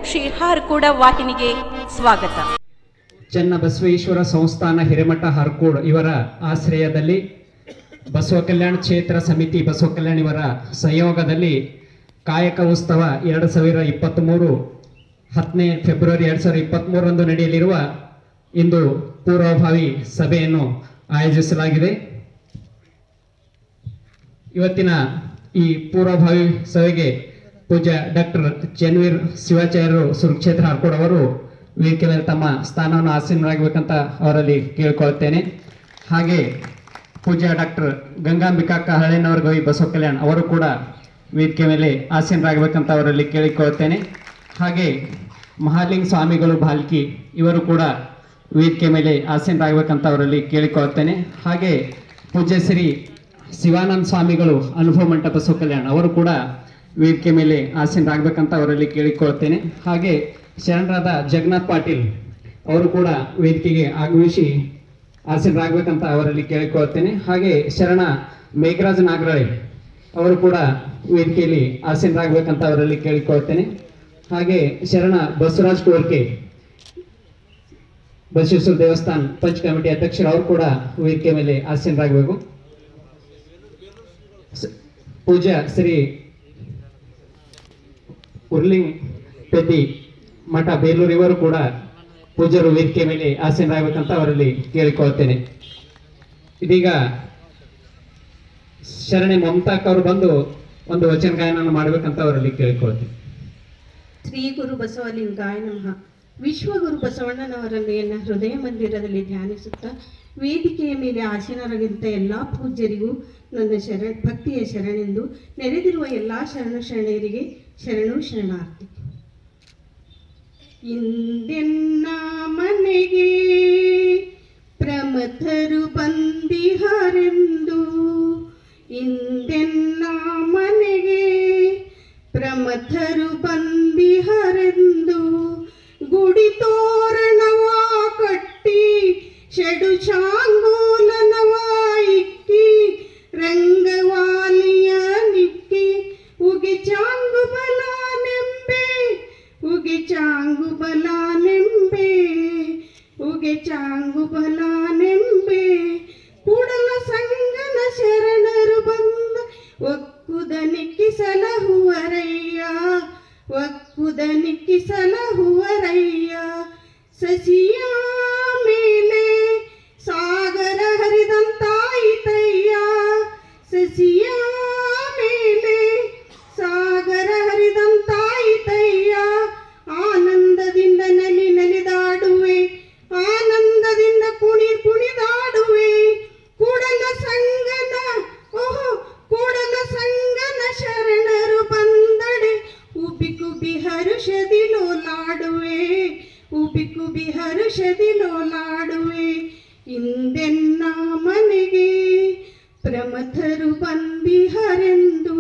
ಶ್ರೀ ಹಾರ್ಕೂಡ ವಾಹಿನಿಗೆ ಸ್ವಾಗತ ಚನ್ನಬಸವೇಶ್ವರ ಸಂಸ್ಥಾನ ಹಿರೇಮಠ ಹರ್ಕೋಡ್ ಇವರ ಆಶ್ರಯದಲ್ಲಿ ಬಸವ ಕಲ್ಯಾಣ ಕ್ಷೇತ್ರ ಸಮಿತಿ ಬಸವ ಕಲ್ಯಾಣ ಇವರ ಸಂಯೋಗದಲ್ಲಿ ಕಾಯಕ ಉತ್ಸವ ಎರಡು ಸಾವಿರ ಇಪ್ಪತ್ತ್ಮೂರು ಹತ್ತನೇ ಫೆಬ್ರವರಿ ಎರಡು ಸಾವಿರದ ಇಪ್ಪತ್ತ್ಮೂರರಂದು ನಡೆಯಲಿರುವ ಇಂದು ಪೂರ್ವಭಾವಿ ಸಭೆಯನ್ನು ಆಯೋಜಿಸಲಾಗಿದೆ ಇವತ್ತಿನ ಈ ಪೂರ್ವಭಾವಿ ಸಭೆಗೆ ಪೂಜ್ಯ ಡಾಕ್ಟರ್ ಚನ್ವೀರ್ ಶಿವಾಚಾರ್ಯರು ಸುರಕ್ಷೇತ್ರ ಹಾರ್ಕೋಡ್ ಅವರು ವೇದಿಕೆ ಮೇಲೆ ತಮ್ಮ ಸ್ಥಾನವನ್ನು ಆಸೀನರಾಗಬೇಕಂತ ಅವರಲ್ಲಿ ಕೇಳ್ಕೊಳ್ತೇನೆ ಹಾಗೆ ಪೂಜ್ಯ ಡಾಕ್ಟರ್ ಗಂಗಾಂಬಿಕಾ ಹಳೆನವರ ಗವಿ ಬಸವ ಕಲ್ಯಾಣ್ ಅವರು ಕೂಡ ವೇದಿಕೆ ಮೇಲೆ ಆಸೀನರಾಗಬೇಕಂತ ಅವರಲ್ಲಿ ಕೇಳಿಕೊಳ್ತೇನೆ ಹಾಗೆ ಮಹಾಲಿಂಗ ಸ್ವಾಮಿಗಳು ಬಾಲ್ಕಿ ಇವರು ಕೂಡ ವೇದಿಕೆ ಮೇಲೆ ಆಸೀನರಾಗಬೇಕಂತ ಅವರಲ್ಲಿ ಕೇಳಿಕೊಳ್ತೇನೆ ಹಾಗೆ ಪೂಜ್ಯ ಶ್ರೀ ಶಿವಾನಂದ ಸ್ವಾಮಿಗಳು ಅನುಭವ ಮಂಟಪ ಬಸವ ಕಲ್ಯಾಣ್ ಅವರು ಕೂಡ ವೇದಿಕೆ ಮೇಲೆ ಆಸೀನರಾಗಬೇಕಂತ ಅವರಲ್ಲಿ ಕೇಳಿಕೊಳ್ತೇನೆ ಹಾಗೆ ಶರಣರಾದ ಜಗನ್ನಾಥ್ ಪಾಟೀಲ್ ಅವರು ಕೂಡ ವೇದಿಕೆಗೆ ಆಗಮಿಸಿ ಆಸೀನರಾಗಬೇಕಂತ ಅವರಲ್ಲಿ ಕೇಳಿಕೊಳ್ತೇನೆ ಹಾಗೆ ಶರಣ ಮೇಘರಾಜ್ ನಾಗರಳೆ ಅವರು ಕೂಡ ವೇದಿಕೆಯಲ್ಲಿ ಆಸೀನರಾಗಬೇಕಂತ ಅವರಲ್ಲಿ ಕೇಳಿಕೊಳ್ತೇನೆ ಹಾಗೆ ಶರಣ ಬಸವರಾಜ್ ಕೋರ್ಕೆ ಬಸವೇಶ್ವರ ದೇವಸ್ಥಾನ ಪಂಚ್ ಕಮಿಟಿ ಅಧ್ಯಕ್ಷರು ಅವರು ಕೂಡ ವೇದಿಕೆ ಮೇಲೆ ಆಸೀನರಾಗಬೇಕು ಸ- ಪೂಜ್ಯ ಶ್ರೀ ಉರ್ಲಿಂಗ್ ಪೆದ್ದಿ ಮಠ ಬೇಲೂರು ಇವರು ಕೂಡ ಪೂಜ್ಯರು ವೇದಿಕೆ ಮೇಲೆ ಆಸೀನರಾಗಬೇಕಂತ ಅವರಲ್ಲಿ ಕೇಳಿಕೊಳ್ತೇನೆ ಇದೀಗ ಶರಣೆ ಮಮತಾಕ್ ಅವರು ಬಂದು ಒಂದು ವಚನ ಗಾಯನ ಮಾಡಬೇಕಂತ ಅವರಲ್ಲಿ ಕೇಳಿಕೊಳ್ತೇನೆ ಶ್ರೀ ಗುರು ಬಸವಲಿಂಗಾಯ ನಮಃ ವಿಶ್ವಗುರು ಬಸವಣ್ಣನವರನ್ನು ಎನ್ನ ಹೃದಯ ಮಂದಿರದಲ್ಲಿ ಧ್ಯಾನಿಸುತ್ತಾ ವೇದಿಕೆಯ ಮೇಲೆ ಆಸೀನರಾಗಿದ್ದ ಎಲ್ಲ ಪೂಜ್ಯರಿಗೂ ನನ್ನ ಶರಣ ಭಕ್ತಿಯ ಶರಣೆಂದು ನೆರೆದಿರುವ ಎಲ್ಲ ಶರಣ ಶರಣೆಯರಿಗೆ ಶರಣು ಶರಣಾರ್ಥಿ ಇಂದೆನ್ನ ಮನೆಗೆ ಪ್ರಮಥರು ಬಂದಿಹರೆಂದು ಇಂದೆನ್ನ ಮನೆಗೆ ಪ್ರಮಥರು ಬಂದಿಹರೆಂದು ಗುಡಿ ತೋರಣವ ಕಟ್ಟಿ ಷಡು ಶಾಂಗೂಲನವ ಇಕ್ಕಿ ರಂಗವಾಲಿಯ ನಿಕ್ಕಿ ಉಗಿ ಚಾಂಗು ಬಲ ನೆಂಬೆ ಉಗಿ ಚಾಂಗು ಬಲ ನೆಂಬೆ ಉಗೆ ಚಾಂಗು ಬಲ ನೆಂಬೆ ಕೂಡಲ ಸಂಗನ ಶರಣರು ಬಂದ ಒಕ್ಕುದ ನಿಕ್ಕಿಸಲಹುವರಯ್ಯ ಒಕ್ಕುದ ನಿಕ್ಕಿಸಲಹುವರಯ್ಯ ಸಸಿಯ ಮೇಲೆ ಸಾಗರ ಹರಿದಂತಾಯಿತಯ್ಯ ಸಸಿಯ ಮೇಲೆ ಸಾಗರ ಹರಿದಂತಾಯಿತಯ್ಯ ಆನಂದದಿಂದ ನಲಿ ನಲಿದಾಡುವೆ ಆನಂದದಿಂದ ಕುಣಿ ಕುಣಿದಾಡುವೆ ಕೂಡಲ ಸಂಗನ ಓಹೋ ಕೂಡಲ ಸಂಗನ ಶರಣರು ಬಂದಡೆ ಉಬಿ ಕುಬಿ ಹರುಷದಿ ಲೋಲಾಡುವೆ ಉಬಿ ಕುಬಿ ಹರುಷದಿ ಲೋಲಾಡುವೆ ಇಂದೆನ್ನ ಮನೆಗೆ ಪ್ರಮಥರು ಬಂದಿಹರೆಂದು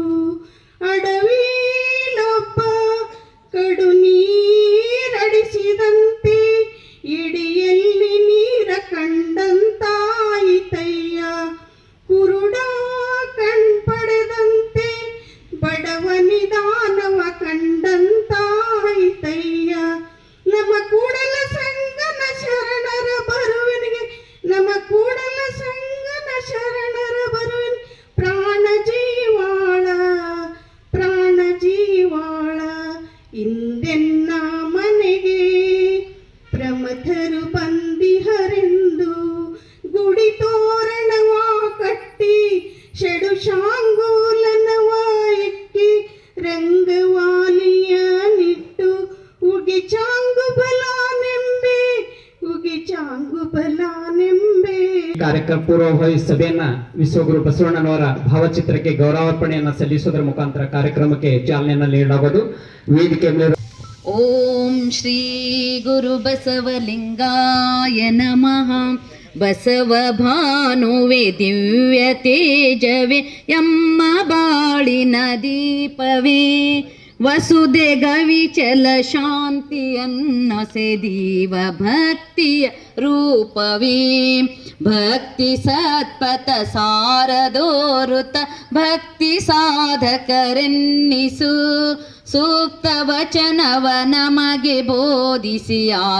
ಅಡವಿಲೊಬ್ಬ ಕಡು ನೀರಡಿಸಿದಂತೆ ಎಡಿಯಲ್ಲಿ ನೀರ ಕಂಡಂತಾಯಿತಯ್ಯ ಕುರುಡ ಕಣ್ಪಡೆದಂತೆ ಬಡವ ನಿಧಾನವ ಕಂಡಂತಾಯಿತಯ್ಯ ನಮ್ಮ ಕೂಡಲ ಸಂಗನ ಶರಣರ ಬರುವನಿಗೆ ನಮ್ಮ ಕೂಡಲ ಸಂಗನ ಶರಣರ ಬರುವನ್ ಪ್ರಾಣ ಜೀವಾಳ ಪ್ರಾಣ ಜೀವಾಳ ಇಂದೆನ್ನ ಮನೆಗೆ ಪ್ರಮಥರು ಬಂದಿಹರೆಂದು ಗುಡಿ ತೋರಣವ ಕಟ್ಟಿ ಷಡು ಶಾಂಗೂಲನವ ಇಕ್ಕಿ ರಂಗವಾಲಿಯ ನಿಟ್ಟು ಉಗಿ ಚಾಂಗು ಬಲ ನೆಂಬೆ ಉಗಿ ಚಾಂಗು ಬಲ ನೆಂಬೆ ಕಾರ್ಯಕ್ರಮ ಪೂರ್ವಭಾವಿ ಸಭೆಯನ್ನ ವಿಶ್ವಗುರು ಬಸವಣ್ಣನವರ ಭಾವಚಿತ್ರಕ್ಕೆ ಗೌರವಾರ್ಪಣೆಯನ್ನ ಸಲ್ಲಿಸುವುದರ ಮುಖಾಂತರ ಕಾರ್ಯಕ್ರಮಕ್ಕೆ ಚಾಲನೆಯನ್ನ ನೀಡಲಾಗುವುದು ವೇದಿಕೆ ಮೇಲೆ ॐ श्री गुरुबसवलिङ्गाय नमः ಬಸವಭಾನುವೆ ದಿವ್ಯ ತೇಜವೇ ಎಮ್ಮ ಬಾಳಿನ ದೀಪವೇ ವಸುದೆ ಗವಿಚಲ ಶಾಂತಿಯನ್ನ ಸೆದೀವ ಭಕ್ತಿಯ ರೂಪವೇ ಭಕ್ತಿ ಸತ್ಪಥ ಸಾರದೋರುತ ಭಕ್ತಿ ಸಾಧಕರೆನ್ನಿಸು ಸೂಕ್ತ ವಚನವ ನಮಗೆ ಬೋಧಿಸಿ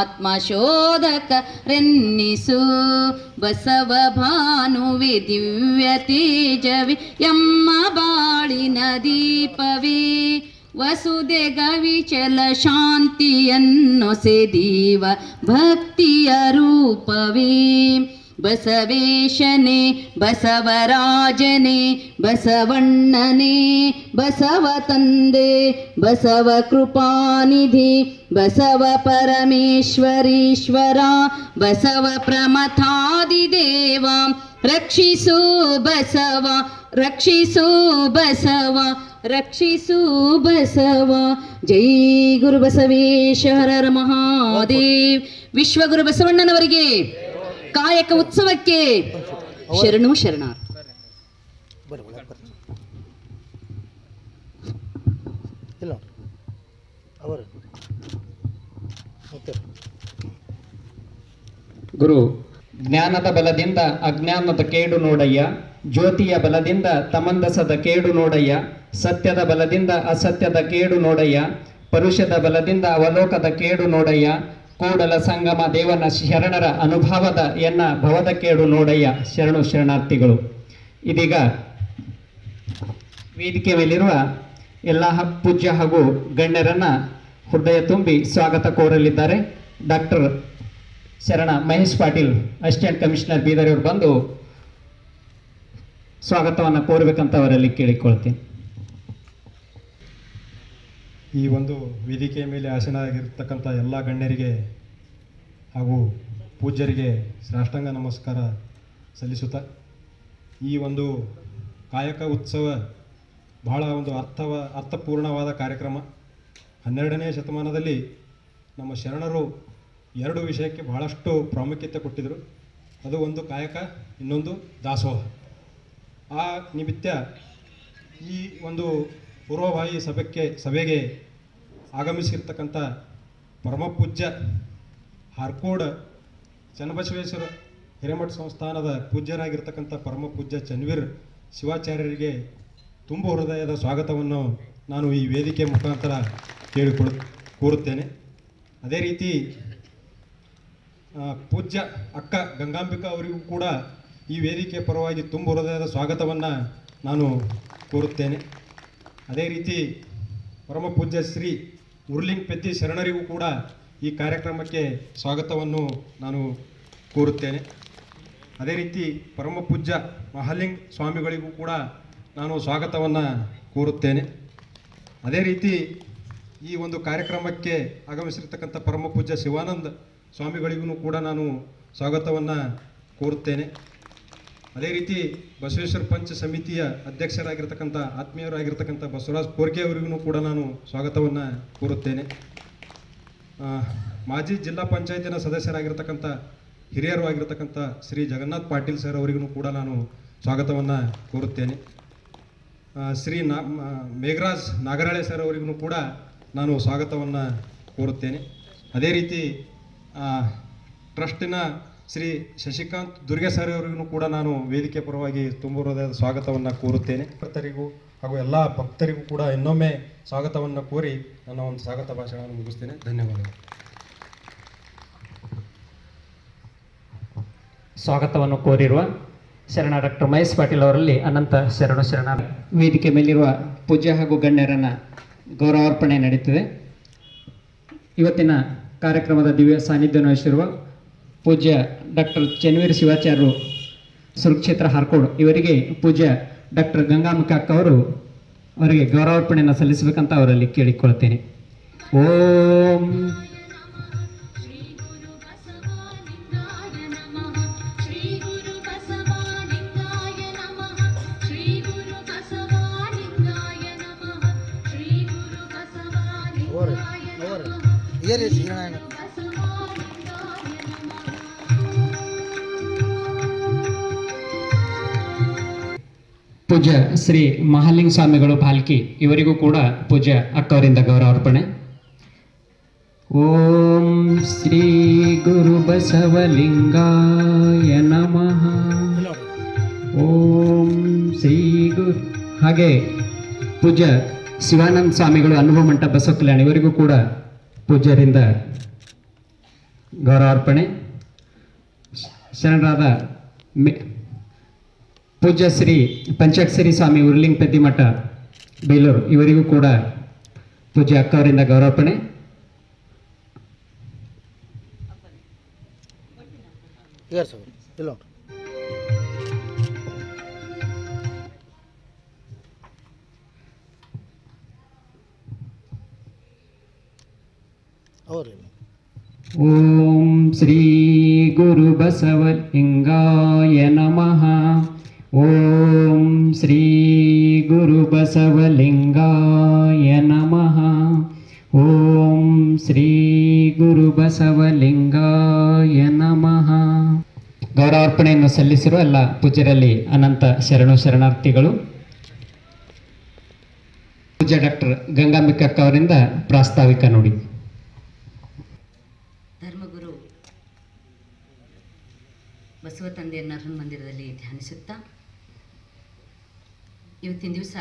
ಆತ್ಮಶೋಧಕರೆನ್ನಿಸು ಬಸವ ಭಾನುವೆ ದಿವ್ಯ ತೇಜವಿ ಎಮ್ಮ ಬಾಳಿನ ದೀಪವೇ ವಸುದೆ ಗವಿಚಲ ಶಾಂತಿಯನ್ನೊಸೆದೀವ ಭಕ್ತಿಯ ರೂಪವೇ ಬಸವೇಶನೇ ಬಸವರಾಜನೇ ಬಸವಣ್ಣನೇ ಬಸವ ತಂದೆ ಬಸವ ಕೃಪಾನಿಧಿ ಬಸವ ಪರಮೇಶ್ವರೀಶ್ವರ ಬಸವ ಪ್ರಮಥಾದಿದೇವ ರಕ್ಷಿಸು ಬಸವ ರಕ್ಷಿಸು ಬಸವ ರಕ್ಷಿಸು ಬಸವ ಜೈ ಗುರು ಬಸವೇಶ ಹರರ ಮಹಾದೇವ್ ವಿಶ್ವಗುರು ಬಸವಣ್ಣನವರಿಗೆ ಕಾಯಕ ಉತ್ಸವಕ್ಕೆ ಶರಣು ಶರಣಾರ್ ಬರ್ರಿ ಒಳಗೆ ಬರ್ರಿ ಇಲ್ಲ ನೋಡ್ರಿ ಅವರು ಮತ್ತೆ ಗುರು ಜ್ಞಾನದ ಬಲದಿಂದ ಅಜ್ಞಾನದ ಕೇಡು ನೋಡಯ್ಯ ಜ್ಯೋತಿಯ ಬಲದಿಂದ ತಮಂದಸದ ಕೇಡು ನೋಡಯ್ಯ ಸತ್ಯದ ಬಲದಿಂದ ಅಸತ್ಯದ ಕೇಡು ನೋಡಯ್ಯ ಪರುಷದ ಬಲದಿಂದ ಅವಲೋಕದ ಕೇಡು ನೋಡಯ್ಯ ಕೂಡಲ ಸಂಗಮ ದೇವನ ಶರಣರ ಅನುಭವದ ಎನ್ನ ಭವದ ಕೇಡು ನೋಡಯ್ಯ ಶರಣು ಶರಣಾರ್ಥಿಗಳು ಇದೀಗ ವೇದಿಕೆ ಮೇಲಿರುವ ಎಲ್ಲ ಹ- ಪೂಜ್ಯ ಹಾಗೂ ಗಣ್ಯರನ್ನ ಹೃದಯ ತುಂಬಿ ಸ್ವಾಗತ ಕೋರಲಿದ್ದಾರೆ doctor Sharana Mahesh Patil assistant commissioner Bidar ಇವರು ಬಂದು ಸ್ವಾಗತವನ್ನು ಕೋರಬೇಕಂತ ಅವರಲ್ಲಿ ಕೇಳಿಕೊಳ್ತೀನಿ ಈ ಒಂದು ವೇದಿಕೆಯ ಮೇಲೆ ಆಸೀನರಾಗಿರ್ತಕ್ಕಂಥ ಎಲ್ಲ ಗಣ್ಯರಿಗೆ ಹಾಗೂ ಪೂಜ್ಯರಿಗೆ ಸಾಷ್ಟಾಂಗ ನಮಸ್ಕಾರ ಸಲ್ಲಿಸುತ್ತಾ ಈ ಒಂದು ಕಾಯಕ ಉತ್ಸವ ಬಹಳ ಒಂದು ಅರ್ಥವ ಅರ್ಥಪೂರ್ಣವಾದ ಕಾರ್ಯಕ್ರಮ ಹನ್ನೆರಡನೇ ಶತಮಾನದಲ್ಲಿ ನಮ್ಮ ಶರಣರು ಎರಡು ವಿಷಯಕ್ಕೆ ಬಹಳಷ್ಟು ಪ್ರಾಮುಖ್ಯತೆ ಕೊಟ್ಟಿದ್ದರು ಅದು ಒಂದು ಕಾಯಕ ಇನ್ನೊಂದು ದಾಸೋಹ ಆ ನಿಮಿತ್ತ ಈ ಒಂದು ಪೂರ್ವಭಾವಿ ಸಭೆಗೆ ಸಭೆಗೆ ಆಗಮಿಸಿರ್ತಕ್ಕಂಥ ಪರಮಪೂಜ್ಯ ಹಾರ್ಕೋಡ್ ಚನ್ನಬಸವೇಶ್ವರ ಹಿರೇಮಠ ಸಂಸ್ಥಾನದ ಪೂಜ್ಯರಾಗಿರ್ತಕ್ಕಂಥ ಪರಮಪೂಜ್ಯ ಚನ್ವೀರ್ ಶಿವಾಚಾರ್ಯರಿಗೆ ತುಂಬ ಹೃದಯದ ಸ್ವಾಗತವನ್ನು ನಾನು ಈ ವೇದಿಕೆ ಮುಖಾಂತರ ಕೇಳಿಕೊಡು ಕೋರುತ್ತೇನೆ ಅದೇ ರೀತಿ ಆ, ಪೂಜ್ಯ ಅಕ್ಕ ಗಂಗಾಂಬಿಕಾ ಅವರಿಗೂ ಕೂಡ ಈ ವೇದಿಕೆ ಪರವಾಗಿ ತುಂಬ ಹೃದಯದ ಸ್ವಾಗತವನ್ನು ನಾನು ಕೋರುತ್ತೇನೆ ಅದೇ ರೀತಿ ಪರಮ ಪೂಜ್ಯ ಶ್ರೀ ಉರ್ಲಿಂಗ್ ಪೆದ್ದಿ ಶರಣರಿಗೂ ಕೂಡ ಈ ಕಾರ್ಯಕ್ರಮಕ್ಕೆ ಸ್ವಾಗತವನ್ನು ನಾನು ಕೋರುತ್ತೇನೆ ಅದೇ ರೀತಿ ಪರಮ ಪೂಜ್ಯ ಮಹಾಲಿಂಗ್ ಸ್ವಾಮಿಗಳಿಗೂ ಕೂಡ ನಾನು ಸ್ವಾಗತವನ್ನು ಕೋರುತ್ತೇನೆ ಅದೇ ರೀತಿ ಈ ಒಂದು ಕಾರ್ಯಕ್ರಮಕ್ಕೆ ಆಗಮಿಸಿರ್ತಕ್ಕಂಥ ಪರಮ ಪೂಜ್ಯ ಶಿವಾನಂದ ಸ್ವಾಮಿಗಳಿಗೂ ಕೂಡ ನಾನು ಸ್ವಾಗತವನ್ನು ಕೋರುತ್ತೇನೆ ಅದೇ ರೀತಿ ಬಸವೇಶ್ವರ ಪಂಚ ಸಮಿತಿಯ ಅಧ್ಯಕ್ಷರಾಗಿರ್ತಕ್ಕಂಥ ಆತ್ಮೀಯರಾಗಿರ್ತಕ್ಕಂಥ ಬಸವರಾಜ್ ಕೋರ್ಗೆ ಅವರಿಗೂ ಕೂಡ ನಾನು ಸ್ವಾಗತವನ್ನು ಕೋರುತ್ತೇನೆ ಆ, ಮಾಜಿ ಜಿಲ್ಲಾ ಪಂಚಾಯತಿನ ಸದಸ್ಯರಾಗಿರ್ತಕ್ಕಂಥ ಹಿರಿಯರು ಆಗಿರ್ತಕ್ಕಂಥ ಶ್ರೀ ಜಗನ್ನಾಥ್ ಪಾಟೀಲ್ ಸರ್ ಅವರಿಗೂ ಕೂಡ ನಾನು ಸ್ವಾಗತವನ್ನು ಕೋರುತ್ತೇನೆ ಆ, ಶ್ರೀ ನಾ ಮ- ಮೇಘರಾಜ್ ನಾಗರಾಳೆ ಸರ್ ಅವರಿಗೂ ಕೂಡ ನಾನು ಸ್ವಾಗತವನ್ನು ಕೋರುತ್ತೇನೆ ಅದೇ ರೀತಿ ಆ, ಟ್ರಸ್ಟಿನ ಶ್ರೀ ಶಶಿಕಾಂತ್ ದುರ್ಗೆ ಸರ್ ಅವರಿಗೂ ಕೂಡ ನಾನು ವೇದಿಕೆ ಪರವಾಗಿ ತುಂಬ ಹೃದಯದ ಸ್ವಾಗತವನ್ನು ಕೋರುತ್ತೇನೆ ಭಕ್ತರಿಗೂ ಹಾಗೂ ಎಲ್ಲ ಭಕ್ತರಿಗೂ ಕೂಡ ಇನ್ನೊಮ್ಮೆ ಸ್ವಾಗತವನ್ನು ಕೋರಿ ನನ್ನ ಒಂದು ಸ್ವಾಗತ ಭಾಷಣವನ್ನು ಮುಗಿಸ್ತೇನೆ ಧನ್ಯವಾದಗಳು ಸ್ವಾಗತವನ್ನು ಕೋರಿರುವ ಶರಣ ಡಾಕ್ಟರ್ ಮಹೇಶ್ ಪಾಟೀಲ್ ಅವರಲ್ಲಿ ಅನಂತ ಶರಣ ಶರಣ ವೇದಿಕೆ ಮೇಲಿರುವ ಪೂಜ್ಯ ಹಾಗೂ ಗಣ್ಯರನ್ನ ಗೌರವಾರ್ಪಣೆ ನಡೀತಿದೆ ಇವತ್ತಿನ ಕಾರ್ಯಕ್ರಮದ ದಿವ್ಯ ಸಾನ್ನಿಧ್ಯವನ್ನು ವಹಿಸಿರುವ ಪೂಜ್ಯ ಡಾಕ್ಟರ್ ಚನ್ವೀರ್ ಶಿವಾಚಾರ್ಯರು ಸುರಕ್ಷೇತ್ರ ಹಾರ್ಕೋಡ್ ಇವರಿಗೆ ಪೂಜ್ಯ ಡಾಕ್ಟರ್ ಗಂಗಾಂಬಿಕ ಅಕ್ಕ ಅವರು ಅವರಿಗೆ ಗೌರವಾರ್ಪಣೆಯನ್ನು ಸಲ್ಲಿಸಬೇಕಂತ ಅವರಲ್ಲಿ ಕೇಳಿಕೊಳ್ತೇನೆ ಓಂ ಶ್ರೀ ಗುರು ಬಸವಲಿಂಗಾಯ ನಮಃ ಶ್ರೀ ಗುರು ಬಸವಲಿಂಗಾಯ ನಮಃ ಶ್ರೀ ಗುರು ಬಸವಲಿಂಗಾಯ ನಮಃ ಶ್ರೀ ಗುರು ಅವರು ಬಸವಲಿಂಗಾಯ ಅವರು ನಮಃ ಏರಿ ಶ್ರೀನಾರಾಯಣ ಬಸವಲಿಂಗಾಯ ಪೂಜ್ಯ ಶ್ರೀ ಮಹಾಲಿಂಗ ಸ್ವಾಮಿಗಳು ಭಾಲ್ಕಿ ಇವರಿಗೂ ಕೂಡ ಪೂಜ್ಯ ಅಕ್ಕವರಿಂದ ಗೌರವಾರ್ಪಣೆ ಓಂ ಶ್ರೀ ಗುರು ಬಸವಲಿಂಗಾಯ ನಮಃ ಇಲ್ಲ ನೋಡ್ರಿ ಓಂ ಶ್ರೀ ಗುರು ಹಾಗೆ ಪೂಜ್ಯ ಶಿವಾನಂದ ಸ್ವಾಮಿಗಳು ಅನುಭವ ಮಂಟಪ ಬಸವ ಕಲ್ಯಾಣ ಇವರಿಗೂ ಕೂಡ ಪೂಜ್ಯರಿಂದ ಗೌರವಾರ್ಪಣೆ ಶರಣರಾದ ಮೆ ಪೂಜ್ಯ ಶ್ರೀ ಪಂಚಾಕ್ಷರಿ ಸ್ವಾಮಿ ಉರ್ಲಿಂಗ್ ಪೆದ್ದಿಮಠ ಬೇಲೂರು ಇವರಿಗೂ ಕೂಡ ಪೂಜ್ಯ ಅಕ್ಕವರಿಂದ ಗೌರವಾರ್ಪಣೆ ಈಗ ಸರ್ ಇಲ್ಲ ನೋಡ್ರಿ ಅವ್ರಿ ಓಂ ಶ್ರೀ ಗುರು ಬಸವಲಿಂಗಾಯ ನಮಃ ಓಂ ಶ್ರೀ ಗುರು ಬಸವಲಿಂಗಾಯ ನಮಃ ಓಂ ಶ್ರೀ ಗುರು ಬಸವಲಿಂಗಾಯ ನಮಃ ಗೌರವಾರ್ಪಣೆಯನ್ನು ಸಲ್ಲಿಸಿರುವ ಎಲ್ಲ ಪೂಜ್ಯರಲ್ಲಿ ಅನಂತ ಶರಣು ಶರಣಾರ್ಥಿಗಳು ಪೂಜ್ಯ ಡಾಕ್ಟರ್ ಗಂಗಾಂಬಿಕಕ್ಕ ಅವರಿಂದ ಪ್ರಾಸ್ತಾವಿಕ ನುಡಿ ಧರ್ಮಗುರು ಬಸವ ತಂದೆಯನ್ನ ಅರುಣ್ ಮಂದಿರದಲ್ಲಿ ಧ್ಯಾನಿಸುತ್ತಾ ಇವತ್ತಿನ ದಿವಸ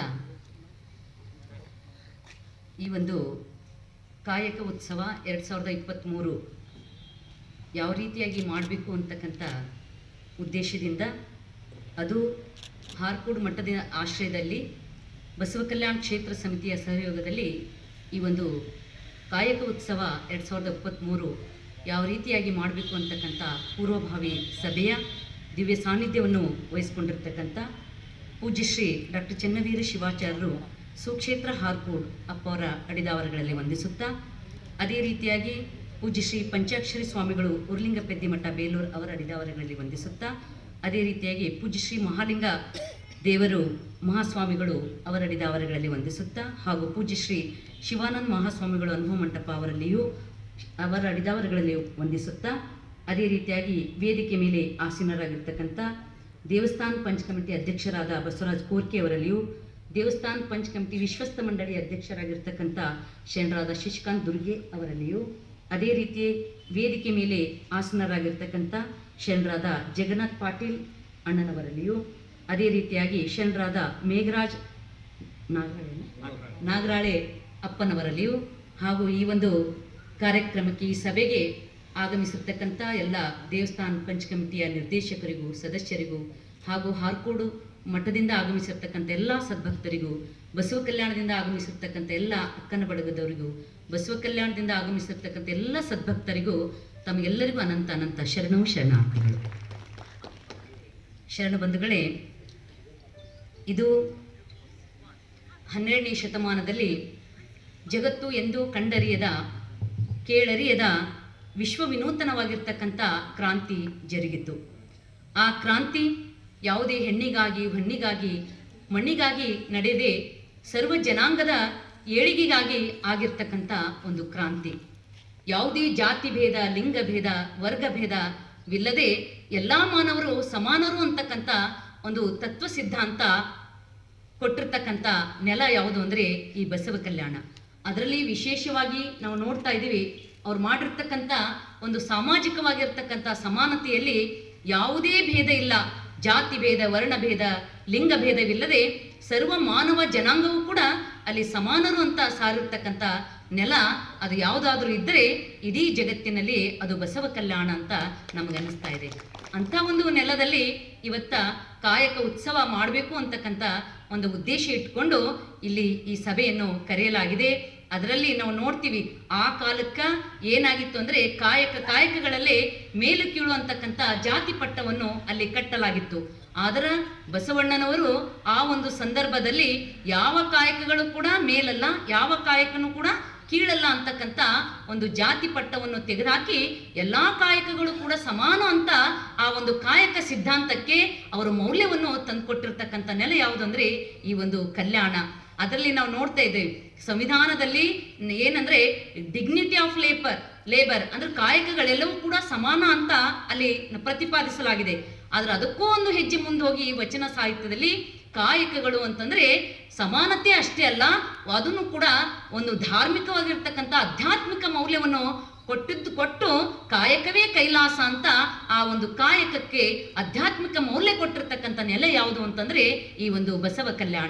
ಈ ಒಂದು ಕಾಯಕ ಉತ್ಸವ ಎರಡು ಸಾವಿರದ ಇಪ್ಪತ್ತ್ಮೂರು ಯಾವ ರೀತಿಯಾಗಿ ಮಾಡಬೇಕು ಅಂತಕ್ಕಂಥ ಉದ್ದೇಶದಿಂದ ಅದು ಹಾರ್ಕೂಡ್ ಮಠದ ಆಶ್ರಯದಲ್ಲಿ ಬಸವ ಕಲ್ಯಾಣ ಕ್ಷೇತ್ರ ಸಮಿತಿಯ ಸಹಯೋಗದಲ್ಲಿ ಈ ಒಂದು ಕಾಯಕ ಉತ್ಸವ ಎರಡು ಸಾವಿರದ ಇಪ್ಪತ್ತ್ಮೂರು ಯಾವ ರೀತಿಯಾಗಿ ಮಾಡಬೇಕು ಅಂತಕ್ಕಂಥ ಪೂರ್ವಭಾವಿ ಸಭೆಯ ದಿವ್ಯ ಸಾನ್ನಿಧ್ಯವನ್ನು ವಹಿಸ್ಕೊಂಡಿರ್ತಕ್ಕಂಥ ಪೂಜ್ಯಶ್ರೀ ಡಾಕ್ಟರ್ ಚೆನ್ನವೀರ ಶಿವಾಚಾರ್ಯರು ಸುಕ್ಷೇತ್ರ ಹಾರ್ಕೂಡ್ ಅಪ್ಪ ಅವರ ಅಡಿದಾವರಗಳಲ್ಲಿ ವಂದಿಸುತ್ತಾ ಅದೇ ರೀತಿಯಾಗಿ ಪೂಜ್ಯಶ್ರೀ ಪಂಚಾಕ್ಷರಿ ಸ್ವಾಮಿಗಳು ಉರ್ಲಿಂಗ ಪೆದ್ದಿಮಠ ಬೇಲೂರು ಅವರ ಅಡಿದಾವರಗಳಲ್ಲಿ ವಂದಿಸುತ್ತಾ ಅದೇ ರೀತಿಯಾಗಿ ಪೂಜ್ಯಶ್ರೀ ಮಹಾಲಿಂಗ ದೇವರು ಮಹಾಸ್ವಾಮಿಗಳು ಅವರ ಅಡಿದಾವರಗಳಲ್ಲಿ ವಂದಿಸುತ್ತಾ ಹಾಗೂ ಪೂಜ್ಯಶ್ರೀ ಶಿವಾನಂದ ಮಹಾಸ್ವಾಮಿಗಳು ಅನುಭವ ಮಂಟಪ ಅವರಲ್ಲಿಯೂ ಅವರ ಅಡಿದಾವರಗಳಲ್ಲಿ ವಂದಿಸುತ್ತಾ ಅದೇ ರೀತಿಯಾಗಿ ವೇದಿಕೆ ಮೇಲೆ ಆಸೀನರಾಗಿರ್ತಕ್ಕಂಥ ದೇವಸ್ಥಾನ ಪಂಚ ಕಮಿಟಿ ಅಧ್ಯಕ್ಷರಾದ ಬಸವರಾಜ್ ಕೋರ್ಕೆ ಅವರಲ್ಲಿಯೂ ದೇವಸ್ಥಾನ ಪಂಚ ಕಮಿಟಿ ವಿಶ್ವಸ್ತ ಮಂಡಳಿ ಅಧ್ಯಕ್ಷರಾಗಿರ್ತಕ್ಕಂಥ ಶರಣರಾದ ಶಶಿಕಾಂತ್ ದುರ್ಗೆ ಅವರಲ್ಲಿಯೂ ಅದೇ ರೀತಿ ವೇದಿಕೆ ಮೇಲೆ ಆಸನರಾಗಿರ್ತಕ್ಕಂಥ ಶರಣರಾದ ಜಗನ್ನಾಥ್ ಪಾಟೀಲ್ ಅಣ್ಣನವರಲ್ಲಿಯೂ ಅದೇ ರೀತಿಯಾಗಿ ಶರಣರಾದ ಮೇಘರಾಜ್ ನಾಗರಾಳೆ ನಾಗರಾಳೆ ಅಪ್ಪನವರಲ್ಲಿಯೂ ಹಾಗೂ ಈ ಒಂದು ಕಾರ್ಯಕ್ರಮಕ್ಕೆ ಈ ಸಭೆಗೆ ಆಗಮಿಸಿರ್ತಕ್ಕಂಥ ಎಲ್ಲ ದೇವಸ್ಥಾನ ಪಂಚ ಕಮಿಟಿಯ ನಿರ್ದೇಶಕರಿಗೂ ಸದಸ್ಯರಿಗೂ ಹಾಗೂ ಹಾರ್ಕೋಡು ಮಠದಿಂದ ಆಗಮಿಸಿರ್ತಕ್ಕಂಥ ಎಲ್ಲ ಸದ್ಭಕ್ತರಿಗೂ ಬಸವ ಕಲ್ಯಾಣದಿಂದ ಆಗಮಿಸಿರ್ತಕ್ಕಂಥ ಎಲ್ಲ ಅಕ್ಕನ ಬಡಗದವರಿಗೂ ಬಸವ ಕಲ್ಯಾಣದಿಂದ ಆಗಮಿಸಿರ್ತಕ್ಕಂಥ ಎಲ್ಲ ಸದ್ಭಕ್ತರಿಗೂ ತಮಗೆಲ್ಲರಿಗೂ ಅನಂತ ಅನಂತ ಶರಣವು ಶರಣಾರ್ಥಿಗಳು ಶರಣ ಬಂಧುಗಳೇ ಇದು ಹನ್ನೆರಡನೇ ಶತಮಾನದಲ್ಲಿ ಜಗತ್ತು ಎಂದೂ ಕಂಡರಿಯದ ಕೇಳರಿಯದ ವಿಶ್ವ ವಿನೂತನವಾಗಿರ್ತಕ್ಕಂಥ ಕ್ರಾಂತಿ ಜರುಗಿತು ಆ ಕ್ರಾಂತಿ ಯಾವುದೇ ಹೆಣ್ಣಿಗಾಗಿ ಹೊಣ್ಣಿಗಾಗಿ ಮಣ್ಣಿಗಾಗಿ ನಡೆಯದೆ ಸರ್ವ ಜನಾಂಗದ ಏಳಿಗೆಗಾಗಿ ಆಗಿರ್ತಕ್ಕಂಥ ಒಂದು ಕ್ರಾಂತಿ ಯಾವುದೇ ಜಾತಿ ಭೇದ ಲಿಂಗ ಭೇದ ವರ್ಗ ಭೇದವಿಲ್ಲದೆ ಎಲ್ಲ ಮಾನವರು ಸಮಾನರು ಅಂತಕ್ಕಂಥ ಒಂದು ತತ್ವ ಸಿದ್ಧಾಂತ ಕೊಟ್ಟಿರ್ತಕ್ಕಂಥ ನೆಲ ಯಾವುದು ಅಂದರೆ ಈ ಬಸವ ಕಲ್ಯಾಣ ಅದರಲ್ಲಿ ವಿಶೇಷವಾಗಿ ನಾವು ನೋಡ್ತಾ ಇದ್ದೀವಿ ಅವ್ರು ಮಾಡಿರ್ತಕ್ಕಂಥ ಒಂದು ಸಾಮಾಜಿಕವಾಗಿರ್ತಕ್ಕಂಥ ಸಮಾನತೆಯಲ್ಲಿ ಯಾವುದೇ ಭೇದ ಇಲ್ಲ ಜಾತಿ ಭೇದ ವರ್ಣ ಭೇದ ಲಿಂಗ ಭೇದವಿಲ್ಲದೆ ಸರ್ವ ಮಾನವ ಜನಾಂಗವೂ ಕೂಡ ಅಲ್ಲಿ ಸಮಾನರು ಅಂತ ಸಾರಿರ್ತಕ್ಕಂಥ ನೆಲ ಅದು ಯಾವುದಾದ್ರೂ ಇದ್ದರೆ ಇಡೀ ಜಗತ್ತಿನಲ್ಲಿ ಅದು ಬಸವ ಕಲ್ಯಾಣ ಅಂತ ನಮಗನ್ನಿಸ್ತಾ ಇದೆ ಅಂಥ ಒಂದು ನೆಲದಲ್ಲಿ ಇವತ್ತ ಕಾಯಕ ಉತ್ಸವ ಮಾಡಬೇಕು ಅಂತಕ್ಕಂಥ ಒಂದು ಉದ್ದೇಶ ಇಟ್ಕೊಂಡು ಇಲ್ಲಿ ಈ ಸಭೆಯನ್ನು ಕರೆಯಲಾಗಿದೆ ಅದರಲ್ಲಿ ನಾವು ನೋಡ್ತೀವಿ ಆ ಕಾಲಕ್ಕೆ ಏನಾಗಿತ್ತು ಅಂದರೆ ಕಾಯಕ ಕಾಯಕಗಳಲ್ಲೇ ಮೇಲು ಕೀಳು ಅಂತಕ್ಕಂಥ ಜಾತಿ ಪಟ್ಟವನ್ನು ಅಲ್ಲಿ ಕಟ್ಟಲಾಗಿತ್ತು ಆದ್ರೆ ಬಸವಣ್ಣನವರು ಆ ಒಂದು ಸಂದರ್ಭದಲ್ಲಿ ಯಾವ ಕಾಯಕಗಳು ಕೂಡ ಮೇಲಲ್ಲ ಯಾವ ಕಾಯಕನೂ ಕೂಡ ಕೀಳಲ್ಲ ಅಂತಕ್ಕಂಥ ಒಂದು ಜಾತಿ ಪಟ್ಟವನ್ನು ತೆಗೆದುಹಾಕಿ ಎಲ್ಲ ಕಾಯಕಗಳು ಕೂಡ ಸಮಾನ ಅಂತ ಆ ಒಂದು ಕಾಯಕ ಸಿದ್ಧಾಂತಕ್ಕೆ ಅವರು ಮೌಲ್ಯವನ್ನು ತಂದುಕೊಟ್ಟಿರ್ತಕ್ಕಂಥ ನೆಲೆ ಯಾವುದು ಅಂದರೆ ಈ ಒಂದು ಕಲ್ಯಾಣ ಅದರಲ್ಲಿ ನಾವು ನೋಡ್ತಾ ಇದ್ದೇವೆ ಸಂವಿಧಾನದಲ್ಲಿ ಏನಂದ್ರೆ ಡಿಗ್ನಿಟಿ ಆಫ್ ಲೇಬರ್ ಲೇಬರ್ ಅಂದ್ರೆ ಕಾಯಕಗಳೆಲ್ಲವೂ ಕೂಡ ಸಮಾನ ಅಂತ ಅಲ್ಲಿ ಪ್ರತಿಪಾದಿಸಲಾಗಿದೆ ಆದ್ರೆ ಅದಕ್ಕೂ ಒಂದು ಹೆಜ್ಜೆ ಮುಂದೆ ಹೋಗಿ ವಚನ ಸಾಹಿತ್ಯದಲ್ಲಿ ಕಾಯಕಗಳು ಅಂತಂದ್ರೆ ಸಮಾನತೆ ಅಷ್ಟೇ ಅಲ್ಲ ಅದನ್ನು ಕೂಡ ಒಂದು ಧಾರ್ಮಿಕವಾಗಿರ್ತಕ್ಕಂಥ ಆಧ್ಯಾತ್ಮಿಕ ಮೌಲ್ಯವನ್ನು ಕೊಟ್ಟಿದ್ದು ಕೊಟ್ಟು ಕಾಯಕವೇ ಕೈಲಾಸ ಅಂತ ಆ ಒಂದು ಕಾಯಕಕ್ಕೆ ಆಧ್ಯಾತ್ಮಿಕ ಮೌಲ್ಯ ಕೊಟ್ಟಿರ್ತಕ್ಕಂಥ ನೆಲೆ ಯಾವುದು ಅಂತಂದ್ರೆ ಈ ಒಂದು ಬಸವ ಕಲ್ಯಾಣ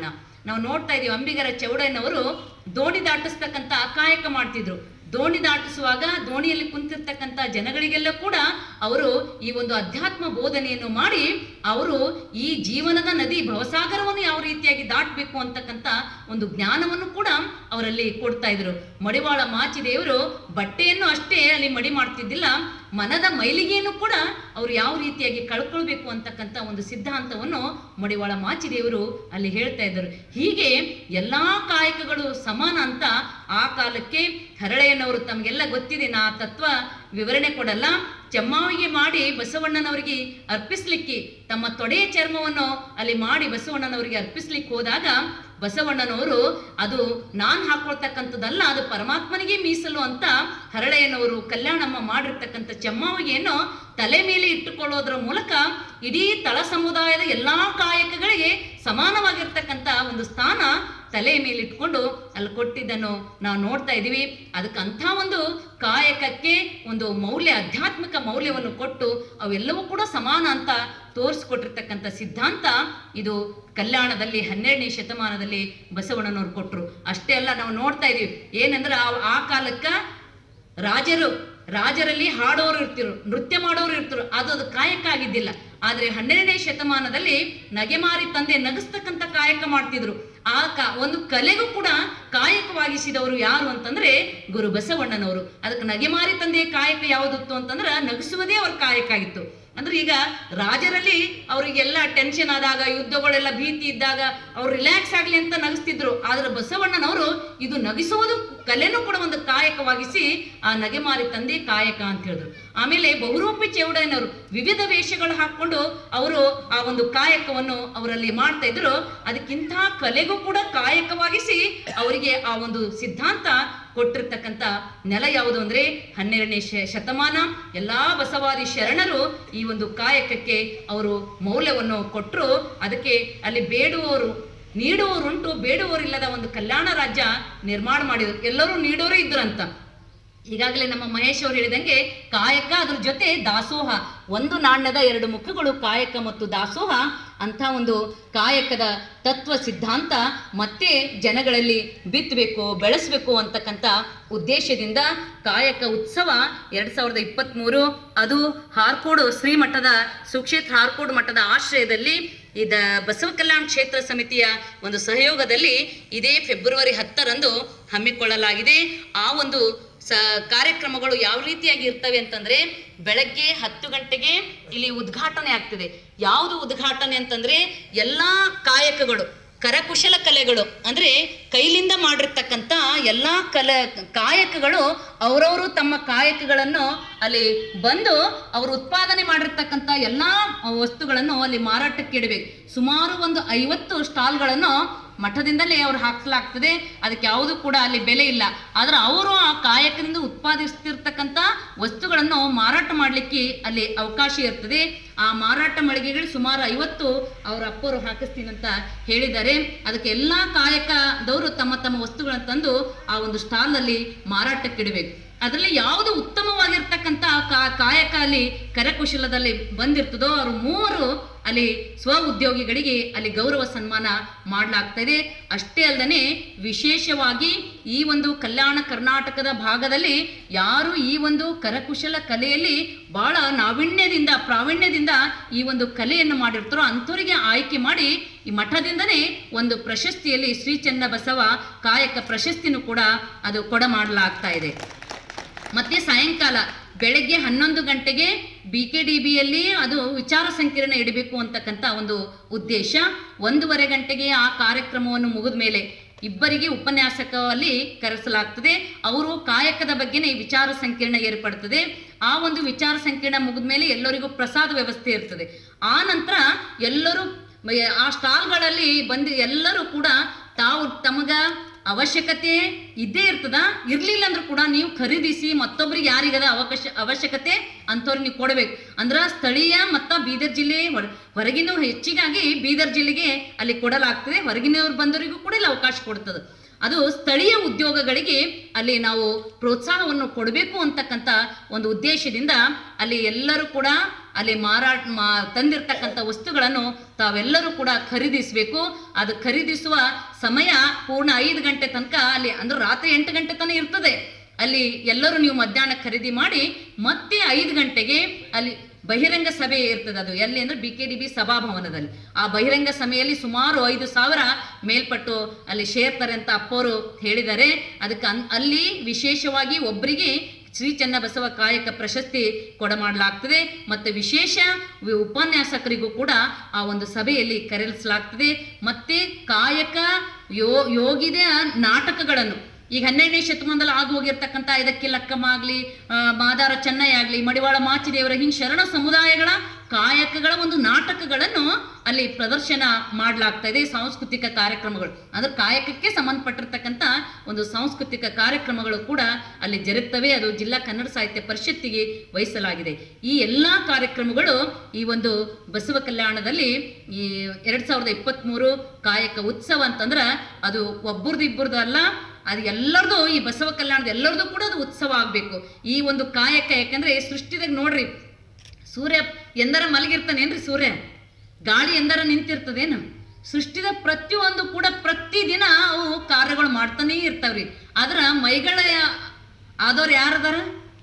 ನಾವು ನೋಡ್ತಾ ಇದೀವಿ ಅಂಬಿಗರ ಚೌಡಯ್ಯನವರು ದೋಣಿ ದಾಟಿಸ್ತಕ್ಕಂಥ ಕಾಯಕ ಮಾಡ್ತಿದ್ರು ದೋಣಿ ದಾಟಿಸುವಾಗ ದೋಣಿಯಲ್ಲಿ ಕುಂತಿರ್ತಕ್ಕಂಥ ಜನಗಳಿಗೆಲ್ಲ ಕೂಡ ಅವರು ಈ ಒಂದು ಅಧ್ಯಾತ್ಮ ಬೋಧನೆಯನ್ನು ಮಾಡಿ ಅವರು ಈ ಜೀವನದ ನದಿ ಭವಸಾಗರವನ್ನು ಯಾವ ರೀತಿಯಾಗಿ ದಾಟಬೇಕು ಅಂತಕ್ಕಂಥ ಒಂದು ಜ್ಞಾನವನ್ನು ಕೂಡ ಅವರಲ್ಲಿ ಕೊಡ್ತಾ ಇದ್ರು ಮಡಿವಾಳ ಮಾಚಿದೇವರು ಬಟ್ಟೆಯನ್ನು ಅಷ್ಟೇ ಅಲ್ಲಿ ಮಡಿ ಮಾಡ್ತಿದ್ದಿಲ್ಲ ಮನದ ಮೈಲಿಗೆಯನ್ನು ಕೂಡ ಅವರು ಯಾವ ರೀತಿಯಾಗಿ ಕಳ್ಕೊಳ್ಬೇಕು ಅಂತಕ್ಕಂಥ ಒಂದು ಸಿದ್ಧಾಂತವನ್ನು ಮಡಿವಾಳ ಮಾಚಿದೇವರು ಅಲ್ಲಿ ಹೇಳ್ತಾ ಇದ್ದರು ಹೀಗೆ ಎಲ್ಲಾ ಕಾಯಕಗಳು ಸಮಾನ ಅಂತ ಆ ಕಾಲಕ್ಕೆ ಹರಳೆಯನವರು ತಮಗೆಲ್ಲ ಗೊತ್ತಿದೆ ನಾ ತತ್ವ ವಿವರಣೆ ಕೊಡಲ್ಲ ಚೆಮ್ಮಾವಿಗೆ ಮಾಡಿ ಬಸವಣ್ಣನವರಿಗೆ ಅರ್ಪಿಸ್ಲಿಕ್ಕೆ ತಮ್ಮ ತೊಡೆಯ ಚರ್ಮವನ್ನು ಅಲ್ಲಿ ಮಾಡಿ ಬಸವಣ್ಣನವರಿಗೆ ಅರ್ಪಿಸ್ಲಿಕ್ಕೆ ಹೋದಾಗ ಬಸವಣ್ಣನವರು ಅದು ನಾನ್ ಹಾಕೊಳ್ತಕ್ಕಂಥದ್ದಲ್ಲ ಅದು ಪರಮಾತ್ಮನಿಗೆ ಮೀಸಲು ಅಂತ ಹರಳೆಯನವರು ಕಲ್ಯಾಣಮ್ಮ ಮಾಡಿರ್ತಕ್ಕಂಥ ಚೆಮ್ಮಾವಿಗೆಯನ್ನು ತಲೆ ಮೇಲೆ ಇಟ್ಟುಕೊಳ್ಳೋದ್ರ ಮೂಲಕ ಇಡೀ ತಳ ಸಮುದಾಯದ ಎಲ್ಲಾ ಕಾಯಕಗಳಿಗೆ ಸಮಾನವಾಗಿರ್ತಕ್ಕಂಥ ಒಂದು ಸ್ಥಾನ ತಲೆ ಮೇಲೆ ಇಟ್ಕೊಂಡು ಅಲ್ಲಿ ಕೊಟ್ಟಿದ್ದನ್ನು ನಾವು ನೋಡ್ತಾ ಇದ್ದೀವಿ ಅದಕ್ಕೆ ಅಂಥ ಒಂದು ಕಾಯಕಕ್ಕೆ ಒಂದು ಮೌಲ್ಯ ಆಧ್ಯಾತ್ಮಿಕ ಮೌಲ್ಯವನ್ನು ಕೊಟ್ಟು ಅವೆಲ್ಲವೂ ಕೂಡ ಸಮಾನ ಅಂತ ತೋರಿಸ್ಕೊಟ್ಟಿರ್ತಕ್ಕಂಥ ಸಿದ್ಧಾಂತ ಇದು ಕಲ್ಯಾಣದಲ್ಲಿ ಹನ್ನೆರಡನೇ ಶತಮಾನದಲ್ಲಿ ಬಸವಣ್ಣನವ್ರು ಕೊಟ್ಟರು ಅಷ್ಟೇ ಅಲ್ಲ ನಾವು ನೋಡ್ತಾ ಇದೀವಿ ಏನಂದ್ರೆ ಆ ಆ ಕಾಲಕ್ಕ ರಾಜರು ರಾಜರಲ್ಲಿ ಹಾಡೋರು ಇರ್ತಿರು ನೃತ್ಯ ಮಾಡೋರು ಇರ್ತಿರು ಅದು ಅದು ಕಾಯಕ ಆಗಿದ್ದಿಲ್ಲ ಆದ್ರೆ ಹನ್ನೆರಡನೇ ಶತಮಾನದಲ್ಲಿ ನಗೆಮಾರಿ ತಂದೆ ನಗಿಸ್ತಕ್ಕಂಥ ಕಾಯಕ ಮಾಡ್ತಿದ್ರು ಆ ಕ ಒಂದು ಕಲೆಗೂ ಕೂಡ ಕಾಯಕವಾಗಿಸಿದವರು ಯಾರು ಅಂತಂದ್ರೆ ಗುರು ಬಸವಣ್ಣನವರು ಅದಕ್ಕೆ ನಗೆಮಾರಿ ತಂದೆಯ ಕಾಯಕ ಯಾವುದಿತ್ತು ಅಂತಂದ್ರೆ ನಗಿಸುವುದೇ ಅವ್ರ ಕಾಯಕ ಆಗಿತ್ತು ಅಂದ್ರೆ ಈಗ ರಾಜರಲ್ಲಿ ಅವರಿಗೆಲ್ಲ ಟೆನ್ಷನ್ ಆದಾಗ ಯುದ್ಧಗಳೆಲ್ಲ ಭೀತಿ ಇದ್ದಾಗ ಅವ್ರು ರಿಲ್ಯಾಕ್ಸ್ ಆಗ್ಲಿ ಅಂತ ನಗಿಸ್ತಿದ್ರು ಆದ್ರೆ ಬಸವಣ್ಣನವರು ಇದು ನಗಿಸುವುದು ಕಲೆನೂ ಕೂಡ ಒಂದು ಕಾಯಕವಾಗಿಸಿ ಆ ನಗೆಮಾರಿ ತಂದೆ ಕಾಯಕ ಅಂತ ಹೇಳಿದ್ರು ಆಮೇಲೆ ಬಹುರೂಪಿ ಚೌಡಯ್ಯನವರು ವಿವಿಧ ವೇಷಗಳು ಹಾಕೊಂಡು ಅವರು ಆ ಒಂದು ಕಾಯಕವನ್ನು ಅವರಲ್ಲಿ ಮಾಡ್ತಾ ಇದ್ರು ಅದಕ್ಕಿಂತ ಕಲೆಗೂ ಕೂಡ ಕಾಯಕವಾಗಿಸಿ ಅವರಿಗೆ ಆ ಒಂದು ಸಿದ್ಧಾಂತ ಕೊಟ್ಟಿರ್ತಕ್ಕಂಥ ನೆಲ ಯಾವುದು ಅಂದ್ರೆ ಹನ್ನೆರಡನೇ ಶ- ಶತಮಾನ ಎಲ್ಲಾ ಬಸವಾದಿ ಶರಣರು ಈ ಒಂದು ಕಾಯಕಕ್ಕೆ ಅವರು ಮೌಲ್ಯವನ್ನು ಕೊಟ್ಟರು ಅದಕ್ಕೆ ಅಲ್ಲಿ ಬೇಡುವವರು ನೀಡುವವರುಂಟು ಬೇಡುವವರಿಲ್ಲದ ಒಂದು ಕಲ್ಯಾಣ ರಾಜ್ಯ ನಿರ್ಮಾಣ ಮಾಡಿದರು ಎಲ್ಲರೂ ನೀಡೋರೇ ಇದ್ರಂತ ಈಗಾಗಲೇ ನಮ್ಮ ಮಹೇಶ್ ಅವರು ಹೇಳಿದಂಗೆ ಕಾಯಕ ಅದ್ರ ಜೊತೆ ದಾಸೋಹ ಒಂದು ನಾಣ್ಯದ ಎರಡು ಮುಖಗಳು ಕಾಯಕ ಮತ್ತು ದಾಸೋಹ ಅಂತ ಒಂದು ಕಾಯಕದ ತತ್ವ ಸಿದ್ಧಾಂತ ಮತ್ತೆ ಜನಗಳಲ್ಲಿ ಬಿತ್ತಬೇಕು ಬೆಳೆಸಬೇಕು ಅಂತಕ್ಕಂಥ ಉದ್ದೇಶದಿಂದ ಕಾಯಕ ಉತ್ಸವ ಎರಡ್ ಸಾವಿರದ ಇಪ್ಪತ್ತ್ಮೂರು ಅದು ಹಾರ್ಕೋಡು ಶ್ರೀಮಠದ ಸುಕ್ಷೇತ್ರ ಹಾರ್ಕೋಡು ಮಠದ ಆಶ್ರಯದಲ್ಲಿ ಇದ ಬಸವ ಕಲ್ಯಾಣ ಕ್ಷೇತ್ರ ಸಮಿತಿಯ ಒಂದು ಸಹಯೋಗದಲ್ಲಿ ಇದೇ ಫೆಬ್ರವರಿ ಹತ್ತರಂದು ಹಮ್ಮಿಕೊಳ್ಳಲಾಗಿದೆ ಆ ಒಂದು ಸ ಕಾರ್ಯಕ್ರಮಗಳು ಯಾವ ರೀತಿಯಾಗಿ ಇರ್ತವೆ ಅಂತಂದ್ರೆ ಬೆಳಗ್ಗೆ ಹತ್ತು ಗಂಟೆಗೆ ಇಲ್ಲಿ ಉದ್ಘಾಟನೆ ಆಗ್ತಿದೆ ಯಾವುದು ಉದ್ಘಾಟನೆ ಅಂತಂದ್ರೆ ಎಲ್ಲಾ ಕಾಯಕಗಳು ಕರಕುಶಲ ಕಲೆಗಳು ಅಂದ್ರೆ ಕೈಲಿಂದ ಮಾಡಿರ್ತಕ್ಕಂಥ ಎಲ್ಲಾ ಕಲೆ ಕಾಯಕಗಳು ಅವರವರು ತಮ್ಮ ಕಾಯಕಗಳನ್ನು ಅಲ್ಲಿ ಬಂದು ಅವರು ಉತ್ಪಾದನೆ ಮಾಡಿರ್ತಕ್ಕಂಥ ಎಲ್ಲಾ ವಸ್ತುಗಳನ್ನು ಅಲ್ಲಿ ಮಾರಾಟಕ್ಕೆ ಇಡಬೇಕು ಸುಮಾರು ಒಂದು ಐವತ್ತು ಸ್ಟಾಲ್ಗಳನ್ನು ಮಠದಿಂದಲೇ ಅವ್ರು ಹಾಕ್ಸಲಾಗ್ತದೆ ಅದಕ್ಕೆ ಯಾವುದು ಕೂಡ ಅಲ್ಲಿ ಬೆಲೆ ಇಲ್ಲ ಆದ್ರೆ ಅವರು ಆ ಕಾಯಕದಿಂದ ಉತ್ಪಾದಿಸ್ತಿರ್ತಕ್ಕಂಥ ವಸ್ತುಗಳನ್ನು ಮಾರಾಟ ಮಾಡಲಿಕ್ಕೆ ಅಲ್ಲಿ ಅವಕಾಶ ಇರ್ತದೆ ಆ ಮಾರಾಟ ಮಳಿಗೆಗಳು ಸುಮಾರು ಐವತ್ತು ಅವ್ರ ಅಪ್ಪರು ಹಾಕಿಸ್ತೀನಿ ಅಂತ ಹೇಳಿದ್ದಾರೆ ಅದಕ್ಕೆ ಎಲ್ಲಾ ಕಾಯಕದವರು ತಮ್ಮ ತಮ್ಮ ವಸ್ತುಗಳನ್ನು ತಂದು ಆ ಒಂದು ಸ್ಟಾಲ್ನಲ್ಲಿ ಮಾರಾಟಕ್ಕೆ ಇಡಬೇಕು ಅದರಲ್ಲಿ ಯಾವುದು ಉತ್ತಮವಾಗಿರ್ತಕ್ಕಂಥ ಕಾ- ಕಾಯಕ ಅಲ್ಲಿ ಕರಕುಶಲದಲ್ಲಿ ಬಂದಿರ್ತದೋ ಅವರು ಮೂವರು ಅಲ್ಲಿ ಸ್ವ ಉದ್ಯೋಗಿಗಳಿಗೆ ಅಲ್ಲಿ ಗೌರವ ಸನ್ಮಾನ ಮಾಡಲಾಗ್ತಾ ಇದೆ ಅಷ್ಟೇ ಅಲ್ಲದೆ ವಿಶೇಷವಾಗಿ ಈ ಒಂದು ಕಲ್ಯಾಣ ಕರ್ನಾಟಕದ ಭಾಗದಲ್ಲಿ ಯಾರು ಈ ಒಂದು ಕರಕುಶಲ ಕಲೆಯಲ್ಲಿ ಬಹಳ ನಾವಿಣ್ಯದಿಂದ ಪ್ರಾವೀಣ್ಯದಿಂದ ಈ ಒಂದು ಕಲೆಯನ್ನು ಮಾಡಿರ್ತಾರೋ ಅಂಥವರಿಗೆ ಆಯ್ಕೆ ಮಾಡಿ ಈ ಮಠದಿಂದನೇ ಒಂದು ಪ್ರಶಸ್ತಿಯಲ್ಲಿ ಶ್ರೀ ಚನ್ನ ಬಸವ ಕಾಯಕ ಪ್ರಶಸ್ತಿನೂ ಕೂಡ ಅದು ಕೊಡ ಮಾಡಲಾಗ್ತಾ ಇದೆ ಮತ್ತೆ ಸಾಯಂಕಾಲ ಬೆಳಗ್ಗೆ ಹನ್ನೊಂದು ಗಂಟೆಗೆ ಬಿ ಕೆ ಡಿ ಬಿಯಲ್ಲಿ ಅದು ವಿಚಾರ ಸಂಕಿರಣ ಇಡಬೇಕು ಅಂತಕ್ಕಂಥ ಒಂದು ಉದ್ದೇಶ ಒಂದೂವರೆ ಗಂಟೆಗೆ ಆ ಕಾರ್ಯಕ್ರಮವನ್ನು ಮುಗಿದ ಮೇಲೆ ಇಬ್ಬರಿಗೆ ಉಪನ್ಯಾಸಕಲ್ಲಿ ಕರೆಸಲಾಗ್ತದೆ ಅವರು ಕಾಯಕದ ಬಗ್ಗೆನೇ ವಿಚಾರ ಸಂಕಿರಣ ಏರ್ಪಡ್ತದೆ ಆ ಒಂದು ವಿಚಾರ ಸಂಕಿರಣ ಮುಗಿದ ಮೇಲೆ ಎಲ್ಲರಿಗೂ ಪ್ರಸಾದ ವ್ಯವಸ್ಥೆ ಇರ್ತದೆ ಆ ನಂತರ ಎಲ್ಲರೂ ಮ- ಆ ಸ್ಟಾಲ್ಗಳಲ್ಲಿ ಬಂದು ಎಲ್ಲರೂ ಕೂಡ ತಾವು ತಮಗ ಅವಶ್ಯಕತೆ ಇದ್ದೇ ಇರ್ತದ ಇರ್ಲಿಲ್ಲ ಅಂದ್ರೂ ಕೂಡ ನೀವು ಖರೀದಿಸಿ ಮತ್ತೊಬ್ಬರಿಗೆ ಯಾರಿಗದ ಅವಕಾಶ ಅವಶ್ಯಕತೆ ಅಂಥವ್ರಿಗೆ ನೀವು ಕೊಡಬೇಕು ಅಂದ್ರ ಸ್ಥಳೀಯ ಮತ್ತ ಬೀದರ್ ಜಿಲ್ಲೆ ಹೊರ ಹೊರಗಿನ ಹೆಚ್ಚಿಗಾಗಿ ಬೀದರ್ ಜಿಲ್ಲೆಗೆ ಅಲ್ಲಿ ಕೊಡಲಾಗ್ತದೆ ಹೊರಗಿನವ್ರು ಬಂದವರಿಗೂ ಕೂಡ ಇಲ್ಲಿ ಅವಕಾಶ ಕೊಡ್ತದೆ ಅದು ಸ್ಥಳೀಯ ಉದ್ಯೋಗಗಳಿಗೆ ಅಲ್ಲಿ ನಾವು ಪ್ರೋತ್ಸಾಹವನ್ನು ಕೊಡಬೇಕು ಅಂತಕ್ಕಂಥ ಒಂದು ಉದ್ದೇಶದಿಂದ ಅಲ್ಲಿ ಎಲ್ಲರೂ ಕೂಡ ಅಲ್ಲಿ ಮಾರಾಟ ಮಾ ತಂದಿರ್ತಕ್ಕಂಥ ವಸ್ತುಗಳನ್ನು ತಾವೆಲ್ಲರೂ ಕೂಡ ಖರೀದಿಸಬೇಕು ಅದು ಖರೀದಿಸುವ ಸಮಯ ಪೂರ್ಣ ಐದು ಗಂಟೆ ತನಕ ಅಲ್ಲಿ ಅಂದ್ರೆ ರಾತ್ರಿ ಎಂಟು ಗಂಟೆ ತನಕ ಇರ್ತದೆ ಅಲ್ಲಿ ಎಲ್ಲರೂ ನೀವು ಮಧ್ಯಾಹ್ನ ಖರೀದಿ ಮಾಡಿ ಮತ್ತೆ ಐದು ಗಂಟೆಗೆ ಅಲ್ಲಿ ಬಹಿರಂಗ ಸಭೆ ಇರ್ತದೆ ಅದು ಎಲ್ಲಿ ಅಂದ್ರೆ ಬಿ ಕೆ ಡಿ ಬಿ ಸಭಾಭವನದಲ್ಲಿ ಆ ಬಹಿರಂಗ ಸಭೆಯಲ್ಲಿ ಸುಮಾರು ಐದು ಸಾವಿರ ಮೇಲ್ಪಟ್ಟು ಅಲ್ಲಿ ಸೇರ್ತಾರೆ ಅಂತ ಅಪ್ಪವರು ಹೇಳಿದ್ದಾರೆ ಅದಕ್ಕೆ ಅನ್- ಅಲ್ಲಿ ವಿಶೇಷವಾಗಿ ಒಬ್ಬರಿಗೆ ಶ್ರೀ ಚನ್ನಬಸವ ಕಾಯಕ ಪ್ರಶಸ್ತಿ ಕೊಡಮಾಡಲಾಗ್ತದೆ ಮತ್ತು ವಿಶೇಷ ವಿ- ಉಪನ್ಯಾಸಕರಿಗೂ ಕೂಡ ಆ ಒಂದು ಸಭೆಯಲ್ಲಿ ಕರೆಲಿಸಲಾಗ್ತದೆ ಮತ್ತೆ ಕಾಯಕ ಯೋ ಯೋಗಿದ ನಾಟಕಗಳನ್ನು ಈಗ ಹನ್ನೆರಡನೇ ಶತಮಾನದಲ್ಲಿ ಆಗಿ ಹೋಗಿರ್ತಕ್ಕಂಥ ಇದಕ್ಕೆ ಲಕ್ಕಮ್ಮ ಆಗಲಿ ಮಾದಾರ ಚೆನ್ನೈ ಆಗಲಿ ಮಡಿವಾಳ ಮಾಚಿದೇವರ ಹಿಂಗೆ ಶರಣ ಸಮುದಾಯಗಳ ಕಾಯಕಗಳ ಒಂದು ನಾಟಕಗಳನ್ನು ಅಲ್ಲಿ ಪ್ರದರ್ಶನ ಮಾಡಲಾಗ್ತಾ ಇದೆ ಸಾಂಸ್ಕೃತಿಕ ಕಾರ್ಯಕ್ರಮಗಳು ಅಂದ್ರೆ ಕಾಯಕಕ್ಕೆ ಸಂಬಂಧಪಟ್ಟಿರ್ತಕ್ಕಂಥ ಒಂದು ಸಾಂಸ್ಕೃತಿಕ ಕಾರ್ಯಕ್ರಮಗಳು ಕೂಡ ಅಲ್ಲಿ ಜರುಗ್ತವೆ ಅದು ಜಿಲ್ಲಾ ಕನ್ನಡ ಸಾಹಿತ್ಯ ಪರಿಷತ್ತಿಗೆ ವಹಿಸಲಾಗಿದೆ ಈ ಎಲ್ಲ ಕಾರ್ಯಕ್ರಮಗಳು ಈ ಒಂದು ಬಸವ ಕಲ್ಯಾಣದಲ್ಲಿ ಈ ಎರಡ್ ಸಾವಿರದ ಇಪ್ಪತ್ತ್ಮೂರು ಕಾಯಕ ಉತ್ಸವ ಅಂತಂದ್ರೆ ಅದು ಒಬ್ಬರದು ಇಬ್ಬರದು ಅಲ್ಲ ಅದು ಎಲ್ಲರದು ಈ ಬಸವ ಕಲ್ಯಾಣದ ಎಲ್ಲರದು ಕೂಡ ಅದು ಉತ್ಸವ ಆಗಬೇಕು ಈ ಒಂದು ಕಾಯಕ ಯಾಕಂದ್ರೆ ಸೃಷ್ಟಿದಾಗ ನೋಡ್ರಿ ಸೂರ್ಯ ಎಂದರ ಮಲಗಿರ್ತಾನೇನ್ರಿ ಸೂರ್ಯ ಗಾಳಿ ಎಂದರ ನಿಂತಿರ್ತದೇನು ಸೃಷ್ಟಿದ ಪ್ರತಿಯೊಂದು ಕೂಡ ಪ್ರತಿದಿನ ಅವು ಕಾರ್ಯಗಳು ಮಾಡ್ತಾನೇ ಇರ್ತಾವ್ರಿ ಆದ್ರ ಮೈಗಳ ಆದವ್ರು ಯಾರದಾರ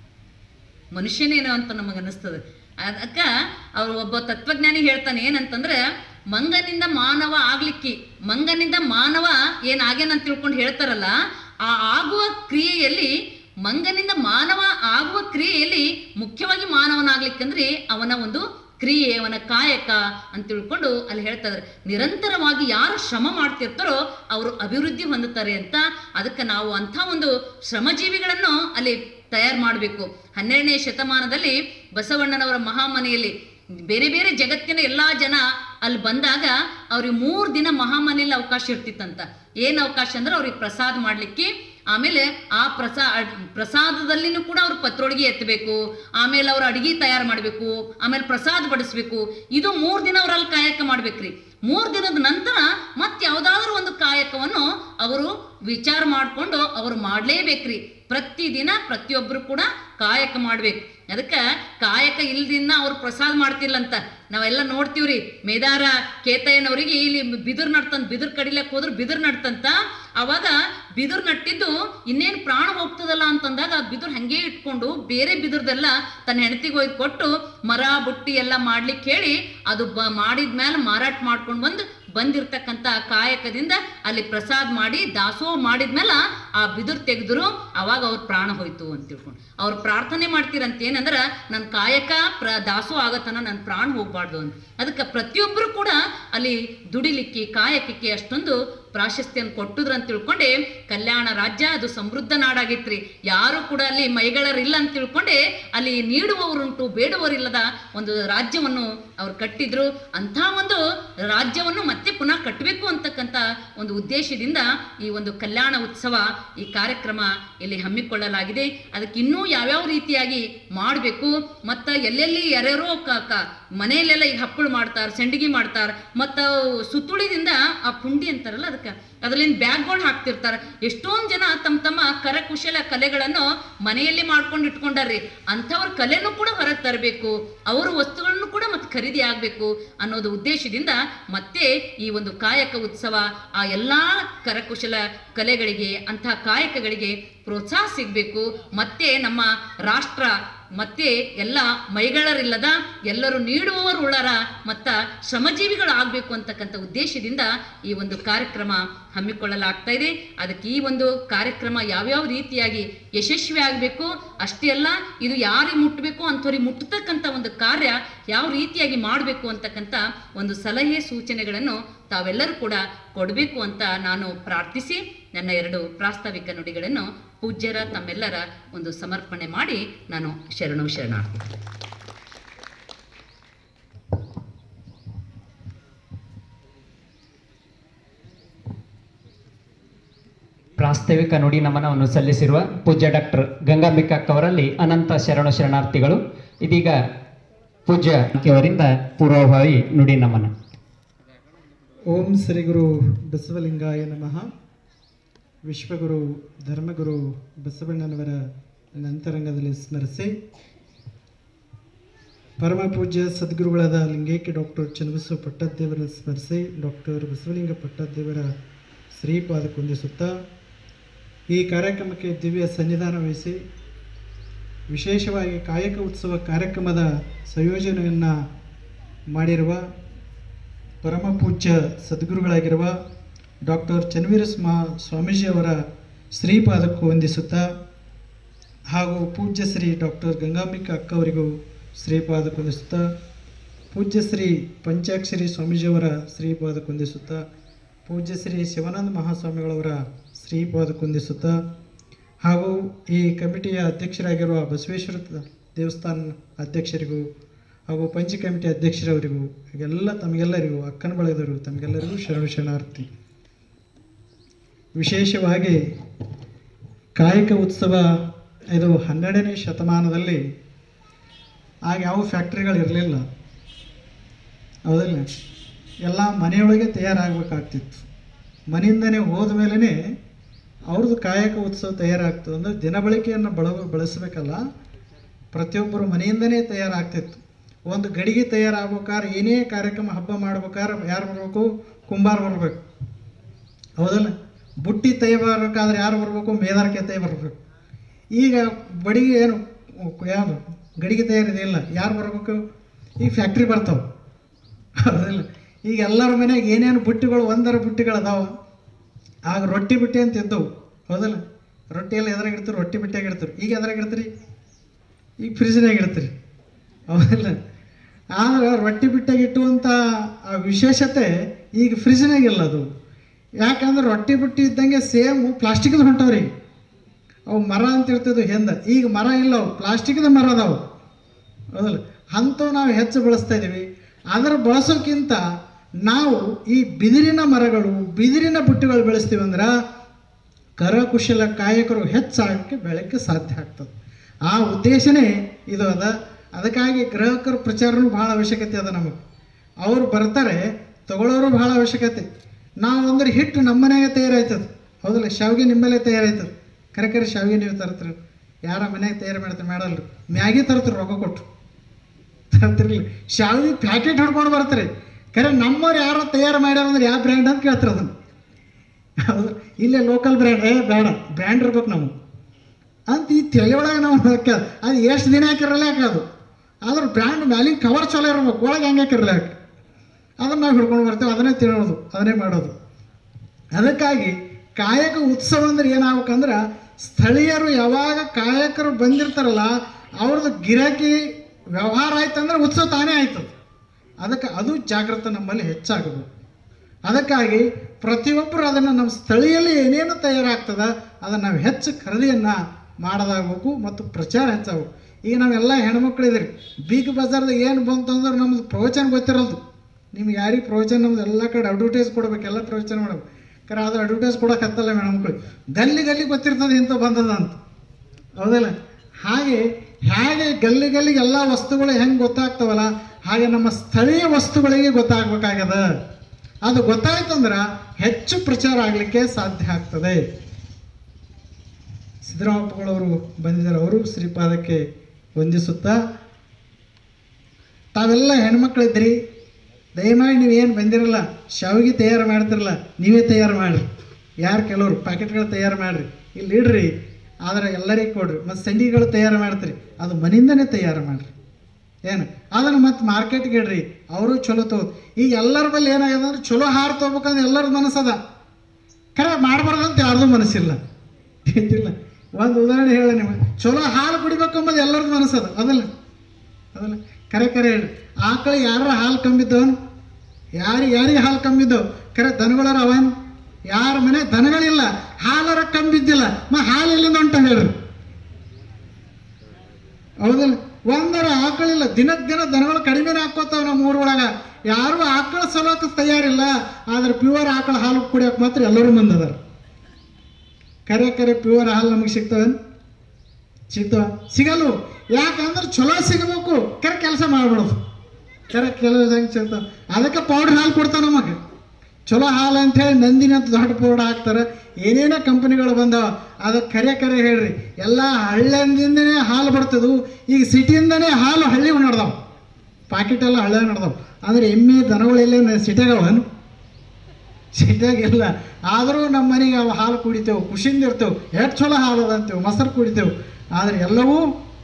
ಮನುಷ್ಯನೇನೋ ಅಂತ ನಮಗೆ ಅನಿಸ್ತದೆ ಅದಕ್ಕ ಅವ್ರು ಒಬ್ಬ ತತ್ವಜ್ಞಾನಿ ಹೇಳ್ತಾನೆ ಏನಂತಂದ್ರೆ ಮಂಗನಿಂದ ಮಾನವ ಆಗ್ಲಿಕ್ಕಿ ಮಂಗನಿಂದ ಮಾನವ ಏನಾಗ್ಯಾನಂತ ತಿಳ್ಕೊಂಡು ಹೇಳ್ತಾರಲ್ಲ ಆ ಆಗುವ ಕ್ರಿಯೆಯಲ್ಲಿ ಮಂಗನಿಂದ ಮಾನವ ಆಗುವ ಕ್ರಿಯೆಯಲ್ಲಿ ಮುಖ್ಯವಾಗಿ ಮಾನವನಾಗ್ಲಿಕ್ಕಂದ್ರೆ ಅವನ ಒಂದು ಕ್ರಿಯೆ ಅವನ ಕಾಯಕ ಅಂತ ತಿಳ್ಕೊಂಡು ಅಲ್ಲಿ ಹೇಳ್ತಾ ಇದ್ದಾರೆ ನಿರಂತರವಾಗಿ ಯಾರು ಶ್ರಮ ಮಾಡ್ತಿರ್ತಾರೋ ಅವರು ಅಭಿವೃದ್ಧಿ ಹೊಂದುತ್ತಾರೆ ಅಂತ ಅದಕ್ಕೆ ನಾವು ಅಂಥ ಒಂದು ಶ್ರಮಜೀವಿಗಳನ್ನು ಅಲ್ಲಿ ತಯಾರು ಮಾಡಬೇಕು ಹನ್ನೆರಡನೇ ಶತಮಾನದಲ್ಲಿ ಬಸವಣ್ಣನವರ ಮಹಾಮನೆಯಲ್ಲಿ ಬೇರೆ ಬೇರೆ ಜಗತ್ತಿನ ಎಲ್ಲಾ ಜನ ಅಲ್ಲಿ ಬಂದಾಗ ಅವ್ರಿಗೆ ಮೂರು ದಿನ ಮಹಾಮನೆಯಲ್ಲಿ ಅವಕಾಶ ಇರ್ತಿತ್ತಂತ ಏನು ಅವಕಾಶ ಅಂದ್ರೆ ಅವ್ರಿಗೆ ಪ್ರಸಾದ ಮಾಡಲಿಕ್ಕೆ ಆಮೇಲೆ ಆ ಪ್ರಸಾ ಅಡ್- ಪ್ರಸಾದದಲ್ಲಿನೂ ಕೂಡ ಅವ್ರು ಪತ್ರೊಳಗೆ ಎತ್ತಬೇಕು ಆಮೇಲೆ ಅವ್ರು ಅಡಿಗೆ ತಯಾರು ಮಾಡಬೇಕು ಆಮೇಲೆ ಪ್ರಸಾದ ಬಡಿಸ್ಬೇಕು ಇದು ಮೂರು ದಿನ ಅವ್ರಲ್ಲಿ ಕಾಯಕ ಮಾಡ್ಬೇಕ್ರಿ ಮೂರು ದಿನದ ನಂತರ ಮತ್ತೆ ಯಾವುದಾದ್ರೂ ಒಂದು ಕಾಯಕವನ್ನು ಅವರು ವಿಚಾರ ಮಾಡಿಕೊಂಡು ಅವರು ಮಾಡಲೇಬೇಕ್ರಿ ಪ್ರತಿದಿನ ಪ್ರತಿಯೊಬ್ಬರು ಕೂಡ ಕಾಯಕ ಮಾಡ್ಬೇಕು ಅದಕ್ಕೆ ಕಾಯಕ ಇಲ್ದಿನ್ನ ಅವ್ರು ಪ್ರಸಾದ ಮಾಡ್ತಿಲ್ಲಂತ ನಾವೆಲ್ಲ ನೋಡ್ತೀವ್ರಿ ಮೇದಾರ ಕೇತಯ್ಯನವರಿಗೆ ಇಲ್ಲಿ ಬಿದಿರು ನಡ್ತಂತ ಬಿದಿರು ಕಡಿಲಕ್ಕೆ ಹೋದ್ರೆ ಬಿದಿರು ನಡ್ತಂತ ಅವಾಗ ಬಿದಿರು ನಟ್ಟಿದ್ದು ಇನ್ನೇನು ಪ್ರಾಣ ಹೋಗ್ತದಲ್ಲ ಅಂತಂದಾಗ ಆ ಬಿದಿರು ಹಂಗೆ ಇಟ್ಕೊಂಡು ಬೇರೆ ಬಿದಿರ್ದೆಲ್ಲ ತನ್ನ ಹೆಂಡತಿಗೆ ಒಯ್ದು ಕೊಟ್ಟು ಮರ ಬುಟ್ಟಿ ಎಲ್ಲ ಮಾಡ್ಲಿಕ್ಕೆ ಹೇಳಿ ಅದು ಬ ಮಾಡಿದ್ಮೇಲೆ ಮಾರಾಟ ಮಾಡ್ಕೊಂಡು ಬಂದು ಬಂದಿರ್ತಕ್ಕಂಥ ಕಾಯಕದಿಂದ ಅಲ್ಲಿ ಪ್ರಸಾದ ಮಾಡಿ ದಾಸೋಹ ಮಾಡಿದ್ಮೇಲೆ ಆ ಬಿದಿರು ತೆಗೆದ್ರು ಅವಾಗ ಅವ್ರ ಪ್ರಾಣ ಹೋಯ್ತು ಅಂತ ತಿಳ್ಕೊಂಡು ಅವ್ರು ಪ್ರಾರ್ಥನೆ ಮಾಡ್ತೀರಂತ ಏನಂದ್ರೆ ನನ್ನ ಕಾಯಕ ಪ್ರ ದಾಸೋಹ ಆಗತನ ನನ್ನ ಪ್ರಾಣ ಹೋಗ್ಬಾರ್ದು ಅಂತ ಅದಕ್ಕೆ ಪ್ರತಿಯೊಬ್ಬರು ಕೂಡ ಅಲ್ಲಿ ದುಡಿಲಿಕ್ಕೆ ಕಾಯಕಕ್ಕೆ ಅಷ್ಟೊಂದು ಪ್ರಾಶಸ್ತ್ಯನ ಕೊಟ್ಟಿದ್ರು ಅಂತ ತಿಳ್ಕೊಂಡೆ ಕಲ್ಯಾಣ ರಾಜ್ಯ ಅದು ಸಮೃದ್ಧ ನಾಡಾಗಿತ್ರಿ ಯಾರು ಕೂಡ ಅಲ್ಲಿ ಮೈಗಳರಿಲ್ಲ ಅಂತ ತಿಳ್ಕೊಂಡೆ ಅಲ್ಲಿ ನೀಡುವವರುಂಟು ಬೇಡುವರಿಲ್ಲದ ಒಂದು ರಾಜ್ಯವನ್ನು ಅವ್ರು ಕಟ್ಟಿದ್ರು ಅಂಥ ಒಂದು ರಾಜ್ಯವನ್ನು ಮತ್ತೆ ಪುನಃ ಕಟ್ಟಬೇಕು ಅಂತಕ್ಕಂಥ ಒಂದು ಉದ್ದೇಶದಿಂದ ಈ ಒಂದು ಕಲ್ಯಾಣ ಉತ್ಸವ ಈ ಕಾರ್ಯಕ್ರಮ ಇಲ್ಲಿ ಹಮ್ಮಿಕೊಳ್ಳಲಾಗಿದೆ ಅದಕ್ಕೆ ಇನ್ನೂ ಯಾವ್ಯಾವ ರೀತಿಯಾಗಿ ಮಾಡಬೇಕು ಮತ್ತು ಎಲ್ಲೆಲ್ಲಿ ಯಾರ್ಯಾರೋ ಕ ಕ ಮನೆಯಲ್ಲೆಲ್ಲ ಈಗ ಹಪ್ಪಳು ಮಾಡ್ತಾರೆ ಸಂಡಿಗೆ ಮಾಡ್ತಾರೆ ಮತ್ತು ಸುತ್ತುಳಿದಿಂದ ಆ ಪುಂಡಿ ಅಂತಾರಲ್ಲ ಅದಕ್ಕೆ ಅದರಲ್ಲಿಂದ ಬ್ಯಾಗ್ಗಳು ಹಾಕ್ತಿರ್ತಾರೆ ಎಷ್ಟೊಂದು ಜನ ತಮ್ಮ ತಮ್ಮ ಕರಕುಶಲ ಕಲೆಗಳನ್ನು ಮನೆಯಲ್ಲಿ ಮಾಡ್ಕೊಂಡು ಇಟ್ಕೊಂಡಾರ್ರಿ ಅಂಥವ್ರ ಕಲೆನೂ ಕೂಡ ಹೊರಗೆ ತರಬೇಕು ಅವ್ರ ವಸ್ತುಗಳನ್ನು ಕೂಡ ಮತ್ತೆ ಖರೀದಿ ಆಗಬೇಕು ಅನ್ನೋದು ಉದ್ದೇಶದಿಂದ ಮತ್ತೆ ಈ ಒಂದು ಕಾಯಕ ಉತ್ಸವ ಆ ಎಲ್ಲ ಕರಕುಶಲ ಕಲೆಗಳಿಗೆ ಅಂಥ ಕಾಯಕಗಳಿಗೆ ಪ್ರೋತ್ಸಾಹ ಸಿಗಬೇಕು ಮತ್ತೆ ನಮ್ಮ ರಾಷ್ಟ್ರ ಮತ್ತೆ ಎಲ್ಲ ಮೈಗಳರಿಲ್ಲದ ಎಲ್ಲರೂ ನೀಡುವವರು ಉಳ್ಳರ ಮತ್ತ ಶ್ರಮಜೀವಿಗಳು ಆಗಬೇಕು ಅಂತಕ್ಕಂಥ ಉದ್ದೇಶದಿಂದ ಈ ಒಂದು ಕಾರ್ಯಕ್ರಮ ಹಮ್ಮಿಕೊಳ್ಳಲಾಗ್ತಾ ಇದೆ ಅದಕ್ಕೆ ಈ ಒಂದು ಕಾರ್ಯಕ್ರಮ ಯಾವ್ಯಾವ ರೀತಿಯಾಗಿ ಯಶಸ್ವಿ ಆಗಬೇಕು ಅಷ್ಟೇ ಅಲ್ಲ ಇದು ಯಾರಿಗೆ ಮುಟ್ಟಬೇಕು ಅಂಥವ್ರಿಗೆ ಮುಟ್ಟತಕ್ಕಂಥ ಒಂದು ಕಾರ್ಯ ಯಾವ ರೀತಿಯಾಗಿ ಮಾಡಬೇಕು ಅಂತಕ್ಕಂಥ ಒಂದು ಸಲಹೆ ಸೂಚನೆಗಳನ್ನು ತಾವೆಲ್ಲರೂ ಕೂಡ ಕೊಡಬೇಕು ಅಂತ ನಾನು ಪ್ರಾರ್ಥಿಸಿ ನನ್ನ ಎರಡು ಪ್ರಾಸ್ತಾವಿಕ ನುಡಿಗಳನ್ನು ಪೂಜ್ಯರ ತಮ್ಮೆಲ್ಲರ ಒಂದು ಸಮರ್ಪಣೆ ಮಾಡಿ ನಾನು ಶರಣು ಶರಣಾರ್ಥಿ ಪ್ರಾಸ್ತಾವಿಕ ನುಡಿ ನಮನವನ್ನು ಸಲ್ಲಿಸಿರುವ ಪೂಜ್ಯ ಡಾಕ್ಟರ್ ಗಂಗಾಂಬಿಕಾ ಅವರಲ್ಲಿ ಅನಂತ ಶರಣ ಶರಣಾರ್ಥಿಗಳು ಇದೀಗ ಪೂಜ್ಯ ಅವರಿಂದ ಪೂರ್ವಭಾವಿ ನುಡಿ ನಮನ ಓಂ ಶ್ರೀ ಗುರು ಬಸವಲಿಂಗಾಯ ನಮಃ ವಿಶ್ವಗುರು ಧರ್ಮಗುರು ಬಸವಣ್ಣನವರ ಅಂತರಂಗದಲ್ಲಿ ಸ್ಮರಿಸಿ ಪರಮ ಪೂಜ್ಯ ಸದ್ಗುರುಗಳಾದ ಲಿಂಗೈಕ್ಯ ಡಾಕ್ಟರ್ ಚನ್ನಬಸವ ಪಟ್ಟದ್ದೇವರ ಸ್ಮರಿಸಿ ಡಾಕ್ಟರ್ ಬಸವಲಿಂಗ ಪಟ್ಟದ್ದೇವರ ಶ್ರೀಪಾದ ಕುಂದಿಸುತ್ತಾ ಈ ಕಾರ್ಯಕ್ರಮಕ್ಕೆ ದಿವ್ಯ ಸನ್ನಿಧಾನ ವಹಿಸಿ ವಿಶೇಷವಾಗಿ ಕಾಯಕ ಉತ್ಸವ ಕಾರ್ಯಕ್ರಮದ ಸಂಯೋಜನೆಯನ್ನು ಮಾಡಿರುವ ಪರಮ ಪೂಜ್ಯ ಸದ್ಗುರುಗಳಾಗಿರುವ ಡಾಕ್ಟರ್ ಚನ್ವೀರ ಸ್ಮಾ ಸ್ವಾಮೀಜಿಯವರ ಶ್ರೀಪಾದಕ್ಕೂ ವಂದಿಸುತ್ತಾ ಹಾಗೂ ಪೂಜ್ಯ ಶ್ರೀ ಡಾಕ್ಟರ್ ಗಂಗಾಂಬಿಕಾ ಅಕ್ಕ ಅವರಿಗೂ ಶ್ರೀಪಾದಕ್ಕೆ ವಂದಿಸುತ್ತಾ ಪೂಜ್ಯ ಶ್ರೀ ಪಂಚಾಕ್ಷರಿ ಸ್ವಾಮೀಜಿಯವರ ಶ್ರೀಪಾದಕ್ಕೆ ವಂದಿಸುತ್ತಾ ಪೂಜ್ಯ ಶ್ರೀ ಶಿವಾನಂದ ಮಹಾಸ್ವಾಮಿಗಳವರ ಶ್ರೀಪಾದಕ್ಕೆ ವಂದಿಸುತ್ತಾ ಹಾಗೂ ಈ ಕಮಿಟಿಯ ಅಧ್ಯಕ್ಷರಾಗಿರುವ ಬಸವೇಶ್ವರ ದೇವಸ್ಥಾನ ಅಧ್ಯಕ್ಷರಿಗೂ ಹಾಗೂ ಪಂಚ ಕಮಿಟಿ ಅಧ್ಯಕ್ಷರವರಿಗೂ ಎಲ್ಲ ತಮಗೆಲ್ಲರಿಗೂ ಅಕ್ಕನ ಬಳಗದವರು ತಮಗೆಲ್ಲರಿಗೂ ಶರಣು ಶರಣಾರ್ಥಿ ವಿಶೇಷವಾಗಿ ಕಾಯಕ ಉತ್ಸವ ಇದು ಹನ್ನೆರಡನೇ ಶತಮಾನದಲ್ಲಿ ಆಗ ಯಾವ ಫ್ಯಾಕ್ಟ್ರಿಗಳು ಇರಲಿಲ್ಲ ಹೌದಿಲ್ಲ ಎಲ್ಲ ಮನೆಯೊಳಗೆ ತಯಾರಾಗಬೇಕಾಗ್ತಿತ್ತು ಮನೆಯಿಂದನೇ ಹೋದ ಮೇಲೇ ಅವ್ರದ್ದು ಕಾಯಕ ಉತ್ಸವ ತಯಾರಾಗ್ತದೆ ಅಂದರೆ ದಿನಬಳಕೆಯನ್ನು ಬಳ ಬಳಸಬೇಕಲ್ಲ ಪ್ರತಿಯೊಬ್ಬರು ಮನೆಯಿಂದನೇ ತಯಾರಾಗ್ತಿತ್ತು ಒಂದು ಗಡಿಗೆ ತಯಾರಾಗ್ಬೇಕಾದ್ರೆ ಏನೇ ಕಾರ್ಯಕ್ರಮ ಹಬ್ಬ ಮಾಡ್ಬೇಕಾದ್ರೆ ಯಾರು ಬರಬೇಕು ಕುಂಬಾರ ಬರಬೇಕು ಹೌದಲ್ಲ ಬುಟ್ಟಿ ತೈ ಬರಬೇಕಾದ್ರೆ ಯಾರು ಬರಬೇಕು ಮೇದಾರಿಕೆ ತೈ ಬರಬೇಕು ಈಗ ಬಡಿಗೆ ಏನು ಯಾರು ಗಡಿಗೆ ತಯಾರಿದೆಯಿಲ್ಲ ಯಾರು ಬರಬೇಕು ಈಗ ಫ್ಯಾಕ್ಟ್ರಿ ಬರ್ತಾವೆ ಹೌದಿಲ್ಲ ಈಗ ಎಲ್ಲರ ಮನೆಯಾಗ ಏನೇನು ಬುಟ್ಟಿಗಳು ಒಂದರ ಬುಟ್ಟಿಗಳು ಅದಾವ ಆಗ ರೊಟ್ಟಿ ಬುಟ್ಟಿ ಅಂತ ಇದ್ದವು ಹೌದಲ್ಲ ರೊಟ್ಟಿ ಎಲ್ಲ ಎದ್ರಾಗ ಇಡ್ತೀರಿ ರೊಟ್ಟಿ ಬುಟ್ಟಿಯಾಗ ಇಡ್ತೀರಿ ಈಗ ಎದ್ರಾಗ ಇಡ್ತೀರಿ ಈಗ ಫ್ರಿಜ್ನಾಗ ಇಡ್ತೀರಿ ಹೌದಿಲ್ಲ ಆದ್ರೆ ರೊಟ್ಟಿ ಬಿಟ್ಟಾಗ ಇಟ್ಟುವಂಥ ಆ ವಿಶೇಷತೆ ಈಗ ಫ್ರಿಜ್ನಾಗಿಲ್ಲ ಅದು ಯಾಕಂದ್ರೆ ರೊಟ್ಟಿ ಬುಟ್ಟಿ ಇದ್ದಂಗೆ ಸೇಮು ಪ್ಲಾಸ್ಟಿಕ್ದು ಹೊಂಟವ್ರಿ ಅವು ಮರ ಅಂತ ಇರ್ತಿದ್ವು ಹಿಂದೆ ಈಗ ಮರ ಇಲ್ಲ ಅವು ಪ್ಲಾಸ್ಟಿಕ್ದ ಮರ ಅದಾವು ಹೌದಲ್ಲ ಅಂಥವು ನಾವು ಹೆಚ್ಚು ಬಳಸ್ತಾ ಇದ್ದೀವಿ ಅದರ ಬಳಸೋಕ್ಕಿಂತ ನಾವು ಈ ಬಿದಿರಿನ ಮರಗಳು ಬಿದಿರಿನ ಬುಟ್ಟಿಗಳು ಬೆಳೆಸ್ತೀವಿ ಅಂದ್ರೆ ಕರಕುಶಲ ಕಾಯಕರು ಹೆಚ್ಚಾಗಕ್ಕೆ ಬೆಳಕ್ಕೆ ಸಾಧ್ಯ ಆಗ್ತದೆ ಆ ಉದ್ದೇಶನೇ ಇದು ಅದ ಅದಕ್ಕಾಗಿ ಗ್ರಾಹಕರ ಪ್ರಚಾರನೂ ಭಾಳ ಅವಶ್ಯಕತೆ ಅದ ನಮಗೆ ಅವ್ರು ಬರ್ತಾರೆ ತಗೊಳ್ಳೋರು ಭಾಳ ಅವಶ್ಯಕತೆ ನಾವು ಅಂದ್ರೆ ಹಿಟ್ಟು ನಮ್ಮ ಮನೆಯಾಗೆ ತಯಾರಾಯ್ತದೆ ಹೌದಲ್ಲ ಶಾವಿಗೆ ನಿಮ್ಮಲ್ಲೇ ತಯಾರಾಯ್ತದೆ ಕರೆ ಕರೆ ಶಾವಿಗೆ ನೀವು ತರ್ತೀರಿ ಯಾರ ಮನೆಯಾಗ ತಯಾರು ಮಾಡ್ತಾರೆ ಮಾಡಲ್ರಿ ಮ್ಯಾಗಿ ತರ್ತೀರಿ ರೊಕ್ಕ ಕೊಟ್ಟು ತರ್ತಿರ್ಲಿ ಶಾವಿಗೆ ಪ್ಯಾಕೆಟ್ ಹೊಡ್ಕೊಂಡು ಬರ್ತಾರೆ ಕರೆ ನಮ್ಮವ್ರು ಯಾರೋ ತಯಾರು ಮಾಡ್ಯಾರ ಅಂದ್ರೆ ಯಾವ ಬ್ರ್ಯಾಂಡ್ ಅಂತ ಕೇಳ್ತಾರೆ ಅದನ್ನು ಹೌದು ಇಲ್ಲೇ ಲೋಕಲ್ ಬ್ರ್ಯಾಂಡ್ ಏ ಬೇಡ ಬ್ರ್ಯಾಂಡ್ ಇರ್ಬೇಕು ನಾವು ಅಂತ ಈ ತಲೆಯೊಳಗೆ ನಾವು ಹಾಕ್ಯ ಅದು ಎಷ್ಟು ದಿನ ಹಾಕಿರಲ್ಲ ಅದು ಆದ್ರೆ ಬ್ರ್ಯಾಂಡ್ ಮ್ಯಾಲಿನ ಕವರ್ ಚಲೋ ಇರ್ಬೇಕು ಒಳಗೆ ಹೆಂಗೆ ಹಾಕಿರಲ್ಲ ಯಾಕೆ ಅದನ್ನು ನಾವು ಹಿಡ್ಕೊಂಡು ಬರ್ತೇವೆ ಅದನ್ನೇ ತಿನ್ನೋದು ಅದನ್ನೇ ಮಾಡೋದು ಅದಕ್ಕಾಗಿ ಕಾಯಕ ಉತ್ಸವ ಅಂದ್ರೆ ಏನಾಗ್ಬೇಕಂದ್ರೆ ಸ್ಥಳೀಯರು ಯಾವಾಗ ಕಾಯಕರು ಬಂದಿರ್ತಾರಲ್ಲ ಅವ್ರದ್ದು ಗಿರಾಕಿ ವ್ಯವಹಾರ ಆಯ್ತಂದ್ರೆ ಉತ್ಸವ ತಾನೇ ಆಯ್ತದೆ ಅದಕ್ಕೆ ಅದು ಜಾಗೃತ ನಮ್ಮಲ್ಲಿ ಹೆಚ್ಚಾಗಬೇಕು ಅದಕ್ಕಾಗಿ ಪ್ರತಿಯೊಬ್ಬರು ಅದನ್ನು ನಮ್ಮ ಸ್ಥಳೀಯಲ್ಲಿ ಏನೇನು ತಯಾರಾಗ್ತದೆ ಅದನ್ನು ನಾವು ಹೆಚ್ಚು ಖರೀದಿಯನ್ನು ಮಾಡೋದಾಗಬೇಕು ಮತ್ತು ಪ್ರಚಾರ ಹೆಚ್ಚಾಗಬೇಕು ಈಗ ನಾವೆಲ್ಲ ಹೆಣ್ಮಕ್ಳಿದ್ರಿ ಬಿಗ್ ಬಜಾರ್ದಾಗ ಏನು ಬಂತು ಅಂದ್ರೆ ನಮ್ಮದು ಪ್ರವಚನ ಗೊತ್ತಿರಲ್ದು ನಿಮ್ಗೆ ಯಾರಿಗೆ ಪ್ರವಚನ ನಮ್ದು ಎಲ್ಲ ಕಡೆ ಅಡ್ವರ್ಟೈಸ್ ಕೊಡ್ಬೇಕು ಎಲ್ಲ ಪ್ರವಚನ ಮಾಡ್ಬೇಕು ಕರೆ ಅದು ಅಡ್ವರ್ಟೈಸ್ ಕೊಡೋಕೆ ಹತ್ತಲ್ಲ ಹೆಣ್ಮಕ್ಳು ಗಲ್ಲಿ ಗಲ್ಲಿ ಗೊತ್ತಿರ್ತದೆ ಇಂಥ ಬಂದದ ಅಂತ ಹೌದಲ್ಲ ಹಾಗೆ ಹೇಗೆ ಗಲ್ಲಿ ಗಲ್ಲಿಗೆ ಎಲ್ಲ ವಸ್ತುಗಳು ಹೆಂಗೆ ಗೊತ್ತಾಗ್ತವಲ್ಲ ಹಾಗೆ ನಮ್ಮ ಸ್ಥಳೀಯ ವಸ್ತುಗಳಿಗೆ ಗೊತ್ತಾಗಬೇಕಾಗ್ಯದ ಅದು ಗೊತ್ತಾಯ್ತಂದ್ರೆ ಹೆಚ್ಚು ಪ್ರಚಾರ ಆಗಲಿಕ್ಕೆ ಸಾಧ್ಯ ಆಗ್ತದೆ ಸಿದ್ದರಾಮಪ್ಪಗಳವರು ಬಂದಿದ್ದಾರೆ ಅವರು ಶ್ರೀಪಾದಕ್ಕೆ ವಂದಿಸುತ್ತಾ ತಾವೆಲ್ಲ ಹೆಣ್ಮಕ್ಳಿದ್ರಿ ದಯಮಾಡಿ ನೀವೇನು ಬಂದಿರಲ್ಲ ಶಾವಿಗೆ ತಯಾರು ಮಾಡ್ತಿರಲ್ಲ ನೀವೇ ತಯಾರು ಮಾಡಿರಿ ಯಾರು ಕೆಲವರು ಪ್ಯಾಕೆಟ್ಗಳು ತಯಾರು ಮಾಡಿರಿ ಇಲ್ಲಿ ಇಡ್ರಿ ಆದರೆ ಎಲ್ಲರಿಗೆ ಕೊಡ್ರಿ ಮತ್ತು ಸಂಡಿಗೆಗಳು ತಯಾರು ಮಾಡ್ತೀರಿ ಅದು ಮನೆಯಿಂದನೇ ತಯಾರು ಮಾಡಿರಿ ಏನು ಅದನ್ನು ಮತ್ತೆ ಮಾರ್ಕೆಟ್ಗೆ ಇಡ್ರಿ ಅವರು ಚಲೋ ತಗೋ ಈಗ ಎಲ್ಲರ ಬಲ್ಲಿ ಏನಾಗ್ಯದ ಅಂದ್ರೆ ಚಲೋ ಹಾರ ತೊಗೋಬೇಕಂದ್ರೆ ಎಲ್ಲರದ್ದು ಮನಸ್ಸದ ಖರೆ ಮಾಡಬಾರ್ದು ಅಂತ ಯಾರ್ದು ಮನಸ್ಸಿಲ್ಲ ಗೊತ್ತಿಲ್ಲ ಒಂದು ಉದಾಹರಣೆ ಹೇಳ ನಿಮಗೆ ಚಲೋ ಹಾಲು ಕುಡಿಬೇಕಂಬುದು ಎಲ್ಲರದ್ದು ಮನಸ್ಸದ ಅದಲ್ಲ ಅದಲ್ಲ ಕರೆ ಕರೆ ಹೇಳಿ ಆಕಳು ಯಾರ ಹಾಲು ಕಮ್ಮಿದ್ದವನು ಯಾರಿಗೆ ಯಾರಿಗೆ ಹಾಲು ಕಮ್ಮಿದ್ದವು ಕರೆ ದನಗಳರ ಅವನ್ ಯಾರ ಮನೆ ದನಗಳಿಲ್ಲ ಹಾಲರ ಕಮ್ಮಿದ್ದಿಲ್ಲ ಮ ಹಾಲು ಎಲ್ಲಿಂದ ಹೊಂಟ ಹೇಳ್ರಿ ಹೌದಲ್ಲ ಒಂದರ ಆಕಳಿಲ್ಲ ದಿನಕ್ಕೆ ದಿನ ದನಗಳು ಕಡಿಮೆನೇ ಹಾಕೋತಾವ ನಮ್ಮ ಊರೊಳಗೆ ಯಾರು ಆಕಳ ಸಲೋಕೆ ತಯಾರಿಲ್ಲ ಆದ್ರೆ ಪ್ಯೂರ್ ಆಕಳ ಹಾಲು ಕುಡಿಯೋಕೆ ಮಾತ್ರ ಎಲ್ಲರೂ ಮಂದದಾರ ಕರೆ ಕರೆ ಪ್ಯೂರ್ ಹಾಲು ನಮಗೆ ಸಿಗ್ತವೇನು ಸಿಗ್ತವ ಸಿಗಲ್ವು ಯಾಕಂದ್ರೆ ಚಲೋ ಸಿಗಬೇಕು ಕರೆ ಕೆಲಸ ಮಾಡ್ಬಿಡೋದು ಕರೆ ಕೆಲಸ ಹೆಂಗೆ ಸಿಗ್ತಾವ ಅದಕ್ಕೆ ಪೌಡ್ರ್ ಹಾಲು ಕೊಡ್ತಾವ ನಮಗೆ ಚಲೋ ಹಾಲು ಅಂಥೇಳಿ ನಂದಿನಿ ಅಂತ ದೊಡ್ಡ ಬೋರ್ಡ್ ಹಾಕ್ತಾರೆ ಏನೇನೋ ಕಂಪನಿಗಳು ಬಂದಾವ ಅದಕ್ಕೆ ಕರೆ ಕರೆ ಹೇಳ್ರಿ ಎಲ್ಲ ಹಳ್ಳಿಯಿಂದನೇ ಹಾಲು ಬರ್ತದವು ಈಗ ಸಿಟಿಯಿಂದನೇ ಹಾಲು ಹಳ್ಳಿ ನಡೆದಾವ ಪಾಕೆಟ್ ಎಲ್ಲ ಹಳ್ಳಿ ನಡೆದಾವ ಅಂದ್ರೆ ಎಮ್ಮೆ ದನಗಳೆಲ್ಲ ಸಿಟಿಗಳವನು ಸಿಟಿಯಾಗಿಲ್ಲ ಆದರೂ ನಮ್ಮ ಮನೆಗೆ ಅವು ಹಾಲು ಕುಡಿತೇವೆ ಖುಷಿಯಿಂದ ಇರ್ತೇವೆ ಎಷ್ಟು ಚಲೋ ಹಾಲು ಅದ ಅಂತೇವೆ ಮೊಸರು ಕುಡಿತೇವೆ ಆದರೆ ಎಲ್ಲವೂ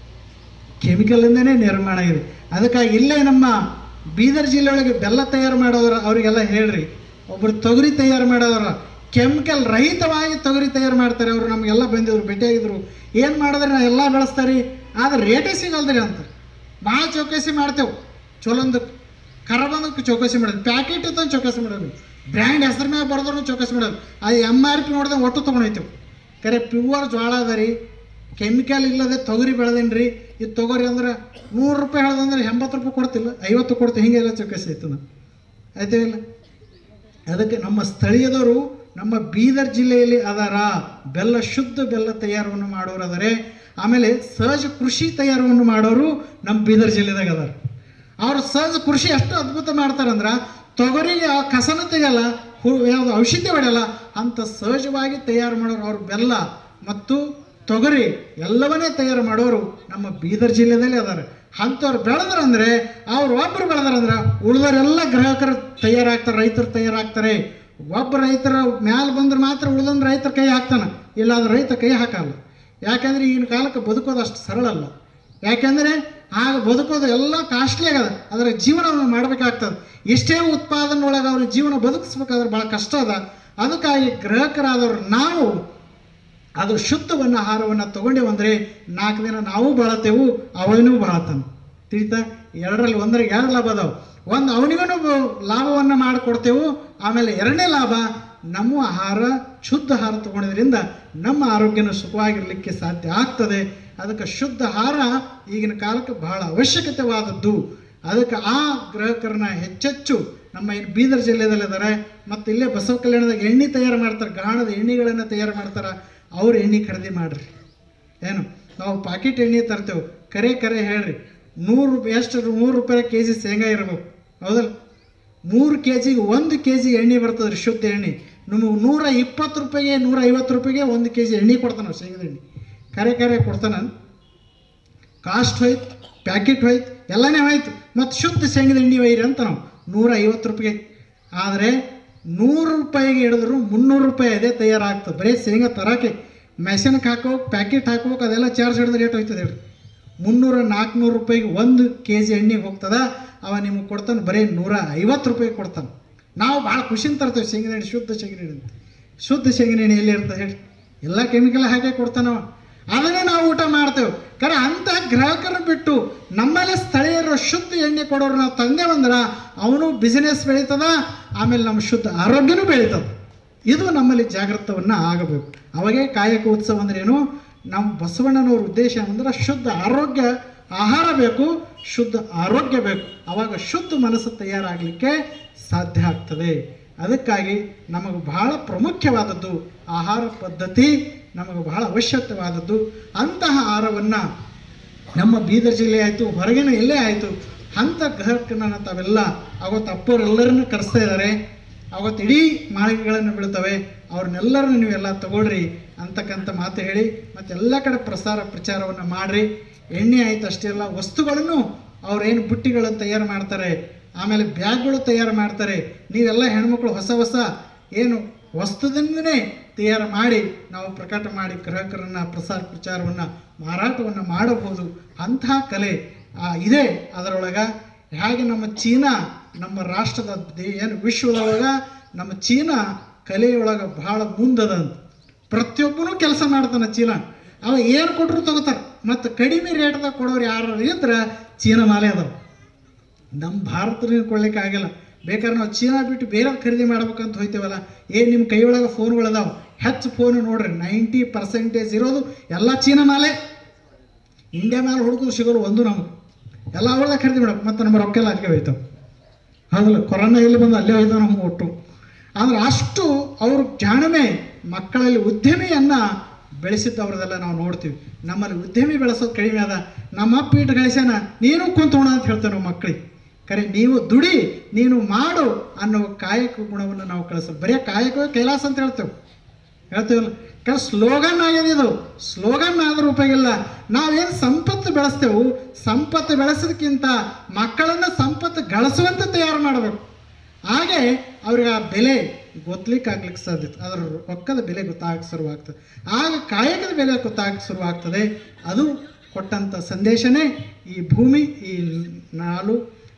ಕೆಮಿಕಲಿಂದನೇ ನಿರ್ಮಾಣ ಇದೆ ಅದಕ್ಕಾಗಿ ಇಲ್ಲೇ ನಮ್ಮ ಬೀದರ್ ಜಿಲ್ಲೆ ಒಳಗೆ ಬೆಲ್ಲ ತಯಾರು ಮಾಡೋದ್ರ ಅವರಿಗೆಲ್ಲ ಹೇಳ್ರಿ ಒಬ್ಬರು ತೊಗರಿ ತಯಾರು ಮಾಡೋದ್ರ ಕೆಮಿಕಲ್ ರಹಿತವಾಗಿ ತೊಗರಿ ತಯಾರು ಮಾಡ್ತಾರೆ ಅವರು ನಮಗೆಲ್ಲ ಬಂದಿದ್ರು ಭೇಟಿಯಾಗಿದ್ರು ಏನು ಮಾಡಿದ್ರೆ ನಾ ಎಲ್ಲ ಬೆಳೆಸ್ತಾರೆ ಆದ್ರೆ ರೇಟೇ ಸಿಗಲ್ದ್ರಿ ಅಂತ ಭಾಳ ಚೌಕಾಸಿ ಮಾಡ್ತೇವೆ ಚಲೊಂದು ಕರ ಬಂದಕ್ಕೆ ಚೌಕಾಸಿ ಮಾಡೋದು ಪ್ಯಾಕೆಟ್ ಇತ್ತು ಚೌಕಾಸಿ ಮಾಡೋದು ಬ್ರ್ಯಾಂಡ್ ಹೆಸರು ಮ್ಯಾಗ ಬರ್ದ್ರು ಚೌಕಾಸಿ ಮಾಡೋದು ಅದು ಎಮ್ ಆರ್ ಪಿ ನೋಡಿದ್ರೆ ಒಟ್ಟು ತೊಗೊಂಡೋಯ್ತೇವೆ ಕರೆ ಪ್ಯೂರ್ ಜೋಳ ಅದ ರೀ ಕೆಮಿಕಲ್ ಇಲ್ಲದೆ ತೊಗರಿ ಬೆಳೆದೇನಿ ರೀ ಇದು ತೊಗರಿ ಅಂದ್ರೆ ನೂರು ರೂಪಾಯಿ ಹೇಳ್ದಂದ್ರೆ ಎಂಬತ್ತು ರೂಪಾಯಿ ಕೊಡ್ತಿಲ್ಲ ಐವತ್ತು ಕೊಡ್ತೀವಿ ಹಿಂಗೆಲ್ಲ ಚೌಕಾಸಿ ಆಯ್ತು ನಾವು ಆಯ್ತಾ ಇಲ್ಲ ಅದಕ್ಕೆ ನಮ್ಮ ಸ್ಥಳೀಯದವರು ನಮ್ಮ ಬೀದರ್ ಜಿಲ್ಲೆಯಲ್ಲಿ ಅದರ ಬೆಲ್ಲ ಶುದ್ಧ ಬೆಲ್ಲ ತಯಾರವನ್ನು ಮಾಡೋರು ಅದರೆ ಆಮೇಲೆ ಸಹಜ ಕೃಷಿ ತಯಾರವನ್ನು ಮಾಡೋರು ನಮ್ಮ ಬೀದರ್ ಜಿಲ್ಲೆದಾಗ ಅದಾರ ಅವ್ರು ಸಹಜ ಕೃಷಿ ಎಷ್ಟು ಅದ್ಭುತ ಮಾಡ್ತಾರಂದ್ರೆ ತೊಗರಿಗೆ ಆ ಕಸನ ತೆಗಲ್ಲ ಹೂ ಯಾವುದು ಔಷಧಿ ಹೊಡೆಯಲ್ಲ ಅಂತ ಸಹಜವಾಗಿ ತಯಾರು ಮಾಡೋರು ಅವ್ರ ಬೆಲ್ಲ ಮತ್ತು ತೊಗರಿ ಎಲ್ಲವನ್ನೇ ತಯಾರು ಮಾಡೋರು ನಮ್ಮ ಬೀದರ್ ಜಿಲ್ಲೆದಲ್ಲಿ ಅದಾರೆ ಅಂಥವ್ರು ಬೆಳೆದ್ರಂದ್ರೆ ಅವ್ರು ಒಬ್ಬರು ಬೆಳೆದ್ರಂದ್ರೆ ಉಳಿದವರೆಲ್ಲ ಗ್ರಾಹಕರು ತಯಾರಾಗ್ತಾರೆ ರೈತರು ತಯಾರಾಗ್ತಾರೆ ಒಬ್ಬ ರೈತರ ಮ್ಯಾಲ ಬಂದ್ರೆ ಮಾತ್ರ ಉಳಿದಂದ್ರೆ ರೈತರ ಕೈ ಹಾಕ್ತಾನೆ ಇಲ್ಲ ಅದು ರೈತ ಕೈ ಹಾಕಲ್ಲ ಯಾಕಂದ್ರೆ ಈಗಿನ ಕಾಲಕ್ಕೆ ಬದುಕೋದು ಅಷ್ಟು ಸರಳ ಅಲ್ಲ ಯಾಕೆಂದರೆ ಆಗ ಬದುಕೋದು ಎಲ್ಲ ಕಾಸ್ಟ್ಲಿ ಆಗದ ಅದರ ಜೀವನವನ್ನು ಮಾಡಬೇಕಾಗ್ತದೆ ಎಷ್ಟೇ ಉತ್ಪಾದನೆ ಒಳಗೆ ಅವ್ರ ಜೀವನ ಬದುಕಿಸ್ಬೇಕಾದ್ರೆ ಭಾಳ ಕಷ್ಟ ಅದ ಅದಕ್ಕಾಗಿ ಗ್ರಾಹಕರಾದವ್ರು ನಾವು ಅದು ಶುದ್ಧವನ್ನು ಆಹಾರವನ್ನು ತೊಗೊಂಡೇವಂದ್ರೆ ನಾಲ್ಕು ದಿನ ನಾವು ಬಾಳತ್ತೇವು ಅವನೂ ಬಾಳತಾನೆ ತಿಳಿತಾ ಎರಡರಲ್ಲಿ ಒಂದರಿಗೆ ಎರಡು ಲಾಭ ಅದಾವ ಒಂದು ಅವನಿಗೂ ಲಾಭವನ್ನು ಮಾಡಿಕೊಡ್ತೇವು ಆಮೇಲೆ ಎರಡನೇ ಲಾಭ ನಮ್ಮ ಆಹಾರ ಶುದ್ಧ ಆಹಾರ ತಗೊಳೋದ್ರಿಂದ ನಮ್ಮ ಆರೋಗ್ಯನ ಸುಖವಾಗಿರಲಿಕ್ಕೆ ಸಾಧ್ಯ ಆಗ್ತದೆ ಅದಕ್ಕೆ ಶುದ್ಧ ಆಹಾರ ಈಗಿನ ಕಾಲಕ್ಕೆ ಬಹಳ ಅವಶ್ಯಕತೆವಾದದ್ದು ಅದಕ್ಕೆ ಆ ಗ್ರಾಹಕರನ್ನ ಹೆಚ್ಚೆಚ್ಚು ನಮ್ಮ ಏನು ಬೀದರ್ ಜಿಲ್ಲೆದಲ್ಲಿ ಇದ್ದಾರೆ ಮತ್ತು ಇಲ್ಲೇ ಬಸವ ಕಲ್ಯಾಣದಾಗ ಎಣ್ಣೆ ತಯಾರು ಮಾಡ್ತಾರೆ ಗಾಣದ ಎಣ್ಣೆಗಳನ್ನು ತಯಾರು ಮಾಡ್ತಾರೆ ಅವ್ರು ಎಣ್ಣೆ ಖರೀದಿ ಮಾಡ್ರಿ ಏನು ನಾವು ಪಾಕೆಟ್ ಎಣ್ಣೆ ತರ್ತೇವೆ ಕರೆ ಕರೆ ಹೇಳ್ರಿ ನೂರು ರೂಪಾಯಿ ಎಷ್ಟು ನೂರು ರೂಪಾಯಿ ಕೆ ಜಿ ಶೇಂಗಾ ಇರಬೇಕು ಹೌದಲ್ಲ ಮೂರು ಕೆ ಜಿಗೆ ಒಂದು ಕೆ ಜಿ ಎಣ್ಣೆ ಬರ್ತದೆ ರೀ ಶುದ್ಧ ಎಣ್ಣೆ ನಿಮಗೆ ನೂರ ಇಪ್ಪತ್ತು ರೂಪಾಯಿಗೆ ನೂರ ಐವತ್ತು ರೂಪಾಯಿಗೆ ಒಂದು ಕೆ ಜಿ ಎಣ್ಣೆ ಕೊಡ್ತಾನೆ ನಾವು ಶೇಂಗದ ಎಣ್ಣೆ ಕರೆ ಕರೆ ಕೊಡ್ತಾನೆ ಕಾಸ್ಟ್ ಹೋಯ್ತು ಪ್ಯಾಕೆಟ್ ಹೋಯ್ತು ಎಲ್ಲನೇ ಹೋಯ್ತು ಮತ್ತು ಶುದ್ಧ ಶೇಂಗದ ಎಣ್ಣೆ ಒಯ್ಯಿರಿ ಅಂತ ನಾವು ನೂರ ಐವತ್ತು ರೂಪಾಯಿಗೆ ಆದರೆ ನೂರು ರೂಪಾಯಿಗೆ ಹಿಡಿದ್ರು ಮುನ್ನೂರು ರೂಪಾಯಿ ಅದೇ ತಯಾರಾಗ್ತದೆ ಬರೀ ಶೇಂಗಾ ತರೋಕೆ ಮೆಷಿನ್ಗೆ ಹಾಕೋ ಪ್ಯಾಕೆಟ್ ಹಾಕೋಕೆ ಅದೆಲ್ಲ ಚಾರ್ಜ್ ಹಿಡಿದ್ರೆ ರೇಟ್ ಹೋಯ್ತದೆ ಹೇಳ್ರಿ ಮುನ್ನೂರ ನಾಲ್ಕುನೂರು ರೂಪಾಯಿಗೆ ಒಂದು ಕೆ ಜಿ ಎಣ್ಣೆಗೆ ಹೋಗ್ತದ ಅವ ನಿಮಗೆ ಕೊಡ್ತಾನೆ ಬರೀ ನೂರ ಐವತ್ತು ರೂಪಾಯಿಗೆ ಕೊಡ್ತಾನೆ ನಾವು ಭಾಳ ಖುಷಿಯಿಂದ ತರ್ತೇವೆ ಶೇಂಗಿನ ಎಣ್ಣೆ ಶುದ್ಧ ಶೇಂಗಿನ ಎಣ್ಣೆ ಅಂತ ಶುದ್ಧ ಶೇಂಗಿನ ಎಣ್ಣೆ ಎಲ್ಲಿ ಇರ್ತದೆ ಹೇಳಿ ಎಲ್ಲ ಕೆಮಿಕಲ್ ಹಾಕೇ ಕೊಡ್ತಾನವ ಅದನ್ನೇ ನಾವು ಊಟ ಮಾಡ್ತೇವೆ ಕರೆ ಅಂಥ ಗ್ರಾಹಕರನ್ನ ಬಿಟ್ಟು ನಮ್ಮಲ್ಲೇ ಸ್ಥಳೀಯರು ಶುದ್ಧ ಎಣ್ಣೆ ಕೊಡೋರು ನಾವು ತಂದೇವಂದ್ರೆ ಅವನು ಬಿಸಿನೆಸ್ ಬೆಳೀತದ ಆಮೇಲೆ ನಮ್ಮ ಶುದ್ಧ ಆರೋಗ್ಯನೂ ಬೆಳೀತದ ಇದು ನಮ್ಮಲ್ಲಿ ಜಾಗೃತವನ್ನು ಆಗಬೇಕು ಅವಾಗೇ ಕಾಯಕ ಉತ್ಸವ ಅಂದ್ರೇನು ನಮ್ಮ ಬಸವಣ್ಣನವ್ರ ಉದ್ದೇಶ ಅಂದ್ರೆ ಶುದ್ಧ ಆರೋಗ್ಯ ಆಹಾರ ಬೇಕು ಶುದ್ಧ ಆರೋಗ್ಯ ಬೇಕು ಅವಾಗ ಶುದ್ಧ ಮನಸ್ಸು ತಯಾರಾಗಲಿಕ್ಕೆ ಸಾಧ್ಯ ಆಗ್ತದೆ ಅದಕ್ಕಾಗಿ ನಮಗೆ ಬಹಳ ಪ್ರಾಮುಖ್ಯವಾದದ್ದು ಆಹಾರ ಪದ್ಧತಿ ನಮಗೆ ಬಹಳ ಅವಶ್ಯಕವಾದದ್ದು ಅಂತಹ ಆಹಾರವನ್ನು ನಮ್ಮ ಬೀದರ್ ಜಿಲ್ಲೆ ಆಯಿತು ಹೊರಗಿನ ಎಲ್ಲೇ ಆಯಿತು ಅಂಥ ಗ್ರಾಹಕರನ್ನ ತಾವೆಲ್ಲ ಅವತ್ತು ಅಪ್ಪವರೆಲ್ಲರನ್ನು ಕರೆಸ್ತಾ ಇದ್ದಾರೆ ಅವತ್ತು ಇಡೀ ಮಾಳಿಗೆಗಳನ್ನು ಬೀಳ್ತವೆ ಅವ್ರನ್ನೆಲ್ಲರನ್ನು ನೀವೆಲ್ಲ ತಗೊಳ್ರಿ ಅಂತಕ್ಕಂಥ ಮಾತು ಹೇಳಿ ಮತ್ತು ಎಲ್ಲ ಕಡೆ ಪ್ರಸಾರ ಪ್ರಚಾರವನ್ನು ಮಾಡಿರಿ ಎಣ್ಣೆ ಆಯ್ತು ಅಷ್ಟೇ ಅಲ್ಲ ವಸ್ತುಗಳನ್ನು ಅವ್ರೇನು ಬುಟ್ಟಿಗಳನ್ನು ತಯಾರು ಮಾಡ್ತಾರೆ ಆಮೇಲೆ ಬ್ಯಾಗ್ಗಳು ತಯಾರು ಮಾಡ್ತಾರೆ ನೀವೆಲ್ಲ ಹೆಣ್ಮಕ್ಳು ಹೊಸ ಹೊಸ ಏನು ವಸ್ತುದಿಂದನೇ ತಯಾರು ಮಾಡಿ ನಾವು ಪ್ರಕಟ ಮಾಡಿ ಗ್ರಾಹಕರನ್ನು ಪ್ರಸಾರ ಪ್ರಚಾರವನ್ನು ಮಾರಾಟವನ್ನು ಮಾಡಬಹುದು ಅಂತಹ ಕಲೆ ಆ, ಇದೆ ಅದರೊಳಗೆ ಹೇಗೆ ನಮ್ಮ ಚೀನಾ ನಮ್ಮ ರಾಷ್ಟ್ರದ ದೇ- ಏನು ವಿಶ್ವದೊಳಗೆ ನಮ್ಮ ಚೀನಾ ಕಲೆಯೊಳಗೆ ಬಹಳ ಮುಂದದ ಅಂತ ಪ್ರತಿಯೊಬ್ಬನು ಕೆಲಸ ಮಾಡ್ತಾನೆ ಚೀನಾ ಅವ ಏನು ಕೊಟ್ಟರು ತಗೋತಾರೆ ಮತ್ತು ಕಡಿಮೆ ರೇಟ್ದಾಗ ಕೊಡೋರು ಯಾರು ಇದ್ರೆ ಚೀನಾ ಮಾಲೆ ಅದಾವ ನಮ್ಮ ಭಾರತದಲ್ಲಿ ಕೊಡ್ಲಿಕ್ಕೆ ಆಗಿಲ್ಲ ಬೇಕಾದ್ರೆ ನಾವು ಚೀನಾ ಬಿಟ್ಟು ಬೇರೆ ಖರೀದಿ ಮಾಡ್ಬೇಕಂತ ಹೋಯ್ತೇವಲ್ಲ ಏನು ನಿಮ್ಮ ಕೈಯೊಳಗೆ ಫೋನ್ಗಳದಾವ ಹೆಚ್ಚು ಫೋನ್ ನೋಡ್ರಿ ನೈಂಟಿ ಪರ್ಸೆಂಟೇಜ್ ಇರೋದು ಎಲ್ಲ ಚೀನಾ ಮಾಲೆ ಇಂಡಿಯಾ ಮೇಲೆ ಹುಡುಕೋದು ಸಿಗೋರು ಒಂದು ನಮಗೆ ಎಲ್ಲ ಅವ್ರದಾಗ ಖರೀದಿ ಮಾಡ್ಬೇಕು ಮತ್ತು ನಮ್ಮ ರೊಕ್ಕ ಎಲ್ಲ ಅಲ್ಲಿಗೆ ಹೋಯ್ತಾವೆ ಹೌದಲ್ಲ ಕೊರೋನಾ ಎಲ್ಲಿ ಬಂದು ಅಲ್ಲೇ ಹೋಯ್ತಾವೆ ನಮ್ಮ ಒಟ್ಟು ಅಂದ್ರೆ ಅಷ್ಟು ಅವರು ಜಾಣಮೆ ಮಕ್ಕಳಲ್ಲಿ ಉದ್ಯಮಿಯನ್ನು ಬೆಳೆಸಿದ್ದವ್ರದೆಲ್ಲ ನಾವು ನೋಡ್ತೀವಿ ನಮ್ಮಲ್ಲಿ ಉದ್ಯಮಿ ಬೆಳೆಸೋದು ಕಡಿಮೆ ಅದ ನಮ್ಮ ಅಪ್ಪ ಇಟ್ಟು ಗಳಿಸ್ಯಾನ ನೀನು ಕುಂತೋಣ ಅಂತ ಹೇಳ್ತೇವೆ ನಾವು ಮಕ್ಕಳಿಗೆ ಖರೆ ನೀವು ದುಡಿ ನೀನು ಮಾಡು ಅನ್ನೋ ಕಾಯಕ ಗುಣವನ್ನು ನಾವು ಕಳಿಸ ಬರೀ ಕಾಯಕವೇ ಕೈಲಾಸ ಅಂತ ಹೇಳ್ತೇವೆ ಹೇಳ್ತೀವಲ್ಲ ಕ ಸ್ಲೋಗನ್ ಆಗಿದೆ ಇದು ಸ್ಲೋಗನ್ ಆದ್ರೂ ಉಪಯೋಗ ಇಲ್ಲ ನಾವೇನು ಸಂಪತ್ತು ಬೆಳೆಸ್ತೇವೆ ಸಂಪತ್ತು ಬೆಳೆಸೋದಕ್ಕಿಂತ ಮಕ್ಕಳನ್ನು ಸಂಪತ್ತು ಗಳಿಸುವಂತೆ ತಯಾರು ಮಾಡಬೇಕು ಹಾಗೆ ಅವ್ರಿಗೆ ಆ ಬೆಲೆ ಗೊತ್ತಲಿಕ್ಕೆ ಆಗ್ಲಿಕ್ಕೆ ಸಾಧ್ಯ ಅದರ ರೊಕ್ಕದ ಬೆಲೆ ಗೊತ್ತಾಗಕ್ಕೆ ಶುರುವಾಗ್ತದೆ ಆಗ ಕಾಯಕದ ಬೆಲೆ ಗೊತ್ತಾಗಕ್ಕೆ ಶುರುವಾಗ್ತದೆ ಅದು ಕೊಟ್ಟಂಥ ಸಂದೇಶನೇ ಈ ಭೂಮಿ ಈ ನಾಡು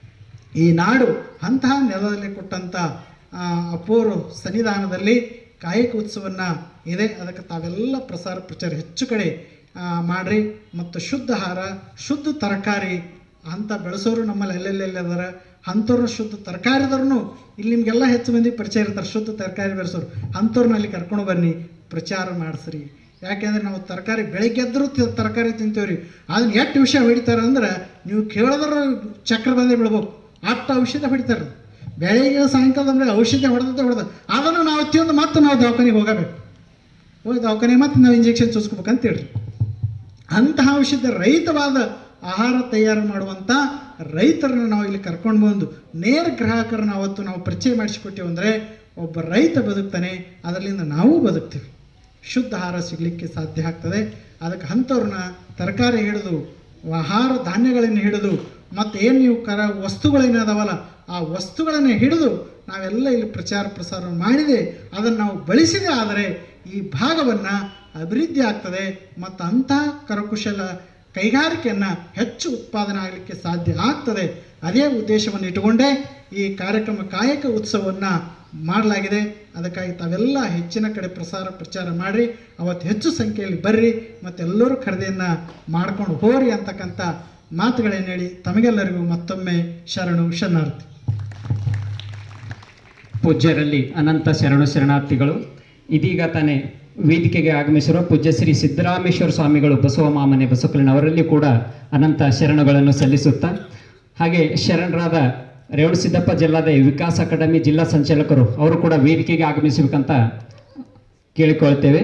ಈ ನಾಡು ಅಂತಹ ನೆಲದಲ್ಲಿ ಕೊಟ್ಟಂಥ ಆ, ಅಪೂರ್ವ ಸನ್ನಿಧಾನದಲ್ಲಿ ಕಾಯಕ ಉತ್ಸವವನ್ನು ಇದೆ ಅದಕ್ಕೆ ತಾವೆಲ್ಲ ಪ್ರಸಾರ ಪ್ರಚಾರ ಹೆಚ್ಚು ಕಡೆ ಆ, ಮಾಡ್ರಿ ಮತ್ತು ಶುದ್ಧ ಆಹಾರ ಶುದ್ಧ ತರಕಾರಿ ಅಂತ ಬೆಳೆಸೋರು ನಮ್ಮಲ್ಲಿ ಎಲ್ಲೆಲ್ಲೆಲ್ಲ ಅದಾರ ಅಂಥವ್ರು ಶುದ್ಧ ತರಕಾರಿದವ್ರು ಇಲ್ಲಿ ನಿಮಗೆಲ್ಲ ಹೆಚ್ಚು ಮಂದಿ ಪರಿಚಯ ಇರ್ತಾರೆ ಶುದ್ಧ ತರಕಾರಿ ಬೆಳೆಸೋರು ಅಂಥವ್ರನ್ನ ಅಲ್ಲಿ ಕರ್ಕೊಂಡು ಬನ್ನಿ ಪ್ರಚಾರ ಮಾಡಿಸ್ರಿ ಯಾಕೆಂದ್ರೆ ನಾವು ತರಕಾರಿ ಬೆಳಿಗ್ಗೆ ಎದ್ದರೂ ತಿ- ತರಕಾರಿ ತಿಂತೀವ್ರಿ ಅದನ್ನ ಎಷ್ಟು ವಿಷಯ ಹೊಡಿತಾರೆ ಅಂದ್ರೆ ನೀವು ಕೇಳಿದ್ರೆ ಚಕ್ರ ಬಂದೇ ಬಿಡ್ಬೇಕು ಅಷ್ಟು ಔಷಧ ಹೊಡಿತಾರೆ ಬೆಳಿಗ್ಗೆ ಸಾಯಂಕಾಲ ಅಂದ್ರೆ ಔಷಧಿ ಹೊಡೆದಂತೆ ಹೊಡೆದ ಅದನ್ನು ನಾವು ತಿಂದು ಮತ್ತೆ ನಾವು ದವಾಖಾನೆಗೆ ಹೋಗಬೇಕು ಹೋಗಿ ದವಾಖಾನೆ ಮತ್ತೆ ನಾವು ಇಂಜೆಕ್ಷನ್ ಚುಚ್ಕೋಬೇಕಂತ ಹೇಳ್ರಿ ಅಂತಹ ಔಷಧ ರಹಿತವಾದ ಆಹಾರ ತಯಾರು ಮಾಡುವಂಥ ರೈತರನ್ನ ನಾವು ಇಲ್ಲಿ ಕರ್ಕೊಂಡು ಬಂದು ನೇರ ಗ್ರಾಹಕರನ್ನ ಅವತ್ತು ನಾವು ಪರಿಚಯ ಮಾಡಿಸಿಕೊಟ್ಟೇವು ಅಂದರೆ ಒಬ್ಬ ರೈತ ಬದುಕ್ತಾನೆ ಅದರಿಂದ ನಾವು ಬದುಕ್ತೀವಿ ಶುದ್ಧ ಆಹಾರ ಸಿಗಲಿಕ್ಕೆ ಸಾಧ್ಯ ಆಗ್ತದೆ ಅದಕ್ಕೆ ಅಂಥವ್ರನ್ನ ತರಕಾರಿ ಹಿಡಿದು ಆಹಾರ ಧಾನ್ಯಗಳನ್ನು ಹಿಡಿದು ಮತ್ತು ಏನು ನೀವು ಕರ ವಸ್ತುಗಳೇನದಾವಲ್ಲ ಆ ವಸ್ತುಗಳನ್ನು ಹಿಡಿದು ನಾವೆಲ್ಲ ಇಲ್ಲಿ ಪ್ರಚಾರ ಪ್ರಸಾರ ಮಾಡಿದೆ ಅದನ್ನು ನಾವು ಬಳಸಿದೆ ಆದರೆ ಈ ಭಾಗವನ್ನು ಅಭಿವೃದ್ಧಿ ಆಗ್ತದೆ ಮತ್ತು ಅಂತಹ ಕರಕುಶಲ ಕೈಗಾರಿಕೆಯನ್ನು ಹೆಚ್ಚು ಉತ್ಪಾದನೆ ಆಗಲಿಕ್ಕೆ ಸಾಧ್ಯ ಆಗ್ತದೆ ಅದೇ ಉದ್ದೇಶವನ್ನು ಇಟ್ಟುಕೊಂಡೇ ಈ ಕಾರ್ಯಕ್ರಮ ಕಾಯಕ ಉತ್ಸವವನ್ನು ಮಾಡಲಾಗಿದೆ ಅದಕ್ಕಾಗಿ ತಾವೆಲ್ಲ ಹೆಚ್ಚಿನ ಕಡೆ ಪ್ರಸಾರ ಪ್ರಚಾರ ಮಾಡಿರಿ ಅವತ್ತು ಹೆಚ್ಚು ಸಂಖ್ಯೆಯಲ್ಲಿ ಬರ್ರಿ ಮತ್ತು ಎಲ್ಲರೂ ಖರೀದಿಯನ್ನು ಮಾಡ್ಕೊಂಡು ಹೋರಿ ಅಂತಕ್ಕಂಥ ಮಾತುಗಳೇನು ಹೇಳಿ ತಮಗೆಲ್ಲರಿಗೂ ಮತ್ತೊಮ್ಮೆ ಶರಣು ಶರಣಾರ್ಥಿ ಪೂಜ್ಯರಲ್ಲಿ ಅನಂತ ಶರಣು ಶರಣಾರ್ಥಿಗಳು ಇದೀಗ ತಾನೇ ವೇದಿಕೆಗೆ ಆಗಮಿಸಿರುವ ಪೂಜ್ಯ ಶ್ರೀ ಸಿದ್ದರಾಮೇಶ್ವರ ಸ್ವಾಮಿಗಳು ಬಸವ ಮಾಮನೆ ಬಸವಕಲ್ಯಾಣ ಅವರಲ್ಲಿ ಕೂಡ ಅನಂತ ಶರಣುಗಳನ್ನು ಸಲ್ಲಿಸುತ್ತಾ ಹಾಗೆ ಶರಣರಾದ ರೇವಣ ಸಿದ್ದಪ್ಪ ಜಿಲ್ಲಾದ ವಿಕಾಸ್ ಅಕಾಡೆಮಿ ಜಿಲ್ಲಾ ಸಂಚಾಲಕರು ಅವರು ಕೂಡ ವೇದಿಕೆಗೆ ಆಗಮಿಸಬೇಕಂತ ಕೇಳಿಕೊಳ್ತೇವೆ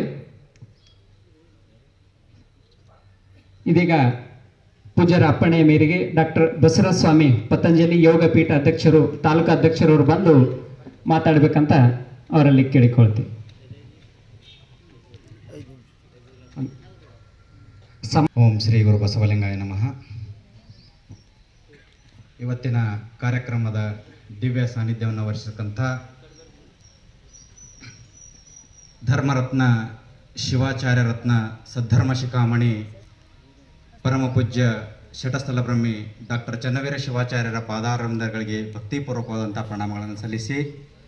ಇದೀಗ ಪೂಜ್ಯರ ಅಪ್ಪಣೆಯ ಮೇರೆಗೆ ಡಾಕ್ಟರ್ ಬಸವರಾಜ ಸ್ವಾಮಿ ಪತಂಜಲಿ ಯೋಗ ಪೀಠ ಅಧ್ಯಕ್ಷರು ತಾಲೂಕು ಅಧ್ಯಕ್ಷರವರು ಬಂದು ಮಾತಾಡಬೇಕಂತ ಅವರಲ್ಲಿ ಕೇಳಿಕೊಳ್ತೀವಿ ಸಮ ಓಂ ಶ್ರೀ ಗುರು ಬಸವಲಿಂಗಾಯ ನಮಃ ಇವತ್ತಿನ ಕಾರ್ಯಕ್ರಮದ ದಿವ್ಯ ಸಾನ್ನಿಧ್ಯವನ್ನು ವರ್ಷಕ್ಕಂಥ ಧರ್ಮರತ್ನ ಶಿವಾಚಾರ್ಯ ರತ್ನ ಸದ್ಧರ್ಮ ಶಿಖಾಮಣಿ ಪರಮ ಪೂಜ್ಯ ಶಟಸ್ಥಲ ಬ್ರಹ್ಮಿ ಡಾಕ್ಟರ್ ಚನ್ನವೀರ ಶಿವಾಚಾರ್ಯರ ಪಾದಾರಂಧಗಳಿಗೆ ಭಕ್ತಿಪೂರ್ವಕವಾದಂಥ ಪ್ರಣಾಮಗಳನ್ನು ಸಲ್ಲಿಸಿ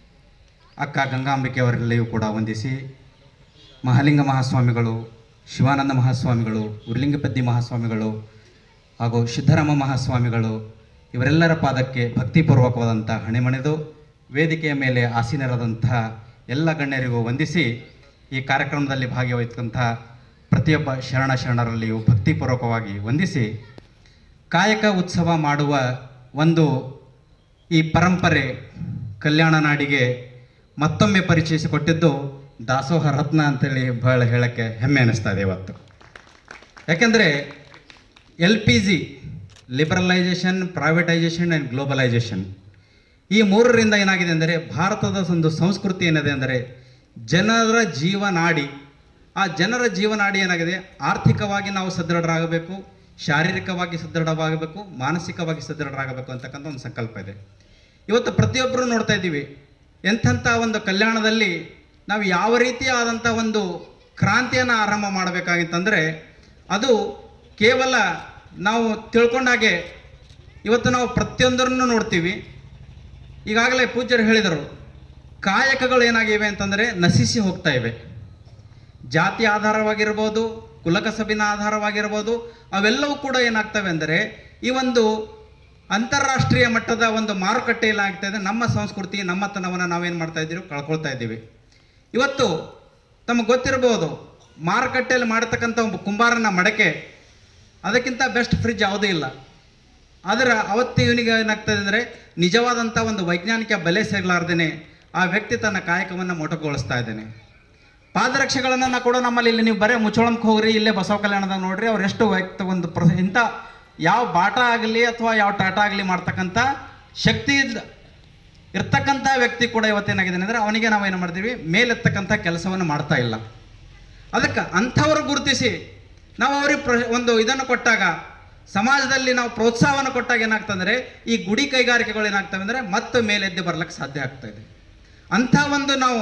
ಅಕ್ಕ ಗಂಗಾಂಬಿಕೆ ಅವರೆಲ್ಲರೂ ಕೂಡ ವಂದಿಸಿ ಮಹಾಲಿಂಗ ಮಹಾಸ್ವಾಮಿಗಳು ಶಿವಾನಂದ ಮಹಾಸ್ವಾಮಿಗಳು ಉರ್ಲಿಂಗಪದ್ದಿ ಮಹಾಸ್ವಾಮಿಗಳು ಹಾಗೂ ಸಿದ್ದರಾಮ ಮಹಾಸ್ವಾಮಿಗಳು ಇವರೆಲ್ಲರ ಪಾದಕ್ಕೆ ಭಕ್ತಿಪೂರ್ವಕವಾದಂಥ ಹಣೆಮಣಿದು ವೇದಿಕೆಯ ಮೇಲೆ ಆಸೀನರಾದಂತಹ ಎಲ್ಲ ಗಣ್ಯರಿಗೂ ವಂದಿಸಿ ಈ ಕಾರ್ಯಕ್ರಮದಲ್ಲಿ ಭಾಗವಹಿಸಿದಂಥ ಪ್ರತಿಯೊಬ್ಬ ಶರಣ ಶರಣರಲ್ಲಿಯೂ ಭಕ್ತಿಪೂರ್ವಕವಾಗಿ ವಂದಿಸಿ ಕಾಯಕ ಉತ್ಸವ ಮಾಡುವ ಒಂದು ಈ ಪರಂಪರೆ ಕಲ್ಯಾಣ ನಾಡಿಗೆ ಮತ್ತೊಮ್ಮೆ ಪರಿಚಯಿಸಿಕೊಟ್ಟಿದ್ದು ದಾಸೋಹ ರತ್ನ ಅಂತೇಳಿ ಬಹಳ ಹೇಳಕ್ಕೆ ಹೆಮ್ಮೆ ಅನ್ನಿಸ್ತಾ ಇದೆ ಇವತ್ತು ಯಾಕೆಂದರೆ L P G liberalisation privatisation and globalisation ಈ ಮೂರರಿಂದ ಏನಾಗಿದೆ ಅಂದರೆ ಭಾರತದ ಒಂದು ಸಂಸ್ಕೃತಿ ಏನಿದೆ ಅಂದರೆ ಜನರ ಜೀವನಾಡಿ ಆ ಜನರ ಜೀವನಾಡಿ ಏನಾಗಿದೆ ಆರ್ಥಿಕವಾಗಿ ನಾವು ಸದೃಢರಾಗಬೇಕು ಶಾರೀರಿಕವಾಗಿ ಸದೃಢವಾಗಬೇಕು ಮಾನಸಿಕವಾಗಿ ಸದೃಢರಾಗಬೇಕು ಅಂತಕ್ಕಂಥ ಒಂದು ಸಂಕಲ್ಪ ಇದೆ ಇವತ್ತು ಪ್ರತಿಯೊಬ್ಬರು ನೋಡ್ತಾ ಇದ್ದೀವಿ ಎಂಥಂಥ ಒಂದು ಕಲ್ಯಾಣದಲ್ಲಿ ನಾವು ಯಾವ ರೀತಿಯಾದಂಥ ಒಂದು ಕ್ರಾಂತಿಯನ್ನು ಆರಂಭ ಮಾಡಬೇಕಾಗಿತ್ತಂದರೆ ಅದು ಕೇವಲ ನಾವು ತಿಳ್ಕೊಂಡಾಗೆ ಇವತ್ತು ನಾವು ಪ್ರತಿಯೊಂದರನ್ನು ನೋಡ್ತೀವಿ ಈಗಾಗಲೇ ಪೂಜ್ಯರು ಹೇಳಿದರು ಕಾಯಕಗಳು ಏನಾಗಿವೆ ಅಂತಂದರೆ ನಶಿಸಿ ಹೋಗ್ತಾ ಇವೆ ಜಾತಿ ಆಧಾರವಾಗಿರ್ಬೋದು ಕುಲಕಸಬಿನ ಆಧಾರವಾಗಿರ್ಬೋದು ಅವೆಲ್ಲವೂ ಕೂಡ ಏನಾಗ್ತವೆ ಅಂದರೆ ಈ ಒಂದು ಅಂತಾರಾಷ್ಟ್ರೀಯ ಮಟ್ಟದ ಒಂದು ಮಾರುಕಟ್ಟೆಯಲ್ಲಿ ಆಗ್ತಾ ಇದೆ ನಮ್ಮ ಸಂಸ್ಕೃತಿ ನಮ್ಮತನವನ್ನು ನಾವೇನು ಮಾಡ್ತಾ ಇದ್ದೀವಿ ಕಳ್ಕೊಳ್ತಾ ಇದ್ದೀವಿ ಇವತ್ತು ತಮಗೆ ಗೊತ್ತಿರ್ಬೋದು ಮಾರುಕಟ್ಟೆಯಲ್ಲಿ ಮಾಡತಕ್ಕಂಥ ಒಬ್ಬ ಕುಂಬಾರನ ಮಡಕೆ ಅದಕ್ಕಿಂತ ಬೆಸ್ಟ್ ಫ್ರಿಜ್ ಯಾವುದೂ ಇಲ್ಲ ಆದರೆ ಅವತ್ತು ಇವನಿಗೆ ಏನಾಗ್ತದೆ ಅಂದರೆ ನಿಜವಾದಂಥ ಒಂದು ವೈಜ್ಞಾನಿಕ ಬೆಲೆ ಸಿಗಲಾರ್ದೇನೆ ಆ ವ್ಯಕ್ತಿ ತನ್ನ ಕಾಯಕವನ್ನು ಮೊಟಕುಗೊಳಿಸ್ತಾ ಇದ್ದಾನೆ ಪಾದರಕ್ಷೆಗಳನ್ನು ಕೂಡ ನಮ್ಮಲ್ಲಿ ಇಲ್ಲಿ ನೀವು ಬರೀ ಮುಚ್ಚೋಳಂಗೆ ಹೋಗ್ರಿ ಇಲ್ಲೇ ಬಸವ ಕಲ್ಯಾಣದಾಗ ನೋಡ್ರಿ ಅವ್ರು ಎಷ್ಟು ವ್ಯಕ್ತ ಒಂದು ಪ್ರ ಇಂಥ ಯಾವ ಬಾಟಾ ಆಗಲಿ ಅಥವಾ ಯಾವ ಟಾಟಾ ಆಗಲಿ ಮಾಡ್ತಕ್ಕಂಥ ಶಕ್ತಿ ಇದ್ದ ಇರ್ತಕ್ಕಂಥ ವ್ಯಕ್ತಿ ಕೂಡ ಇವತ್ತೇನಾಗಿದೆ ಅಂದರೆ ಅವನಿಗೆ ನಾವು ಏನು ಮಾಡ್ತೀವಿ ಮೇಲೆತ್ತಕ್ಕಂಥ ಕೆಲಸವನ್ನು ಮಾಡ್ತಾ ಇಲ್ಲ ಅದಕ್ಕೆ ಅಂಥವ್ರು ಗುರುತಿಸಿ ನಾವು ಅವ್ರಿಗೆ ಪ್ರ ಒಂದು ಇದನ್ನು ಕೊಟ್ಟಾಗ ಸಮಾಜದಲ್ಲಿ ನಾವು ಪ್ರೋತ್ಸಾಹವನ್ನು ಕೊಟ್ಟಾಗ ಏನಾಗ್ತಂದ್ರೆ ಈ ಗುಡಿ ಕೈಗಾರಿಕೆಗಳು ಏನಾಗ್ತವೆ ಅಂದರೆ ಮತ್ತೆ ಮೇಲೆದ್ದು ಬರ್ಲಿಕ್ಕೆ ಸಾಧ್ಯ ಆಗ್ತಾ ಇದೆ ಅಂಥ ಒಂದು ನಾವು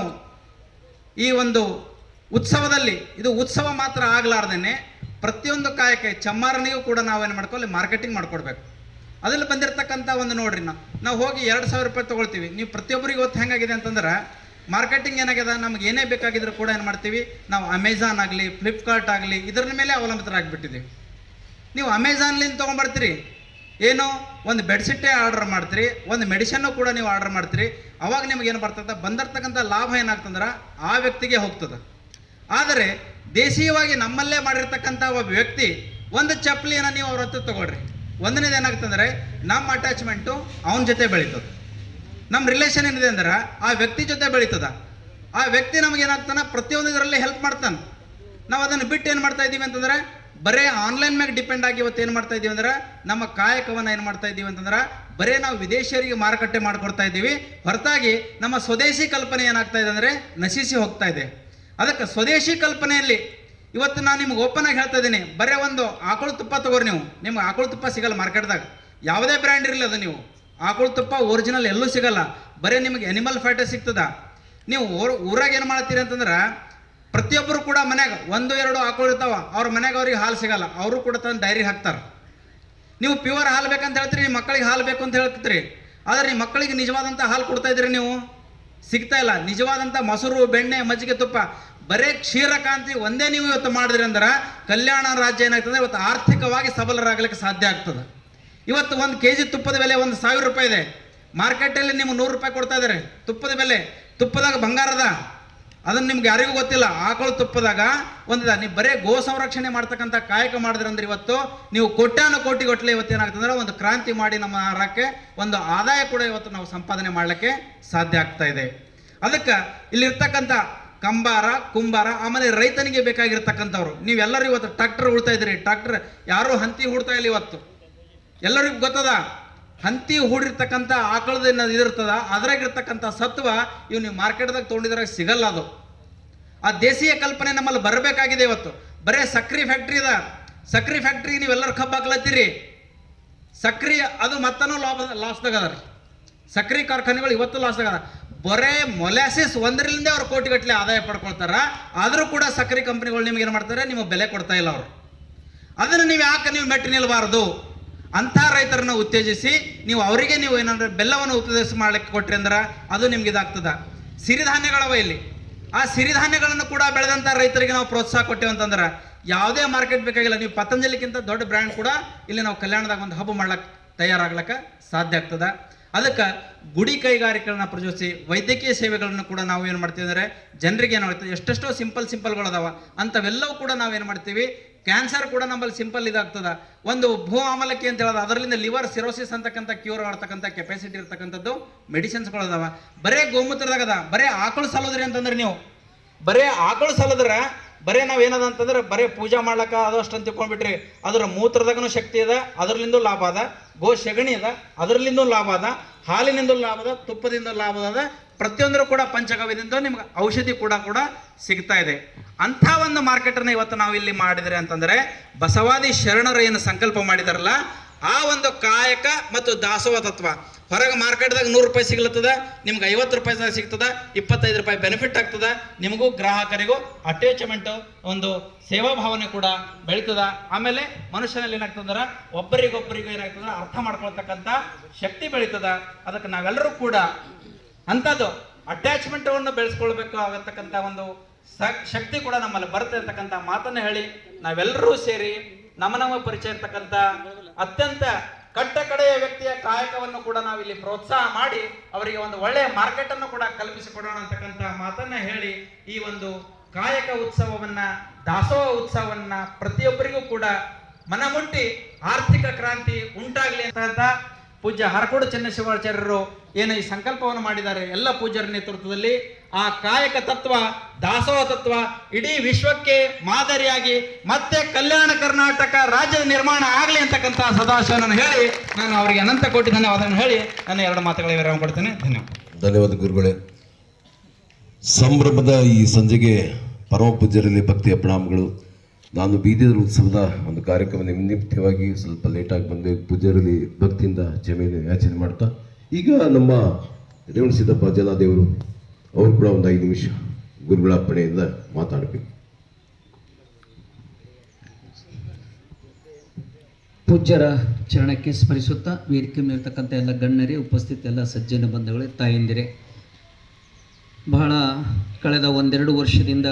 ಈ ಒಂದು ಉತ್ಸವದಲ್ಲಿ ಇದು ಉತ್ಸವ ಮಾತ್ರ ಆಗ್ಲಾರ್ದೇನೆ ಪ್ರತಿಯೊಂದು ಕಾಯಕ್ಕೆ ಚಮ್ಮಾರನಿಗೂ ಕೂಡ ನಾವೇನು ಮಾಡ್ಕೊಳ್ಳಿ ಮಾರ್ಕೆಟಿಂಗ್ ಮಾಡ್ಕೊಡ್ಬೇಕು ಅದ್ರಲ್ಲಿ ಬಂದಿರತಕ್ಕಂಥ ಒಂದು ನೋಡ್ರಿ ನಾವು ನಾವು ಹೋಗಿ ಎರಡು ಸಾವಿರ ರೂಪಾಯಿ ತೊಗೊಳ್ತೀವಿ ನೀವು ಪ್ರತಿಯೊಬ್ಬರಿಗೆ ಇವತ್ತು ಹೆಂಗಾಗಿದೆ ಅಂತಂದ್ರೆ ಮಾರ್ಕೆಟಿಂಗ್ ಏನಾಗಿದೆ ನಮ್ಗೆ ಏನೇ ಬೇಕಾಗಿದ್ರು ಕೂಡ ಏನು ಮಾಡ್ತೀವಿ ನಾವು ಅಮೆಝಾನ್ ಆಗಲಿ ಫ್ಲಿಪ್ಕಾರ್ಟ್ ಆಗಲಿ ಇದರ ಮೇಲೆ ಅವಲಂಬಿತರಾಗಿಬಿಟ್ಟಿದ್ದೀವಿ ನೀವು ಅಮೆಝಾನ್ಲಿಂದ ತೊಗೊಂಬರ್ತೀರಿ ಏನು ಒಂದು ಬೆಡ್ಶೀಟೇ ಆರ್ಡರ್ ಮಾಡ್ತೀರಿ ಒಂದು ಮೆಡಿಷನ್ನು ಕೂಡ ನೀವು ಆರ್ಡರ್ ಮಾಡ್ತೀರಿ ಅವಾಗ ನಿಮ್ಗೆ ಏನು ಬರ್ತದೆ ಬಂದಿರ್ತಕ್ಕಂಥ ಲಾಭ ಏನಾಗ್ತಂದ್ರೆ ಆ ವ್ಯಕ್ತಿಗೆ ಹೋಗ್ತದೆ ಆದರೆ ದೇಶೀಯವಾಗಿ ನಮ್ಮಲ್ಲೇ ಮಾಡಿರ್ತಕ್ಕಂಥ ಒಬ್ಬ ವ್ಯಕ್ತಿ ಒಂದು ಚಪ್ಪಲಿಯನ್ನು ನೀವು ಅವ್ರ ಹತ್ರ ತಗೊಳ್ರಿ ಒಂದನೇದು ಏನಾಗ್ತಂದ್ರೆ ನಮ್ಮ ಅಟ್ಯಾಚ್ಮೆಂಟು ಅವನ ಜೊತೆ ಬೆಳೀತದೆ ನಮ್ಮ ರಿಲೇಷನ್ ಏನಿದೆ ಅಂದ್ರೆ ಆ ವ್ಯಕ್ತಿ ಜೊತೆ ಬೆಳೀತದ ಆ ವ್ಯಕ್ತಿ ನಮ್ಗೆ ಏನಾಗ್ತಾನೆ ಪ್ರತಿಯೊಂದು ಇದರಲ್ಲಿ ಹೆಲ್ಪ್ ಮಾಡ್ತಾನೆ ನಾವು ಅದನ್ನು ಬಿಟ್ಟು ಏನು ಮಾಡ್ತಾ ಇದ್ದೀವಿ ಅಂತಂದ್ರೆ ಬರೇ ಆನ್ಲೈನ್ ಮ್ಯಾಗ ಡಿಪೆಂಡ್ ಆಗಿ ಇವತ್ತು ಏನು ಮಾಡ್ತಾ ಇದ್ದೀವಿ ಅಂದ್ರೆ ನಮ್ಮ ಕಾಯಕವನ್ನು ಏನು ಮಾಡ್ತಾ ಇದ್ದೀವಿ ಅಂತಂದ್ರೆ ಬರೇ ನಾವು ವಿದೇಶಿಯರಿಗೆ ಮಾರುಕಟ್ಟೆ ಮಾಡ್ಕೊಡ್ತಾ ಇದ್ದೀವಿ ಹೊರತಾಗಿ ನಮ್ಮ ಸ್ವದೇಶಿ ಕಲ್ಪನೆ ಏನಾಗ್ತಾ ಇದೆ ಅಂದರೆ ನಶಿಸಿ ಹೋಗ್ತಾ ಇದೆ ಅದಕ್ಕೆ ಸ್ವದೇಶಿ ಕಲ್ಪನೆಯಲ್ಲಿ ಇವತ್ತು ನಾನು ನಿಮ್ಗೆ ಓಪನ್ ಆಗಿ ಹೇಳ್ತಾ ಇದ್ದೀನಿ ಬರೇ ಒಂದು ಆಕಳು ತುಪ್ಪ ತಗೋರಿ ನೀವು ನಿಮ್ಗೆ ಆಕಳು ತುಪ್ಪ ಸಿಗಲ್ಲ ಮಾರ್ಕೆಟ್ದಾಗ ಯಾವುದೇ ಬ್ರ್ಯಾಂಡ್ ಇರಲಿ ಅದು ನೀವು ಆಕಳು ತುಪ್ಪ ಒರಿಜಿನಲ್ ಎಲ್ಲೂ ಸಿಗಲ್ಲ ಬರೀ ನಿಮಗೆ ಅನಿಮಲ್ ಫ್ಯಾಟೇ ಸಿಗ್ತದ ನೀವು ಊರ್- ಊರಾಗ ಏನು ಮಾಡ್ತೀರಿ ಅಂತಂದ್ರೆ ಪ್ರತಿಯೊಬ್ಬರು ಕೂಡ ಮನ್ಯಾಗ ಒಂದು ಎರಡು ಆಕಳು ಇರ್ತಾವ ಅವ್ರ ಮನ್ಯಾಗ ಅವ್ರಿಗೆ ಹಾಲು ಸಿಗಲ್ಲ ಅವರು ಕೂಡ ತಂದು ಡೈರಿ ಹಾಕ್ತಾರೆ ನೀವು ಪ್ಯೂರ್ ಹಾಲು ಬೇಕಂತ ಹೇಳ್ತೀರಿ ನಿಮ್ಮ ಮಕ್ಕಳಿಗೆ ಹಾಲು ಬೇಕು ಅಂತ ಹೇಳ್ತೀರಿ ಆದರೆ ನಿಮ್ಮ ಮಕ್ಕಳಿಗೆ ನಿಜವಾದಂಥ ಹಾಲು ಕೊಡ್ತಾ ಇದ್ದೀರಿ ನೀವು ಸಿಗ್ತಾ ಇಲ್ಲ ನಿಜವಾದಂಥ ಮೊಸರು ಬೆಣ್ಣೆ ಮಜ್ಜಿಗೆ ತುಪ್ಪ ಬರೇ ಕ್ಷೀರಕಾಂತಿ ಒಂದೇ ನೀವು ಇವತ್ತು ಮಾಡಿದ್ರಿ ಅಂದ್ರೆ ಕಲ್ಯಾಣ ರಾಜ್ಯ ಏನಾಗ್ತದೆ ಇವತ್ತು ಆರ್ಥಿಕವಾಗಿ ಸಬಲರಾಗಲಿಕ್ಕೆ ಸಾಧ್ಯ ಆಗ್ತದೆ ಇವತ್ತು ಒಂದು ಕೆ ಜಿ ತುಪ್ಪದ ಬೆಲೆ ಒಂದು ಸಾವಿರ ರೂಪಾಯಿ ಇದೆ ಮಾರ್ಕೆಟಲ್ಲಿ ನಿಮ್ಗೆ ನೂರು ರೂಪಾಯಿ ಕೊಡ್ತಾ ಇದ್ದಾರೆ ತುಪ್ಪದ ಬೆಲೆ ತುಪ್ಪದಾಗ ಬಂಗಾರದ ಅದನ್ನು ನಿಮ್ಗೆ ಯಾರಿಗೂ ಗೊತ್ತಿಲ್ಲ ಆಕಳು ತುಪ್ಪದಾಗ ಒಂದಿದ ನೀವು ಬರೇ ಗೋ ಸಂರಕ್ಷಣೆ ಮಾಡ್ತಕ್ಕಂಥ ಕಾಯಕ ಮಾಡಿದ್ರಿ ಅಂದ್ರೆ ಇವತ್ತು ನೀವು ಕೋಟ್ಯಾನು ಕೋಟಿ ಗಟ್ಟಲೆ ಇವತ್ತು ಏನಾಗ್ತದೆ ಅಂದ್ರೆ ಒಂದು ಕ್ರಾಂತಿ ಮಾಡಿ ನಮ್ಮ ಆಹಾರಕ್ಕೆ ಒಂದು ಆದಾಯ ಕೂಡ ಇವತ್ತು ನಾವು ಸಂಪಾದನೆ ಮಾಡಲಿಕ್ಕೆ ಸಾಧ್ಯ ಆಗ್ತಾ ಇದೆ ಅದಕ್ಕೆ ಇಲ್ಲಿರ್ತಕ್ಕಂಥ ಕಂಬಾರ ಕುಂಬಾರ ಆಮೇಲೆ ರೈತನಿಗೆ ಬೇಕಾಗಿರ್ತಕ್ಕಂಥವ್ರು ನೀವೆಲ್ಲರೂ ಇವತ್ತು ಟ್ರಾಕ್ಟರ್ ಉಳ್ತಾ ಇದ್ದೀರಿ ಟ್ರಾಕ್ಟರ್ ಯಾರೂ ಹಂತಿ ಹೂಡ್ತಾ ಇಲ್ಲ ಇವತ್ತು ಎಲ್ಲರಿಗೂ ಗೊತ್ತದ ಹಂತಿ ಹೂಡಿರ್ತಕ್ಕಂಥ ಆಕಳದ ಏನಾದ್ರು ಇದಿರ್ತದ ಅದ್ರಾಗಿರ್ತಕ್ಕಂಥ ಸತ್ವ ಇವು ನೀವು ಮಾರ್ಕೆಟ್ದಾಗ ತೊಗೊಂಡಿದ್ರಾಗ ಸಿಗಲ್ಲ ಅದು ಆ ದೇಶೀಯ ಕಲ್ಪನೆ ನಮ್ಮಲ್ಲಿ ಬರಬೇಕಾಗಿದೆ ಇವತ್ತು ಬರೇ ಸಕ್ರಿ ಫ್ಯಾಕ್ಟ್ರಿ ಅದ ಸಕ್ರಿ ಫ್ಯಾಕ್ಟ್ರಿಗೆ ನೀವೆಲ್ಲರೂ ಕಬ್ಬು ಹಾಕ್ಲತ್ತೀರಿ ಸಕ್ರಿ ಅದು ಮತ್ತನೂ ಲಾಭ ಲಾಸ್ದಾಗ ಅದ ರೀ ಸಕ್ರಿ ಕಾರ್ಖಾನೆಗಳು ಇವತ್ತು ಲಾಸ್ದಾಗ ಅದ ಬರೇ ಮೊಲಾಸಿಸ್ ಒಂದರಿಂದ ಅವ್ರು ಕೋಟಿಗಟ್ಟಲೆ ಆದಾಯ ಪಡ್ಕೊಳ್ತಾರ ಆದರೂ ಕೂಡ ಸಕ್ರಿ ಕಂಪ್ನಿಗಳು ನಿಮ್ಗೆ ಏನು ಮಾಡ್ತಾರೆ ನಿಮಗೆ ಬೆಲೆ ಕೊಡ್ತಾ ಇಲ್ಲ ಅವರು ಅದನ್ನು ನೀವು ಯಾಕೆ ನೀವು ಮೆಟ್ಟಿ ನಿಲ್ಬಾರ್ದು ಅಂಥ ರೈತರನ್ನ ಉತ್ತೇಜಿಸಿ ನೀವು ಅವರಿಗೆ ನೀವು ಏನಂದ್ರೆ ಬೆಲ್ಲವನ್ನು ಉಪದೇಶ ಮಾಡ್ಲಿಕ್ಕೆ ಕೊಟ್ರಿ ಅಂದ್ರೆ ಅದು ನಿಮ್ಗೆ ಇದಾಗ್ತದ ಸಿರಿಧಾನ್ಯಗಳವ ಇಲ್ಲಿ ಆ ಸಿರಿಧಾನ್ಯಗಳನ್ನು ಕೂಡ ಬೆಳೆದಂಥ ರೈತರಿಗೆ ನಾವು ಪ್ರೋತ್ಸಾಹ ಕೊಟ್ಟೇವೆ ಅಂತಂದ್ರೆ ಯಾವುದೇ ಮಾರ್ಕೆಟ್ ಬೇಕಾಗಿಲ್ಲ ನೀವು ಪತಂಜಲಿಕ್ಕಿಂತ ದೊಡ್ಡ ಬ್ರ್ಯಾಂಡ್ ಕೂಡ ಇಲ್ಲಿ ನಾವು ಕಲ್ಯಾಣದಾಗ ಒಂದು ಹಬ್ಬ ಮಾಡ್ಲಕ್ಕೆ ತಯಾರಾಗ್ಲಕ್ಕೆ ಸಾಧ್ಯ ಆಗ್ತದ ಅದಕ್ಕೆ ಗುಡಿ ಕೈಗಾರಿಕೆಗಳನ್ನ ಪ್ರಚೋದಿಸಿ ವೈದ್ಯಕೀಯ ಸೇವೆಗಳನ್ನು ಕೂಡ ನಾವು ಏನು ಮಾಡ್ತೀವಿ ಅಂದರೆ ಜನರಿಗೆ ಏನು ಮಾಡ್ತೀವಿ ಎಷ್ಟೆಷ್ಟೋ ಸಿಂಪಲ್ ಸಿಂಪಲ್ಗಳು ಅದಾವ ಅಂಥವೆಲ್ಲವೂ ಕೂಡ ನಾವೇನು ಮಾಡ್ತೀವಿ ಕ್ಯಾನ್ಸರ್ ಕೂಡ ನಮ್ಮಲ್ಲಿ ಸಿಂಪಲ್ ಇದಾಗ್ತದ ಒಂದು ಭೂ ಆಮಲಕ್ಕೆ ಅಂತ ಹೇಳೋದು ಅದರಿಂದ ಲಿವರ್ ಸಿರೋಸಿಸ್ ಅಂತಕ್ಕಂಥ ಕ್ಯೂರ್ ಮಾಡ್ತಕ್ಕಂಥ ಕೆಪಾಸಿಟಿ ಇರ್ತಕ್ಕಂಥದ್ದು ಮೆಡಿಸಿನ್ಸ್ಗಳು ಅದಾವ ಬರೇ ಗೋಮೂತ್ರದಾಗ ಅದ ಬರೇ ಆಕಳು ಸಲೋದ್ರಿ ಅಂತಂದ್ರೆ ನೀವು ಬರೇ ಆಕಳು ಸಲದ್ರ ಬರೇ ನಾವು ಏನದ ಅಂತಂದ್ರೆ ಬರೇ ಪೂಜಾ ಮಾಡ್ಲಕ್ಕ ಅದು ಅಷ್ಟು ಅಂತ ತಿಳ್ಕೊಂಡ್ಬಿಟ್ರಿ ಅದರ ಮೂತ್ರದಾಗನು ಶಕ್ತಿ ಅದ ಅದರಲ್ಲಿಂದ ಲಾಭ ಅದ ಗೋ ಸೆಗಣಿ ಅದ ಅದರಲ್ಲಿಂದ ಲಾಭ ಅದ ಹಾಲಿನಿಂದ ಲಾಭ ಅದ ತುಪ್ಪದಿಂದ ಲಾಭ ಅದ ಪ್ರತಿಯೊಂದರೂ ಕೂಡ ಪಂಚಗವ್ಯದಿಂದ ನಿಮ್ಗೆ ಔಷಧಿ ಕೂಡ ಕೂಡ ಸಿಗ್ತಾ ಇದೆ ಅಂಥ ಒಂದು ಮಾರ್ಕೆಟನ್ನು ಇವತ್ತು ನಾವು ಇಲ್ಲಿ ಮಾಡಿದ್ರೆ ಅಂತಂದ್ರೆ ಬಸವಾದಿ ಶರಣರು ಏನು ಸಂಕಲ್ಪ ಮಾಡಿದಾರಲ್ಲ ಆ ಒಂದು ಕಾಯಕ ಮತ್ತು ದಾಸೋಹ ತತ್ವ ಹೊರಗೆ ಮಾರ್ಕೆಟ್ದಾಗ ನೂರು ರೂಪಾಯಿ ಸಿಗ್ಲತ್ತದ ನಿಮ್ಗೆ ಐವತ್ತು ರೂಪಾಯಿದಾಗ ಸಿಗ್ತದ ಇಪ್ಪತ್ತೈದು ರೂಪಾಯಿ ಬೆನಿಫಿಟ್ ಆಗ್ತದ ನಿಮಗೂ ಗ್ರಾಹಕರಿಗೂ ಅಟ್ಯಾಚ್ಮೆಂಟ್ ಒಂದು ಸೇವಾ ಭಾವನೆ ಕೂಡ ಬೆಳೀತದ ಆಮೇಲೆ ಮನುಷ್ಯನಲ್ಲಿ ಏನಾಗ್ತಂದ್ರೆ ಒಬ್ಬರಿಗೊಬ್ಬರಿಗೂ ಏನಾಗ್ತದ ಅರ್ಥ ಮಾಡ್ಕೊಳ್ತಕ್ಕಂಥ ಶಕ್ತಿ ಬೆಳೀತದ ಅದಕ್ಕೆ ನಾವೆಲ್ಲರೂ ಕೂಡ ಅಂಥದ್ದು ಅಟ್ಯಾಚ್ಮೆಂಟನ್ನು ಬೆಳೆಸ್ಕೊಳ್ಬೇಕು ಆಗತಕ್ಕಂಥ ಒಂದು ಸ- ಶಕ್ತಿ ಕೂಡ ನಮ್ಮಲ್ಲಿ ಬರುತ್ತೆ ಅಂತಕ್ಕಂಥ ಮಾತನ್ನ ಹೇಳಿ ನಾವೆಲ್ಲರೂ ಸೇರಿ ನಮ್ಮ ನಮ್ಮ ಪರಿಚಯ ಇರ್ತಕ್ಕಂಥ ಅತ್ಯಂತ ಕಟ್ಟ ಕಡೆಯ ವ್ಯಕ್ತಿಯ ಕಾಯಕವನ್ನು ಕೂಡ ನಾವು ಇಲ್ಲಿ ಪ್ರೋತ್ಸಾಹ ಮಾಡಿ ಅವರಿಗೆ ಒಂದು ಒಳ್ಳೆಯ ಮಾರ್ಕೆಟ್ ಅನ್ನು ಕೂಡ ಕಲ್ಪಿಸಿಕೊಡೋಣ ಅಂತಕ್ಕಂಥ ಮಾತನ್ನ ಹೇಳಿ ಈ ಒಂದು ಕಾಯಕ ಉತ್ಸವವನ್ನ ದಾಸೋಹ ಉತ್ಸವವನ್ನ ಪ್ರತಿಯೊಬ್ಬರಿಗೂ ಕೂಡ ಮನಮುಟ್ಟಿ ಆರ್ಥಿಕ ಕ್ರಾಂತಿ ಉಂಟಾಗಲಿ ಅಂತಕ್ಕಂಥ ಪೂಜ್ಯ ಹರಕೋಡು ಚನ್ನಶಿವಾಚಾರ್ಯರು ಏನು ಈ ಸಂಕಲ್ಪವನ್ನು ಮಾಡಿದ್ದಾರೆ ಎಲ್ಲ ಪೂಜ್ಯರ ನೇತೃತ್ವದಲ್ಲಿ ಆ ಕಾಯಕ ತತ್ವ ದಾಸೋಹ ತತ್ವ ಇಡೀ ವಿಶ್ವಕ್ಕೆ ಮಾದರಿಯಾಗಿ ಮತ್ತೆ ಕಲ್ಯಾಣ ಕರ್ನಾಟಕ ರಾಜ್ಯದ ನಿರ್ಮಾಣ ಆಗಲಿ ಅಂತಕ್ಕಂಥ ಸದಾಶಯವನ್ನು ಹೇಳಿ ನಾನು ಅವರಿಗೆ ಅನಂತ ಕೋಟಿ ಧನ್ಯವಾದವನ್ನು ಹೇಳಿ ನನ್ನ ಎರಡು ಮಾತುಗಳಿಗೆ ವಿರಾಮ ಕೊಡ್ತೇನೆ ಧನ್ಯವಾದ ಧನ್ಯವಾದ ಗುರುಗಳೇ ಸಂಭ್ರಮದ ಈ ಸಂಜೆಗೆ ಪರಮ ಪೂಜ್ಯರಲ್ಲಿ ಭಕ್ತಿಯ ಪ್ರಣಾಮಗಳು ನಾನು ಬೀದಿಯ ಉತ್ಸವದ ಒಂದು ಕಾರ್ಯಕ್ರಮ ನಿಮಿತ್ತವಾಗಿ ಸ್ವಲ್ಪ ಲೇಟಾಗಿ ಬಂದೆ ಪೂಜ್ಯರಲ್ಲಿ ಭಕ್ತಿಯಿಂದ ಜಮೀನು ಯಾಚನೆ ಮಾಡ್ತಾ ಈಗ ನಮ್ಮ ರೇವಣ ಸಿದ್ದಪ್ಪ ಜಲಾದೇವರು ಅವರು ಕೂಡ ಒಂದು ಐದು ನಿಮಿಷ ಗುರುಗಳ ಅಪ್ಪಣೆಯಿಂದ ಮಾತಾಡಬೇಕು ಪೂಜ್ಯರ ಚರಣಕ್ಕೆ ಸ್ಮರಿಸುತ್ತಾ ವೇದಿಕೆ ಮೇಲಿರ್ತಕ್ಕಂಥ ಎಲ್ಲ ಗಣ್ಯರೇ ಉಪಸ್ಥಿತ ಎಲ್ಲ ಸಜ್ಜನ ಬಂಧುಗಳೇ ತಾಯಂದಿರೇ ಬಹಳ ಕಳೆದ ಒಂದೆರಡು ವರ್ಷದಿಂದ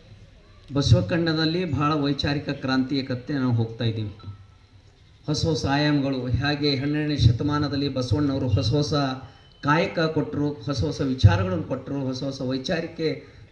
ಬಸವಕಂಡದಲ್ಲಿ ಬಹಳ ವೈಚಾರಿಕ ಕ್ರಾಂತಿಯ ಕತ್ತೆ ನಾವು ಹೋಗ್ತಾ ಇದ್ದೀವಿ ಹೊಸ ಹೊಸ ಆಯಾಮಗಳು ಹೇಗೆ ಹನ್ನೆರಡನೇ ಶತಮಾನದಲ್ಲಿ ಬಸವಣ್ಣವರು ಹೊಸ ಹೊಸ ಕಾಯಕ ಕೊಟ್ಟರು ಹೊಸ ಹೊಸ ವಿಚಾರಗಳನ್ನು ಕೊಟ್ಟರು ಹೊಸ ಹೊಸ ವೈಚಾರಿಕೆ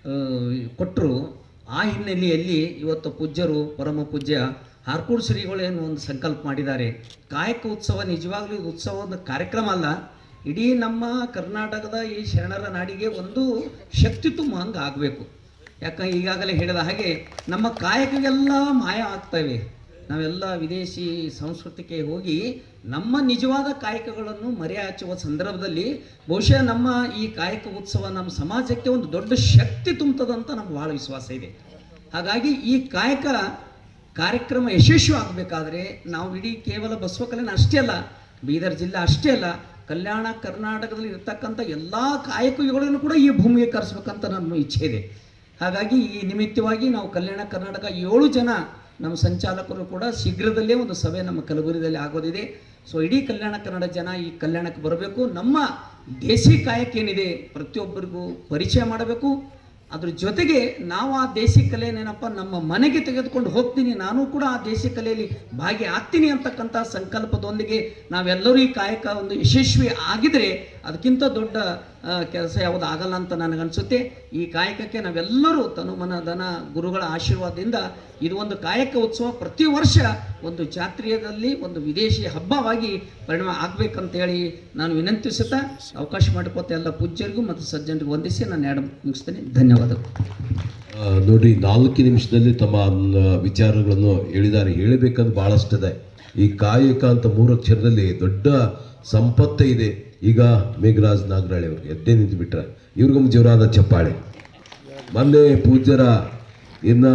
ಕೊಟ್ಟರು ಆ ಹಿನ್ನೆಲೆಯಲ್ಲಿ ಇವತ್ತು ಪೂಜ್ಯರು ಪರಮ ಪೂಜ್ಯ ಹಾರ್ಕೂಡ್ ಶ್ರೀಗಳೇನು ಒಂದು ಸಂಕಲ್ಪ ಮಾಡಿದ್ದಾರೆ ಕಾಯಕ ಉತ್ಸವ ನಿಜವಾಗ್ಲೂ ಇದು ಉತ್ಸವ ಒಂದು ಕಾರ್ಯಕ್ರಮ ಅಲ್ಲ ಇಡೀ ನಮ್ಮ ಕರ್ನಾಟಕದ ಈ ಶರಣರ ನಾಡಿಗೆ ಒಂದು ಶಕ್ತಿ ತುಂಬ ಹಂಗೆ ಆಗಬೇಕು ಯಾಕೆ ಈಗಾಗಲೇ ಹೇಳಿದ ಹಾಗೆ ನಮ್ಮ ಕಾಯಕವೆಲ್ಲ ಮಾಯ ಆಗ್ತವೆ ನಾವೆಲ್ಲ ವಿದೇಶಿ ಸಂಸ್ಕೃತಿಗೆ ಹೋಗಿ ನಮ್ಮ ನಿಜವಾದ ಕಾಯಕಗಳನ್ನು ಮರೆ ಹಚ್ಚುವ ಸಂದರ್ಭದಲ್ಲಿ ಬಹುಶಃ ನಮ್ಮ ಈ ಕಾಯಕ ಉತ್ಸವ ನಮ್ಮ ಸಮಾಜಕ್ಕೆ ಒಂದು ದೊಡ್ಡ ಶಕ್ತಿ ತುಂಬುತ್ತದಂತ ನಮ್ಗೆ ಭಾಳ ವಿಶ್ವಾಸ ಇದೆ ಹಾಗಾಗಿ ಈ ಕಾಯಕ ಕಾರ್ಯಕ್ರಮ ಯಶಸ್ವಿ ಆಗಬೇಕಾದ್ರೆ ನಾವು ಇಡೀ ಕೇವಲ ಬಸವಕಲೆನ ಅಷ್ಟೇ ಅಲ್ಲ ಬೀದರ್ ಜಿಲ್ಲೆ ಅಷ್ಟೇ ಅಲ್ಲ ಕಲ್ಯಾಣ ಕರ್ನಾಟಕದಲ್ಲಿ ಇರ್ತಕ್ಕಂಥ ಎಲ್ಲ ಕಾಯಕಗಳನ್ನು ಕೂಡ ಈ ಭೂಮಿಗೆ ಕರೆಸ್ಬೇಕಂತ ನನ್ನ ಇಚ್ಛೆ ಇದೆ ಹಾಗಾಗಿ ಈ ನಿಮಿತ್ತವಾಗಿ ನಾವು ಕಲ್ಯಾಣ ಕರ್ನಾಟಕ ಏಳು ಜನ ನಮ್ಮ ಸಂಚಾಲಕರು ಕೂಡ ಶೀಘ್ರದಲ್ಲೇ ಒಂದು ಸಭೆ ನಮ್ಮ ಕಲಬುರಗಿಯಲ್ಲಿ ಆಗೋದಿದೆ ಸೊ ಇಡೀ ಕಲ್ಯಾಣ ಕನ್ನಡ ಜನ ಈ ಕಲ್ಯಾಣಕ್ಕೆ ಬರಬೇಕು ನಮ್ಮ ದೇಸಿ ಕಾಯಕ ಏನಿದೆ ಪ್ರತಿಯೊಬ್ಬರಿಗೂ ಪರಿಚಯ ಮಾಡಬೇಕು ಅದ್ರ ಜೊತೆಗೆ ನಾವು ಆ ದೇಸಿ ಕಲೆಯನ್ನೇನಪ್ಪ ನಮ್ಮ ಮನೆಗೆ ತೆಗೆದುಕೊಂಡು ಹೋಗ್ತೀನಿ ನಾನು ಕೂಡ ಆ ದೇಸಿ ಕಲೆಯಲ್ಲಿ ಭಾಗಿ ಆಗ್ತೀನಿ ಅಂತಕ್ಕಂಥ ಸಂಕಲ್ಪದೊಂದಿಗೆ ನಾವೆಲ್ಲರೂ ಈ ಕಾಯಕ ಒಂದು ಯಶಸ್ವಿ ಆಗಿದ್ರೆ ಅದಕ್ಕಿಂತ ದೊಡ್ಡ ಕೆಲಸ ಯಾವುದು ಆಗಲ್ಲ ಅಂತ ನನಗನ್ಸುತ್ತೆ ಈ ಕಾಯಕಕ್ಕೆ ನಾವೆಲ್ಲರೂ ತನು ಮನ ಧನ ಗುರುಗಳ ಆಶೀರ್ವಾದದಿಂದ ಇದು ಒಂದು ಕಾಯಕ ಉತ್ಸವ ಪ್ರತಿ ವರ್ಷ ಒಂದು ಜಾತ್ರೆಯಲ್ಲಿ ಒಂದು ವಿದೇಶಿ ಹಬ್ಬವಾಗಿ ಪರಿಣಾಮ ಆಗ್ಬೇಕಂತೇಳಿ ನಾನು ವಿನಂತಿಸುತ್ತಾ ಅವಕಾಶ ಮಾಡಿಕೊತ ಎಲ್ಲ ಪೂಜ್ಯರಿಗೂ ಮತ್ತು ಸಜ್ಜನರಿಗೂ ವಂದಿಸಿ ನಾನು ಎರಡು ಮುಗಿಸ್ತೇನೆ ಧನ್ಯವಾದಗಳು ಆ, ನೋಡಿ ನಾಲ್ಕು ನಿಮಿಷದಲ್ಲಿ ತಮ್ಮ ನ- ವಿಚಾರಗಳನ್ನು ಹೇಳಿದ್ದಾರೆ ಹೇಳಬೇಕಾದ್ರೆ ಭಾಳಷ್ಟಿದೆ ಈ ಕಾಯಕ ಅಂತ ಮೂರಕ್ಷರದಲ್ಲಿ ದೊಡ್ಡ ಸಂಪತ್ತೇ ಇದೆ ಈಗ ಮೇಘರಾಜ್ ನಾಗರಾಳಿ ಅವರು ಎದ್ದೇ ನಿಂತು ಬಿಟ್ರೆ ಇವ್ರಿಗೊಮ್ಮೆ ಜೋರಾದ ಚಪ್ಪಾಳೆ ಮೊನ್ನೆ ಪೂಜ್ಯರ ಇನ್ನು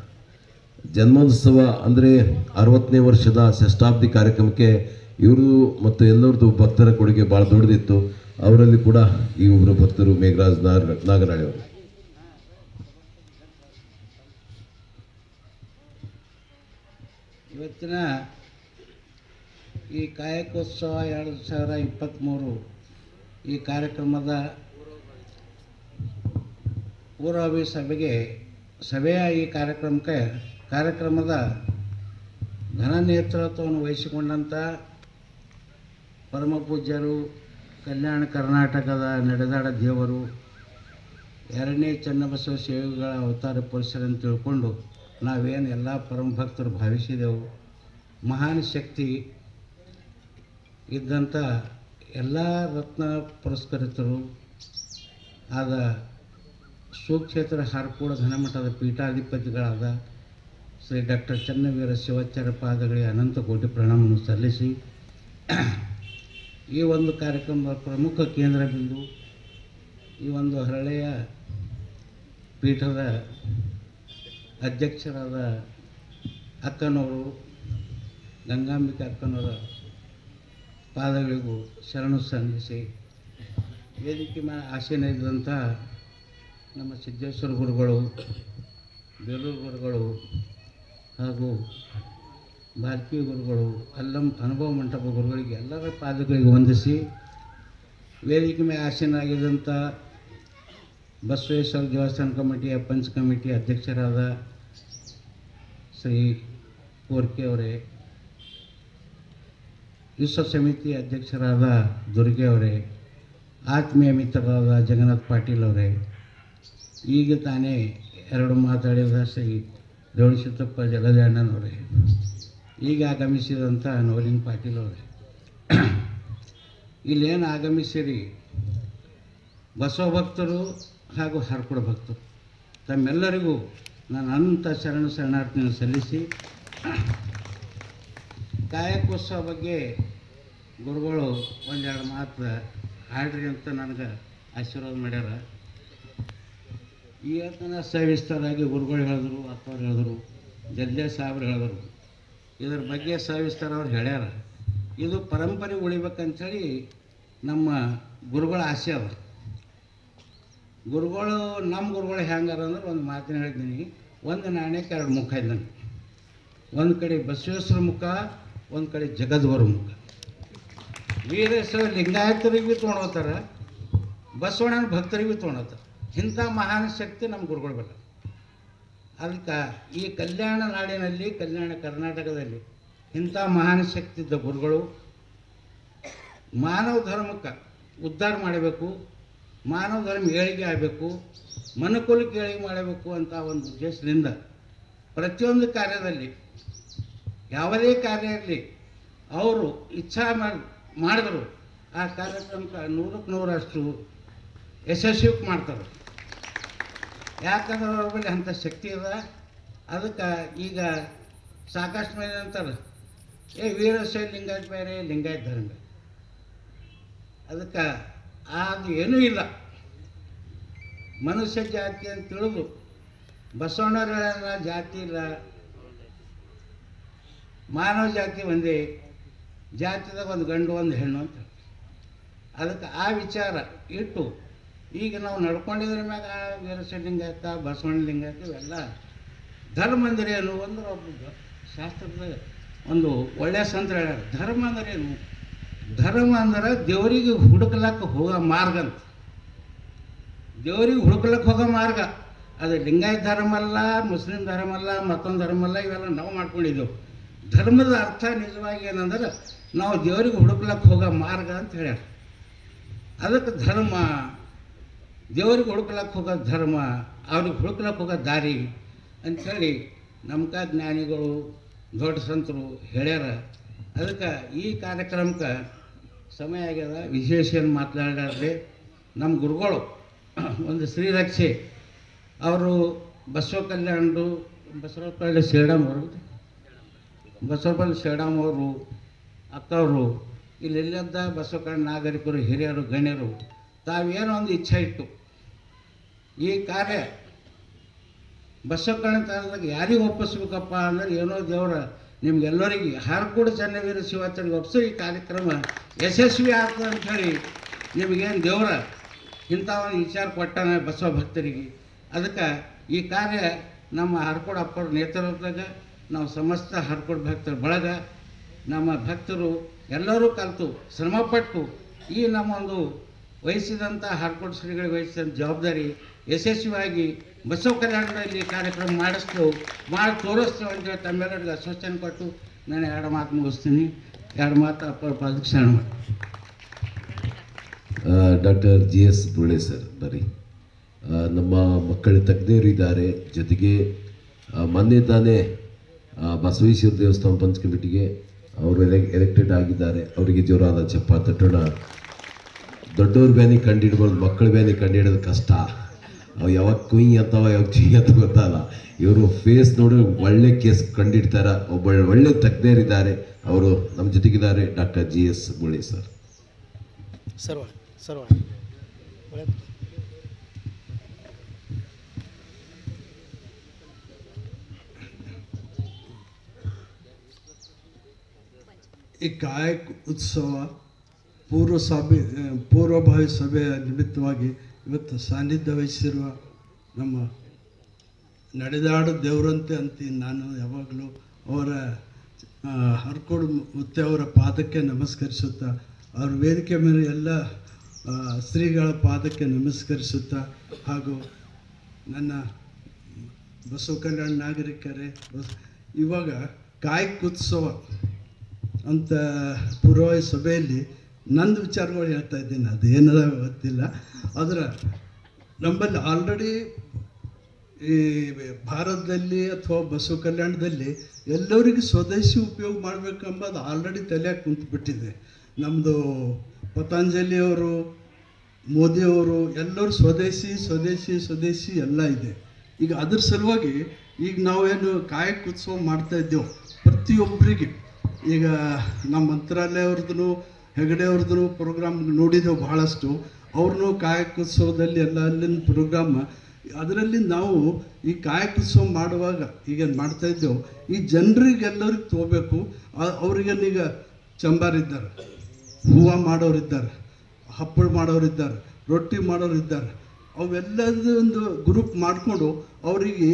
ಜನ್ಮೋತ್ಸವ ಅಂದರೆ ಅರವತ್ತನೇ ವರ್ಷದ ಷಷ್ಠಾಬ್ದಿ ಕಾರ್ಯಕ್ರಮಕ್ಕೆ ಇವರು ಮತ್ತು ಎಲ್ಲರದ್ದು ಭಕ್ತರ ಕೊಡುಗೆ ಭಾಳ ದೊಡ್ಡದಿತ್ತು ಅವರಲ್ಲಿ ಕೂಡ ಈ ಒಬ್ಬರು ಭಕ್ತರು ಮೇಘರಾಜ್ ನಾಗ ನಾಗರಾಳಿ ಅವರು ಇವತ್ತಿನ ಈ ಕಾಯಕೋತ್ಸವ ಎರಡು ಸಾವಿರ ಇಪ್ಪತ್ತ್ಮೂರು ಈ ಕಾರ್ಯಕ್ರಮದ ಪೂರ್ವಭಾವಿ ಸಭೆಗೆ ಸಭೆಯ ಈ ಕಾರ್ಯಕ್ರಮಕ್ಕೆ ಕಾರ್ಯಕ್ರಮದ ಘನ ನೇತೃತ್ವವನ್ನು ವಹಿಸಿಕೊಂಡಂಥ ಪರಮ ಪೂಜ್ಯರು ಕಲ್ಯಾಣ ಕರ್ನಾಟಕದ ನಡೆದಾಡ ದೇವರು ಎರಡನೇ ಚನ್ನಬಸವ ಸೇವೆಗಳ ಅವತಾರ ಪುರುಷರನ್ನು ತಿಳ್ಕೊಂಡು ನಾವೇನು ಎಲ್ಲ ಪರಮ ಭಕ್ತರು ಭಾವಿಸಿದೆವು ಮಹಾನ್ ಶಕ್ತಿ ಇದ್ದಂಥ ಎಲ್ಲ ರತ್ನ ಪುರಸ್ಕೃತರು ಆದ ಸುಕ್ಷೇತ್ರ ಹಾರ್ಕೋಡ ಘನಮಠದ ಪೀಠಾಧಿಪತಿಗಳಾದ ಶ್ರೀ ಡಾಕ್ಟರ್ ಚನ್ನವೀರ ಶಿವಾಚಾರ್ಯ ಪಾದಗಳಿಗೆ ಅನಂತ ಕೋಟಿ ಪ್ರಣಾಮವನ್ನು ಸಲ್ಲಿಸಿ ಈ ಒಂದು ಕಾರ್ಯಕ್ರಮದ ಪ್ರಮುಖ ಕೇಂದ್ರ ಬಿಂದು ಈ ಒಂದು ಹರಳೆಯ ಪೀಠದ ಅಧ್ಯಕ್ಷರಾದ ಅಕ್ಕನವರು ಗಂಗಾಂಬಿಕೆ ಅಕ್ಕನವರ ಪಾದಗಳಿಗೂ ಶರಣು ಸಂಧಿಸಿ ವೇದಿಕೆ ಮೇಲೆ ಆಸೀನ ಇದ್ದಂಥ ನಮ್ಮ ಸಿದ್ದೇಶ್ವರ ಗುರುಗಳು ಬೇಲೂರು ಗುರುಗಳು ಹಾಗೂ ಭಾರತೀಯ ಗುರುಗಳು ಅಲ್ಲಂ ಅನುಭವ ಮಂಟಪ ಗುರುಗಳಿಗೆ ಎಲ್ಲರ ಪಾದಗಳಿಗೆ ವಂದಿಸಿ ವೇದಿಕೆ ಮೇಲೆ ಆಸೀನಾಗಿದ್ದಂಥ ಬಸವೇಶ್ವರ ದೇವಸ್ಥಾನ ಕಮಿಟಿಯ ಪಂಚ್ ಕಮಿಟಿ ಅಧ್ಯಕ್ಷರಾದ ಶ್ರೀ ಕೋರ್ಕೆ ಅವರೇ ವಿಶ್ವ ಸಮಿತಿ ಅಧ್ಯಕ್ಷರಾದ ದುರ್ಗೆ ಅವರೇ ಆತ್ಮೀಯ ಮಿತ್ರರಾದ ಜಗನ್ನಾಥ್ ಪಾಟೀಲ್ ಅವರೇ ಈಗ ತಾನೇ ಎರಡು ಮಾತಾಡಿದ ಶ್ರೀ ರೇವಣಸಿದ್ದಪ್ಪ ಜಗದಣ್ಣನವರೇ ಈಗ ಆಗಮಿಸಿದಂಥ ನವಲಿನ್ ಪಾಟೀಲ್ ಅವರೇ ಇಲ್ಲೇನು ಆಗಮಿಸಿರಿ ಬಸವ ಭಕ್ತರು ಹಾಗೂ ಹರ್ಕೊಡ ಭಕ್ತರು ತಮ್ಮೆಲ್ಲರಿಗೂ ನಾನು ಅನಂತ ಶರಣ ಶರಣಾರ್ಥಿಯನ್ನು ಸಲ್ಲಿಸಿ ಕಾಯಕೋತ್ಸವ ಬಗ್ಗೆ ಗುರುಗಳು ಒಂದೆರಡು ಮಾತು ಹಾಡ್ರಿ ಅಂತ ನನಗೆ ಆಶೀರ್ವಾದ ಮಾಡ್ಯಾರ ಇವತ್ತಿನ ಸವಿಸ್ತಾರಾಗಿ ಗುರುಗಳು ಹೇಳಿದ್ರು ಅಕ್ಕವ್ರು ಹೇಳಿದ್ರು ಜಲ್ಲೆ ಸಾಹೇಬ್ರು ಹೇಳಿದ್ರು ಇದ್ರ ಬಗ್ಗೆ ಸವಿಸ್ತಾರ ಅವ್ರು ಹೇಳ್ಯಾರ ಇದು ಪರಂಪರೆ ಉಳಿಬೇಕಂಥೇಳಿ ನಮ್ಮ ಗುರುಗಳ ಆಸೆ ಅದ ಗುರುಗಳು ನಮ್ಮ ಗುರುಗಳು ಹೆಂಗಾರ ಅಂದ್ರೆ ಒಂದು ಮಾತಿನ ಹೇಳಿದ್ದೀನಿ ಒಂದು ನಾಣ್ಯಕ್ಕೆ ಎರಡು ಮುಖ ಇದ್ದಂಗೆ ಒಂದು ಕಡೆ ಬಸವೇಶ್ವರ ಮುಖ ಒಂದು ಕಡೆ ಜಗದ್ಗುರು ಮುಖ ವೀರೇಶ್ವರ ಲಿಂಗಾಯತರಿಗೆ ಭೀ ತೊಗೊಂಡೋಗ್ತಾರೆ ಬಸವಣ್ಣನ ಭಕ್ತರಿಗೆ ಭೀ ತೊಗೊಂಡೋಗ್ತಾರೆ ಇಂಥ ಮಹಾನ್ ಶಕ್ತಿ ನಮ್ಮ ಗುರುಗಳು ಬಲ್ಲ ಅದಕ್ಕೆ ಈ ಕಲ್ಯಾಣ ನಾಡಿನಲ್ಲಿ ಕಲ್ಯಾಣ ಕರ್ನಾಟಕದಲ್ಲಿ ಇಂಥ ಮಹಾನ್ ಶಕ್ತಿ ಇದ್ದ ಗುರುಗಳು ಮಾನವ ಧರ್ಮಕ್ಕೆ ಉದ್ಧಾರ ಮಾಡಬೇಕು ಮಾನವ ಧರ್ಮ ಏಳಿಗೆ ಆಗಬೇಕು ಮನುಕುಲಕ್ಕೆ ಏಳಿಗೆ ಮಾಡಬೇಕು ಅಂತ ಒಂದು ಉದ್ದೇಶದಿಂದ ಪ್ರತಿಯೊಂದು ಕಾರ್ಯದಲ್ಲಿ ಯಾವುದೇ ಕಾರ್ಯ ಇರಲಿ ಅವರು ಇಚ್ಛಾ ಮಾಡಿ ಮಾಡಿದ್ರು ಆ ಕಾರ್ಯಕ್ರಮಕ್ಕೆ ನೂರಕ್ಕೆ ನೂರಷ್ಟು ಯಶಸ್ವಿ ಮಾಡ್ತಾರೆ ಯಾಕಂದ್ರೆ ಅವ್ರ ಬಳಿ ಅಂಥ ಶಕ್ತಿ ಅದ ಅದಕ್ಕೆ ಈಗ ಸಾಕಷ್ಟು ಮಂದಿ ಅಂತಾರೆ ಏ ವೀರಶೈವ ಲಿಂಗಾಯತ್ ಬೇರೆ ಲಿಂಗಾಯತ್ ಧರ್ಮ ಬೇರೆ ಅದಕ್ಕೆ ಅದು ಏನೂ ಇಲ್ಲ ಮನುಷ್ಯ ಜಾತಿ ಅಂತ ತಿಳಿದು ಬಸವಣ್ಣವ್ರು ಹೇಳ್ಯಾರ ಜಾತಿ ಇಲ್ಲ ಮಾನವ ಜಾತಿ ಒಂದೇ ಜಾತಿದಾಗ ಒಂದು ಗಂಡು ಒಂದು ಹೆಣ್ಣು ಅಂತ ಅದಕ್ಕೆ ಆ ವಿಚಾರ ಇಟ್ಟು ಈಗ ನಾವು ನಡ್ಕೊಂಡಿದ್ರ ಮ್ಯಾಗ ವೀರಶೈವ ಲಿಂಗಾಯತ ಬಸವಣ್ಣ ಲಿಂಗಾಯತ ಇವೆಲ್ಲ ಧರ್ಮ ಅಂದ್ರೆ ಏನು ಅಂದ್ರೆ ಒಬ್ಬ ಶಾಸ್ತ್ರದಾಗ ಒಂದು ಒಳ್ಳೆಯ ಸಂತ ಹೇಳ್ಯಾರ ಧರ್ಮ ಅಂದ್ರೆ ಏನು ಧರ್ಮ ಅಂದ್ರೆ ದೇವರಿಗೆ ಹುಡುಕ್ಲಕ್ಕೆ ಹೋಗೋ ಮಾರ್ಗ ಅಂತ ದೇವರಿಗೆ ಹುಡುಕ್ಲಕ್ಕೆ ಹೋಗೋ ಮಾರ್ಗ ಅದು ಲಿಂಗಾಯತ ಧರ್ಮ ಅಲ್ಲ ಮುಸ್ಲಿಂ ಧರ್ಮ ಅಲ್ಲ ಮತ್ತೊಂದು ಧರ್ಮ ಅಲ್ಲ ಇವೆಲ್ಲ ನಾವು ಮಾಡ್ಕೊಂಡಿದ್ದೆವು ಧರ್ಮದ ಅರ್ಥ ನಿಜವಾಗಿ ಏನಂದ್ರೆ ನಾವು ದೇವರಿಗೆ ಹುಡುಕ್ಲಕ್ಕೆ ಹೋಗೋ ಮಾರ್ಗ ಅಂತ ಹೇಳ್ಯಾರ ಅದಕ್ಕೆ ಧರ್ಮ ದೇವರಿಗೆ ಹುಡುಕ್ಲಕ್ಕೆ ಹೋಗೋ ಧರ್ಮ ಅವ್ರಿಗೆ ಹುಡುಕ್ಲಕ್ಕೆ ಹೋಗೋ ದಾರಿ ಅಂಥೇಳಿ ನಮ್ಕ ಜ್ಞಾನಿಗಳು ದೊಡ್ಡ ಸಂತರು ಹೇಳ್ಯಾರ ಅದಕ್ಕೆ ಈ ಕಾರ್ಯಕ್ರಮಕ್ಕೆ ಸಮಯ ಆಗ್ಯದ ವಿಶೇಷ ಏನು ಮಾತನಾಡಾರ್ದೆ ನಮ್ಮ ಗುರುಗಳು ಒಂದು ಶ್ರೀರಕ್ಷೆ ಅವರು ಬಸವ ಕಲ್ಯಾಣರು ಬಸವಪಳ್ಳಿ ಶ್ರೀರಾಮ್ ಅವರು ಬಸವಪಳ್ಳಿ ಶ್ರೀರಾಮ್ ಅವರು ಅಕ್ಕವರು ಇಲ್ಲೆಲ್ಲದ ಬಸವ ಕಲ್ಯಾಣ ನಾಗರಿಕರು ಹಿರಿಯರು ಗಣ್ಯರು ತಾವೇನೋ ಒಂದು ಇಚ್ಛೆ ಇಟ್ಟು ಈ ಕಾರ್ಯ ಬಸವ ಕಲ್ಯಾಣ ತಾಲದಾಗ ಯಾರಿಗೆ ಒಪ್ಪಿಸ್ಬೇಕಪ್ಪ ಅಂದ್ರೆ ಏನೋ ದೇವರ ನಿಮ್ಗೆಲ್ಲರಿಗೆ ಹಾರ್ಕೂಡು ಚನ್ನವೀರ ಶಿವಾಚಾರ್ಯ ಒಪ್ಪಿಸೋ ಈ ಕಾರ್ಯಕ್ರಮ ಯಶಸ್ವಿ ಆಗ್ತದೆ ಅಂಥೇಳಿ ನಿಮಗೇನು ದೇವರ ಇಂಥ ಒಂದು ವಿಚಾರ ಕೊಟ್ಟಾನ ಬಸವ ಭಕ್ತರಿಗೆ ಅದಕ್ಕೆ ಈ ಕಾರ್ಯ ನಮ್ಮ ಹರ್ಕೋಡ್ ಅಪ್ಪರ ನೇತೃತ್ವದಾಗ ನಾವು ಸಮಸ್ತ ಹರ್ಕೋಡ್ ಭಕ್ತರ ಬಳಗ ನಮ್ಮ ಭಕ್ತರು ಎಲ್ಲರೂ ಕಲಿತು ಶ್ರಮಪಟ್ಟು ಈ ನಮ್ಮ ಒಂದು ವಹಿಸಿದಂಥ ಹರ್ಕೋಡ್ ಶ್ರೀಗಳಿಗೆ ವಹಿಸಿದಂಥ ಜವಾಬ್ದಾರಿ ಯಶಸ್ವಿಯಾಗಿ ಬಸವ ಕಲ್ಯಾಣದಲ್ಲಿ ಕಾರ್ಯಕ್ರಮ ಮಾಡಿಸ್ತೇವೆ ಮಾಡಿ ತೋರಿಸ್ತೇವೆ ಅಂತೇಳಿ ತಮ್ಮೆಲ್ಲರಿಗೆ ಆಶ್ವಾಸನೆ ಕೊಟ್ಟು ನಾನು ಎರಡು ಮಾತು ಮುಗಿಸ್ತೀನಿ ಎರಡು ಮಾತು ಅಪ್ಪ ಪದಕ್ಕೆ ಶರಣ ಮಾಡಿ doctor G S Bulle sir ಬರೀ ಆ, ನಮ್ಮ ಮಕ್ಕಳ ತಜ್ಞರು ಇದ್ದಾರೆ ಜೊತೆಗೆ ಆ, ಮೊನ್ನೆ ತಾನೇ ಆ, ಬಸವೇಶ್ವರ ದೇವಸ್ಥಾನ ಪಂಚ ಕಮಿಟಿಗೆ ಅವರು ಎಲೆಕ್ಟೆಡ್ ಆಗಿದ್ದಾರೆ ಅವರಿಗೆ ಜೋರಾದ ಚಪ್ಪ ತಟ್ಟೋಣ ದೊಡ್ಡವ್ರ ಬ್ಯಾನಿ ಕಂಡಿಡ್ಬಾರ್ದು ಮಕ್ಕಳ ಬ್ಯಾನಿ ಕಂಡಿಡೋದು ಕಷ್ಟ ಅವು ಯಾವಾಗ ಕುಯ್ ಅಥವಾ ಯಾವಾಗ ಚುಯ್ ಅಂತ ಗೊತ್ತಲ್ಲ ಇವರು ಫೇಸ್ ನೋಡಿ ಒಳ್ಳೆ ಕೇಸ್ ಕಂಡಿಡ್ತಾರೆ ಒಬ್ಬ ಒಳ್ಳೆ ತಜ್ಞರಿದ್ದಾರೆ ಅವರು ನಮ್ಮ ಜೊತೆಗಿದ್ದಾರೆ doctor G S Bulli sir ಸರ್ವ ಸರ್ವ ಈ ಕಾಯಕ ಉತ್ಸವ ಪೂರ್ವ ಸಭೆ ಆ, ಪೂರ್ವಭಾವಿ ಸಭೆಯ ನಿಮಿತ್ತವಾಗಿ ಇವತ್ತು ಸಾನ್ನಿಧ್ಯ ವಹಿಸಿರುವ ನಮ್ಮ ನಡೆದಾಡು ದೇವರಂತೆ ಅಂತೀನಿ ನಾನು ಯಾವಾಗಲೂ ಅವರ ಆ, ಹರ್ಕೋಡು ಮುತ್ತೆ ಅವರ ಪಾದಕ್ಕೆ ನಮಸ್ಕರಿಸುತ್ತಾ ಅವ್ರ ವೇದಿಕೆ ಮೇಲೆ ಎಲ್ಲ ಆ, ಶ್ರೀಗಳ ಪಾದಕ್ಕೆ ನಮಸ್ಕರಿಸುತ್ತಾ ಹಾಗೂ ನನ್ನ ಬಸವ ಕಲ್ಯಾಣ ನಾಗರಿಕರೇ ಬಸ್ ಇವಾಗ ಕಾಯಕ ಉತ್ಸವ ಅಂತ ಪೂರ್ವಭಾವಿ ಸಭೆಯಲ್ಲಿ ನಂದು ವಿಚಾರಗಳು ಹೇಳ್ತಾ ಇದ್ದೀನಿ ಅದು ಏನಾರ ಗೊತ್ತಿಲ್ಲ ಆದರೆ ನಮ್ಮಲ್ಲಿ ಆಲ್ರೆಡಿ ಈ ಭಾರತದಲ್ಲಿ ಅಥವಾ ಬಸವ ಕಲ್ಯಾಣದಲ್ಲಿ ಎಲ್ಲರಿಗೂ ಸ್ವದೇಶಿ ಉಪಯೋಗ ಮಾಡಬೇಕೆಂಬುದು ಆಲ್ರೆಡಿ ತಲೆಯಾಗಿ ಕುಂತು ಬಿಟ್ಟಿದೆ ನಮ್ಮದು ಪತಂಜಲಿಯವರು ಮೋದಿಯವರು ಎಲ್ಲರೂ ಸ್ವದೇಶಿ ಸ್ವದೇಶಿ ಸ್ವದೇಶಿ ಎಲ್ಲ ಇದೆ ಈಗ ಅದ್ರ ಸಲುವಾಗಿ ಈಗ ನಾವೇನು ಕಾಯಕ ಉತ್ಸವ ಮಾಡ್ತಾ ಇದ್ದೇವೆ ಪ್ರತಿಯೊಬ್ಬರಿಗೆ ಈಗ ನಮ್ಮ ಮಂತ್ರಾಲಯವ್ರದ್ದು ಹೆಗಡೆ ಅವ್ರದ್ದು ಪ್ರೋಗ್ರಾಮ್ ನೋಡಿದ್ದೆವು ಭಾಳಷ್ಟು ಅವ್ರನ್ನೂ ಕಾಯಕ ಉತ್ಸವದಲ್ಲಿ ಎಲ್ಲ ಅಲ್ಲಿನ ಪ್ರೋಗ್ರಾಮ್ ಅದರಲ್ಲಿ ನಾವು ಈ ಕಾಯಕ ಉತ್ಸವ ಮಾಡುವಾಗ ಈಗ ಮಾಡ್ತಾ ಇದ್ದೆವು ಈ ಜನರಿಗೆಲ್ಲರಿಗೆ ತಗೋಬೇಕು ಅವರಿಗೆ ಈಗ ಚಂಬಾರಿದ್ದಾರೆ ಹೂವು ಮಾಡೋರಿದ್ದಾರೆ ಹಪ್ಪಳ ಮಾಡೋರಿದ್ದಾರೆ ರೊಟ್ಟಿ ಮಾಡೋರಿದ್ದಾರೆ ಅವೆಲ್ಲದ ಒಂದು ಗ್ರೂಪ್ ಮಾಡಿಕೊಂಡು ಅವರಿಗೆ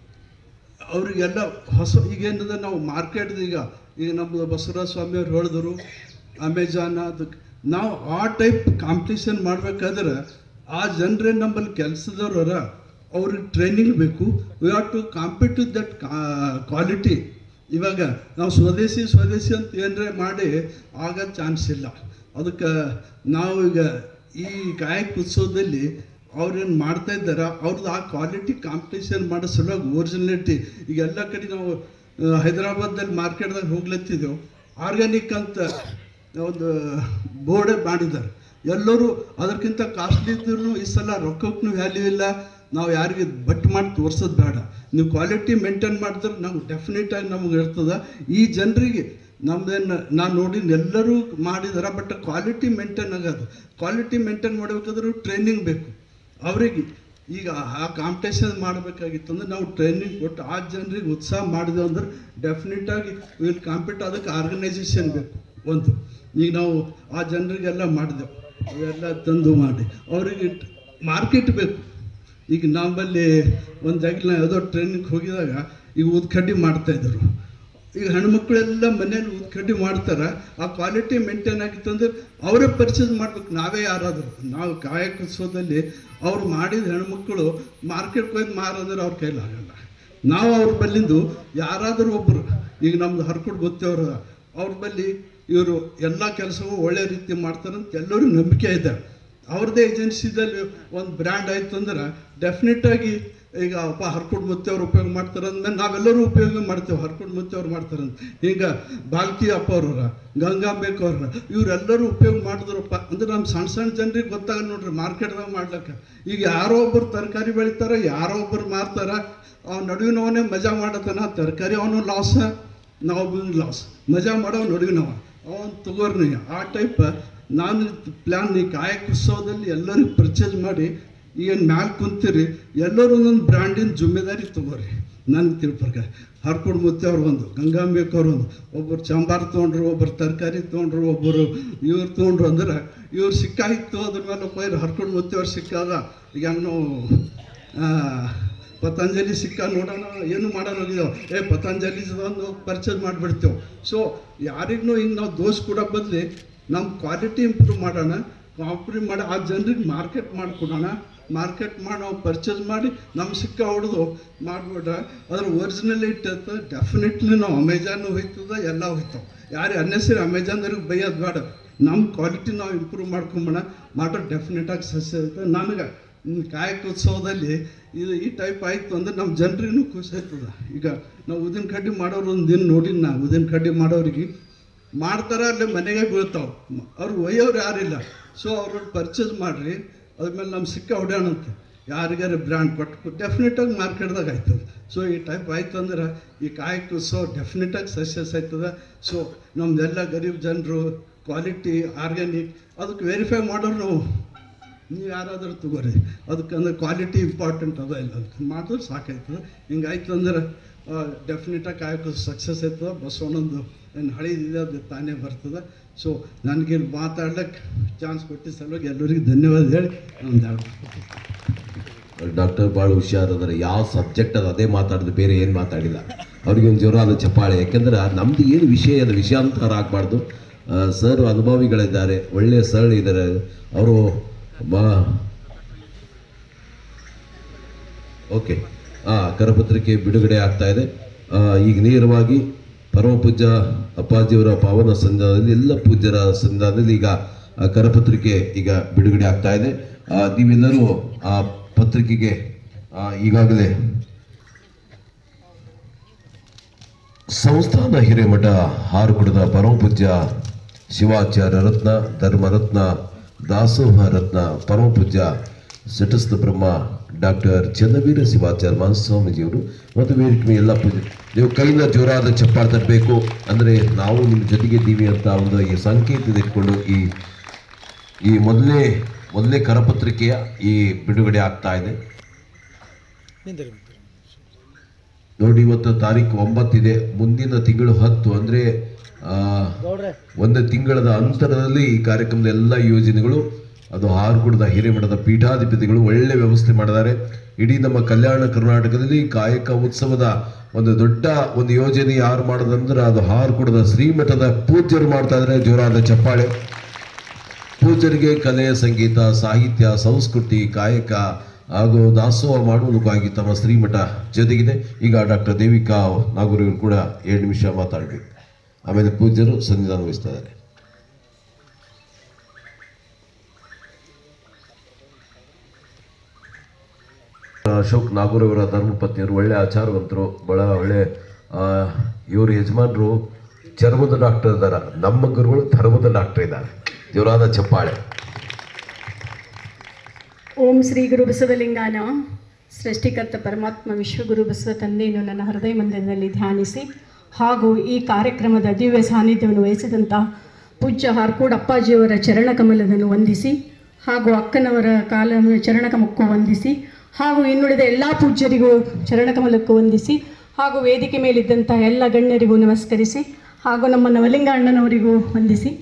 ಅವರಿಗೆಲ್ಲ ಹೊಸ ಈಗೇನದ ನಾವು ಮಾರ್ಕೆಟ್ ಈಗ ಈಗ ನಮ್ಮದು ಬಸವರಾಜ ಸ್ವಾಮಿ ಅವ್ರು ಹೇಳಿದ್ರು ಅಮೆಜಾನ್ ಅದಕ್ಕೆ ನಾವು ಆ ಟೈಪ್ ಕಾಂಪಿಟೇಷನ್ ಮಾಡ್ಬೇಕಾದ್ರೆ ಆ ಜನರೇ ನಮ್ಮಲ್ಲಿ ಕೆಲಸದವ್ರ ಅವ್ರಿಗೆ ಟ್ರೈನಿಂಗ್ ಬೇಕು we have to compete with that quality ಇವಾಗ ನಾವು ಸ್ವದೇಶಿ ಸ್ವದೇಶಿ ಅಂತ ಏನರೇ ಮಾಡಿ ಆಗ ಚಾನ್ಸ್ ಇಲ್ಲ ಅದಕ್ಕೆ ನಾವು ಈಗ ಈ ಗಾಯಕ ಉತ್ಸವದಲ್ಲಿ ಅವ್ರೇನು ಮಾಡ್ತಾ ಇದ್ದಾರೆ ಅವ್ರದ್ದು ಆ ಕ್ವಾಲಿಟಿ ಕಾಂಪಿಟೇಷನ್ ಮಾಡೋ ಸಲುವಾಗಿ ಒರಿಜಿನಲಿಟಿ ಈಗ ಎಲ್ಲ ಕಡೆ ನಾವು ಆ, ಹೈದರಾಬಾದ್ದಲ್ಲಿ ಮಾರ್ಕೆಟ್ದಾಗ ಹೋಗ್ಲತ್ತಿದ್ದೆವು ಆರ್ಗ್ಯಾನಿಕ್ ಅಂತ ಒಂದು ಬೋರ್ಡೇ ಮಾಡಿದ್ದಾರೆ ಎಲ್ಲರೂ ಅದಕ್ಕಿಂತ ಕಾಸ್ಟ್ಲಿ ಇದ್ರೂ ಈ ಸಲ ರೊಕ್ಕಕ್ಕೂ ವ್ಯಾಲ್ಯೂ ಇಲ್ಲ ನಾವು ಯಾರಿಗೆ ಬಟ್ ಮಾಡಿ ತೋರ್ಸೋದು ಬೇಡ ನೀವು ಕ್ವಾಲಿಟಿ ಮೇಂಟೈನ್ ಮಾಡಿದ್ರೆ ನಾವು ಡೆಫಿನೆಟ್ ಆಗಿ ನಮ್ಗೆ ಇರ್ತದೆ ಈ ಜನರಿಗೆ ನಮ್ದೇನು ನಾನು ನೋಡಿ ಎಲ್ಲರೂ ಮಾಡಿದಾರೆ ಬಟ್ ಕ್ವಾಲಿಟಿ ಮೇಂಟೈನ್ ಆಗೋದು ಕ್ವಾಲಿಟಿ ಮೇಂಟೈನ್ ಮಾಡಬೇಕಾದ್ರೂ ಟ್ರೈನಿಂಗ್ ಬೇಕು ಅವರಿಗೆ ಈಗ ಆ ಕಾಂಪಿಟೇಷನ್ ಮಾಡಬೇಕಾಗಿತ್ತು ಅಂದ್ರೆ ನಾವು ಟ್ರೈನಿಂಗ್ ಕೊಟ್ಟು ಆ ಜನರಿಗೆ ಉತ್ಸಾಹ ಮಾಡಿದೆವು ಅಂದ್ರೆ ಡೆಫಿನೆಟ್ ಆಗಿ ವಿಲ್ ಕಾಂಪಿಟ್ ಅದಕ್ಕೆ ಆರ್ಗನೈಸೇಷನ್ ಬೇಕು ಒಂದು ಈಗ ನಾವು ಆ ಜನರಿಗೆಲ್ಲ ಮಾಡಿದೆವು ಅವೆಲ್ಲ ತಂದು ಮಾಡಿ ಅವರಿಗೆ ಮಾರ್ಕೆಟ್ ಬೇಕು ಈಗ ನಮ್ಮಲ್ಲಿ ಒಂದು ಜಾಗದಲ್ಲಿ ಯಾವುದೋ ಟ್ರೈನಿಗೆ ಹೋಗಿದಾಗ ಈಗ ಉದ್ಕಡ್ಡಿ ಮಾಡ್ತಾಯಿದ್ರು ಈಗ ಹೆಣ್ಮಕ್ಳೆಲ್ಲ ಮನೇಲಿ ಉದ್ಕಡ್ಡಿ ಮಾಡ್ತಾರೆ ಆ ಕ್ವಾಲಿಟಿ ಮೇಂಟೈನ್ ಆಗಿತ್ತಂದ್ರೆ ಅವರೇ ಪರ್ಚೇಸ್ ಮಾಡ್ಬೇಕು ನಾವೇ ಯಾರಾದರೂ ನಾವು ಕಾಯಕ ಉತ್ಸವದಲ್ಲಿ ಅವ್ರು ಮಾಡಿದ ಹೆಣ್ಮಕ್ಳು ಮಾರ್ಕೆಟ್ಗೆ ಹೋಗಿ ಮಾರಂದ್ರೆ ಅವ್ರ ಕೈಲಿ ಆಗಲ್ಲ ನಾವು ಅವ್ರ ಬಲ್ಲಿಂದು ಯಾರಾದರೂ ಒಬ್ಬರು ಈಗ ನಮ್ದು ಹರ್ಕೊಡ್ ಗೊತ್ತೇವ್ರ ಅವ್ರ ಬಲ್ಲಿ ಇವರು ಎಲ್ಲ ಕೆಲಸವೂ ಒಳ್ಳೆ ರೀತಿ ಮಾಡ್ತಾರಂತ ಎಲ್ಲರಿಗೂ ನಂಬಿಕೆ ಇದೆ ಅವ್ರದ್ದೇ ಏಜೆನ್ಸಿದಲ್ಲಿ ಒಂದು ಬ್ರ್ಯಾಂಡ್ ಆಯ್ತು ಅಂದ್ರೆ ಡೆಫಿನೆಟ್ ಆಗಿ ಈಗ ಅಪ್ಪ ಹರ್ಕೊಡ್ ಮುತ್ತೆ ಅವ್ರು ಉಪಯೋಗ ಮಾಡ್ತಾರೆ ಅಂದ್ಮೇಲೆ ನಾವೆಲ್ಲರೂ ಉಪಯೋಗ ಮಾಡ್ತೇವೆ ಹರ್ಕೊಡ್ ಮುತ್ತೆ ಅವ್ರು ಮಾಡ್ತಾರಂತ ಈಗ ಬಾಲ್ಕಿ ಅಪ್ಪ ಅವ್ರವ್ರ ಗಂಗಾಂಬೇಕ್ ಅವ್ರ ಇವರೆಲ್ಲರೂ ಉಪಯೋಗ ಮಾಡಿದ್ರಪ್ಪ ಅಂದ್ರೆ ನಮ್ಮ ಸಣ್ಣ ಸಣ್ಣ ಜನರಿಗೆ ಗೊತ್ತಾಗಲ್ಲ ನೋಡ್ರಿ ಮಾರ್ಕೆಟ್ದಾಗ ಮಾಡ್ಲಕ್ಕ ಈಗ ಯಾರೋ ಒಬ್ಬರು ತರಕಾರಿ ಬೆಳಿತಾರ ಯಾರೋ ಒಬ್ಬರು ಮಾರ್ತಾರ ಅವ್ನ ನಡುವಿನವನೇ ಮಜಾ ಮಾಡತನ ತರಕಾರಿ ಅವನು ಲಾಸ್ ನಾವು ಲಾಸ್ ಮಜಾ ಮಾಡೋ ನಡುವಿನವ ಅವನು ತಗೋರ್ನಿ ಆ ಟೈಪ್ ನಾನು ಪ್ಲ್ಯಾನ್ ಈ ಕಾಯಕ ಉತ್ಸವದಲ್ಲಿ ಎಲ್ಲರಿಗೂ ಪರ್ಚೇಸ್ ಮಾಡಿ ಏನು ಮ್ಯಾಲ ಕುಂತೀರಿ ಎಲ್ಲರೂ ಒಂದೊಂದು ಬ್ರ್ಯಾಂಡಿನ ಜುಮ್ಮೆದಾರಿ ತಗೋರಿ ನನಗೆ ತಿಳ್ಪರ್ಕ ಹರ್ಕೊಂಡು ಮುತ್ತೆ ಅವ್ರು ಒಂದು ಗಂಗಾಂಬಿಕ್ ಅವ್ರು ಒಂದು ಒಬ್ಬರು ಚಂಬಾರ್ ತೊಗೊಂಡ್ರು ಒಬ್ಬರು ತರಕಾರಿ ತೊಗೊಂಡ್ರು ಒಬ್ಬರು ಇವ್ರು ತೊಗೊಂಡ್ರು ಅಂದ್ರೆ ಇವ್ರು ಸಿಕ್ಕಾಯಿತು ಅದ್ರ ಮೇಲೆ ಹೋಯ್ರು ಹರ್ಕೊಂಡು ಮುತ್ತೆ ಅವ್ರು ಸಿಕ್ಕಾಗ ಈಗ ನಾವು ಆ, ಪತಂಜಲಿ ಸಿಕ್ಕ ನೋಡೋಣ ಏನು ಮಾಡೋಣ ಹೋಗಿದ್ದೇವೆ ಏ ಪತಂಜಲಿ ಒಂದು ಪರ್ಚೇಸ್ ಮಾಡಿಬಿಡ್ತೇವೆ ಸೊ ಯಾರಿಗೂ ಹಿಂಗೆ ನಾವು ದೋಷ ಕೊಡೋ ಬದಲಿ ನಮ್ಮ ಕ್ವಾಲಿಟಿ ಇಂಪ್ರೂವ್ ಮಾಡೋಣ ಕಾಂಪ್ರೂವ್ ಮಾಡಿ ಆ ಜನರಿಗೆ ಮಾರ್ಕೆಟ್ ಮಾಡಿಕೊಡೋಣ ಮಾರ್ಕೆಟ್ ಮಾಡಿ ನಾವು ಪರ್ಚೇಸ್ ಮಾಡಿ ನಮ್ಮ ಸಿಕ್ಕ ಹೊಡೆದು ಮಾಡಿಬಿಟ್ರೆ ಅದ್ರ ಒರಿಜಿನಲಿಟಿ ಅಂತ ಡೆಫಿನೆಟ್ಲಿ ನಾವು ಅಮೆಜಾನ್ ಹೋಯ್ತದ ಎಲ್ಲ ಹೋಯ್ತಾವೆ ಯಾರು ಅನ್ನೆಸರಿ ಅಮೆಜಾನ್ದವ್ರಿಗೆ ಬೈಯೋದು ಬೇಡ ನಮ್ಮ ಕ್ವಾಲಿಟಿ ನಾವು ಇಂಪ್ರೂವ್ ಮಾಡ್ಕೊಂಬೋಣ ಮಾಡೋ ಡೆಫಿನೆಟಾಗಿ ಸಸ್ಯ ಇರ್ತದೆ ನನಗೆ ಹ್ಮ್, ಕಾಯಕ ಉತ್ಸವದಲ್ಲಿ ಇದು ಈ ಟೈಪ್ ಆಯಿತು ಅಂದ್ರೆ ನಮ್ಮ ಜನರಿಗೂ ಖುಷಿ ಆಯ್ತದ ಈಗ ನಾವು ಉದಿನ ಕಡ್ಡಿ ಮಾಡೋರು ಒಂದು ದಿನ ನೋಡಿನ ನಾ ಉದಿನ ಕಡ್ಡಿ ಮಾಡೋರಿಗೆ ಮಾಡ್ತಾರ ಅಲ್ಲೇ ಮನೆಗೆ ಬೀಳ್ತಾವೆ ಅವ್ರು ಒಯ್ಯೋರು ಯಾರಿಲ್ಲ ಸೊ ಅವ್ರನ್ನ ಪರ್ಚೇಸ್ ಮಾಡಿರಿ ಅದ್ಮೇಲೆ ನಮ್ಮ ಸಿಕ್ಕ ಹೊಡ್ಯಾಣಂತ ಯಾರಿಗಾರ ಬ್ರ್ಯಾಂಡ್ ಕೊಟ್ಟು ಡೆಫಿನೆಟಾಗಿ ಮಾರ್ಕೆಟ್ದಾಗ ಆಯ್ತದೆ ಸೊ ಈ ಟೈಪ್ ಆಯ್ತು ಅಂದ್ರೆ ಈ ಕಾಯಕ ಉತ್ಸವ ಡೆಫಿನೆಟಾಗಿ ಸಕ್ಸಸ್ ಆಯ್ತದ ಸೊ ನಮ್ದೆಲ್ಲ ಗರೀಬ್ ಜನರು ಕ್ವಾಲಿಟಿ ಆರ್ಗ್ಯಾನಿಕ್ ಅದಕ್ಕೆ ವೆರಿಫೈ ಮಾಡೋರು ನಾವು ನೀವು ಯಾರಾದರೂ ತಗೋರಿ ಅದಕ್ಕೆ ಅಂದ್ರೆ ಕ್ವಾಲಿಟಿ ಇಂಪಾರ್ಟೆಂಟ್ ಅದ ಇಲ್ಲ ಅದಕ್ಕೆ ಮಾಡಿದ್ರೆ ಸಾಕಾಯ್ತದೆ ಹಿಂಗಾಯ್ತು ಅಂದ್ರೆ ಡೆಫಿನೆಟಾಗಿ ಕಾಯಕ ಸಕ್ಸಸ್ ಆಯ್ತದ ಬಸವಣ್ಣಂದು ಏನು ಹಳಿದಿದೆ ಅದು ತಾನೇ ಬರ್ತದೆ ಸೊ ನನಗೆ ಇಲ್ಲಿ ಮಾತಾಡ್ಲಿಕ್ಕೆ ಚಾನ್ಸ್ ಕೊಟ್ಟಿದ್ದ ಸಲುವಾಗಿ ಎಲ್ಲರಿಗೂ ಧನ್ಯವಾದ ಹೇಳಿ ಒಂದು ಎರಡು ಡಾಕ್ಟರ್ ಭಾಳ ಹುಷಾರದಾರೆ ಯಾವ ಸಬ್ಜೆಕ್ಟ್ ಅದು ಅದೇ ಮಾತಾಡಿದ್ರು ಬೇರೆ ಏನು ಮಾತಾಡಿಲ್ಲ ಅವ್ರಿಗೆ ಒಂದು ಜೋರಾದ ಚಪ್ಪಾಳೆ ಯಾಕೆಂದ್ರೆ ನಮ್ದು ಏನು ವಿಷಯ ಅದು ವಿಷಯಾಂತರ ಆಗಬಾರ್ದು ಸರ್ ಅನುಭವಿಗಳಿದ್ದಾರೆ ಒಳ್ಳೆಯ ಸರ್ ಇದ್ದಾರೆ ಅವರು ಬಾ ಓಕೆ ಹಾಂ ಕರಪತ್ರಿಕೆ ಬಿಡುಗಡೆ ಆಗ್ತಾ ಇದೆ ಆ, ಈಗ ನೇರವಾಗಿ ಪರಮ ಪೂಜ್ಯ ಅಪ್ಪಾಜಿಯವರ ಪಾವನ ಸಂಧಾನದಲ್ಲಿ ಎಲ್ಲ ಪೂಜ್ಯರ ಸಂಧಾನದಲ್ಲಿ ಈಗ ಆ ಕರಪತ್ರಿಕೆ ಈಗ ಬಿಡುಗಡೆ ಆಗ್ತಾ ಇದೆ ಆ, ನೀವೆಲ್ಲರೂ ಆ ಪತ್ರಿಕೆಗೆ ಆ, ಈಗಾಗಲೇ ಸಂಸ್ಥಾನ ಹಿರೇಮಠ ಹಾರುಕುಡದ ಪರಮ ಪೂಜ್ಯ ಶಿವಾಚಾರ್ಯ ರತ್ನ ಧರ್ಮರತ್ನ ದಾಸೋಹ ರತ್ನ ಪರಮಪೂಜ್ಯ ಸಟಸ್ಥ ಬ್ರಹ್ಮ ಡಾಕ್ಟರ್ ಚನ್ನವೀರ ಶಿವಾಚಾರ್ಯ ಮಹಾಸ್ವಾಮೀಜಿಯವರು ಮತ್ತು ವೇದಿಕೆ ಎಲ್ಲ ಪೂಜೆ ನೀವು ಕೈಯಿಂದ ಜೋರಾದ ಚಪ್ಪಾಳೆ ತಟ್ಟಬೇಕು ಅಂದರೆ ನಾವು ನಿಮ್ಮ ಜೊತೆಗಿದ್ದೀವಿ ಅಂತ ಒಂದು ಈ ಸಂಕೇತ ಇಟ್ಕೊಂಡು ಈ ಈ ಮೊದಲನೇ ಮೊದಲನೇ ಕರಪತ್ರಿಕೆಯ ಈ ಬಿಡುಗಡೆ ಆಗ್ತಾ ಇದೆ ನಿಂದಿರಿ ನೋಡಿ ಇವತ್ತು ತಾರೀಕು ಒಂಬತ್ತಿದೆ ಮುಂದಿನ ತಿಂಗಳು ಹತ್ತು ಅಂದರೆ ಒಂದು ತಿಂಗಳದ ಅಂತರದಲ್ಲಿ ಈ ಒಂದು ಎಲ್ಲ ಯೋಜನೆಗಳು ಅದು ಹಾರ್ಗುಡದ ಹಿರೇಮಠದ ಪೀಠಾಧಿಪತಿಗಳು ಒಳ್ಳೆ ವ್ಯವಸ್ಥೆ ಮಾಡಿದ್ದಾರೆ ಇಡೀ ನಮ್ಮ ಕಲ್ಯಾಣ ಕರ್ನಾಟಕದಲ್ಲಿ ಕಾಯಕ ಉತ್ಸವದ ಒಂದು ದೊಡ್ಡ ಒಂದು ಯೋಜನೆ ಯಾರು ಮಾಡೋದಂದ್ರೆ ಅದು ಹಾರ್ಗುಡದ ಶ್ರೀಮಠದ ಪೂಜ್ಯರು ಮಾಡ್ತಾ ಇದ್ದಾರೆ ಜೋರಾದ ಚಪ್ಪಾಳೆ ಪೂಜರಿಗೆ ಕಲೆ ಸಂಗೀತ ಸಾಹಿತ್ಯ ಸಂಸ್ಕೃತಿ ಕಾಯಕ ಹಾಗೂ ದಾಸೋಹ ಮಾಡುವುದಕ್ಕಾಗಿ ತಮ್ಮ ಶ್ರೀಮಠ ಜೊತೆಗಿದೆ ಈಗ ಡಾಕ್ಟರ್ ದೇವಿಕಾ ನಾಗೂರಿವರು ಕೂಡ ಎರಡು ನಿಮಿಷ ಮಾತಾಡಬೇಕು ಆಮೇಲೆ ಪೂಜ್ಯರು ಸನ್ನಿಧಾನ ವಹಿಸ್ತಾ ಇದ್ದಾರೆ ಅಶೋಕ್ ನಾಗೂರವರ ಧರ್ಮಪತ್ನಿಯರು ಒಳ್ಳೆ ಆಚಾರವಂತರು ಬಹಳ ಒಳ್ಳೆ ಆ, ಇವ್ರ ಯಜಮಾನರು ಚರ್ಮದ ಡಾಕ್ಟರ್ ಇದ್ದಾರೆ ನಮ್ಮ ಗುರುಗಳು ಧರ್ಮದ ಡಾಕ್ಟರ್ ಇದ್ದಾರೆ ಜೋರಾದ ಚಪ್ಪಾಳೆ ಓಂ ಶ್ರೀ ಗುರು ಬಸವಲಿಂಗಾನ ಸೃಷ್ಟಿಕರ್ತ ಪರಮಾತ್ಮ ವಿಶ್ವಗುರು ಬಸವ ತಂದೆಯನ್ನು ನನ್ನ ಹೃದಯ ಮಂದಿರದಲ್ಲಿ ಧ್ಯಾನಿಸಿ ಹಾಗೂ ಈ ಕಾರ್ಯಕ್ರಮದ ದಿವ್ಯ ಸಾನ್ನಿಧ್ಯವನ್ನು ವಹಿಸಿದಂಥ ಪೂಜ್ಯ ಹಾರ್ಕೋಡ್ ಅಪ್ಪಾಜಿಯವರ ಚರಣಕಮಲವನ್ನು ವಂದಿಸಿ ಹಾಗೂ ಅಕ್ಕನವರ ಕಾಲ ಚರಣಕಮಕ್ಕೂ ವಂದಿಸಿ ಹಾಗೂ ಇನ್ನುಳಿದ ಎಲ್ಲ ಪೂಜ್ಯರಿಗೂ ಚರಣಕಮಲಕ್ಕೂ ವಂದಿಸಿ ಹಾಗೂ ವೇದಿಕೆ ಮೇಲಿದ್ದಂಥ ಎಲ್ಲ ಗಣ್ಯರಿಗೂ ನಮಸ್ಕರಿಸಿ ಹಾಗೂ ನಮ್ಮ ನವಲಿಂಗ ಅಣ್ಣನವರಿಗೂ ವಂದಿಸಿ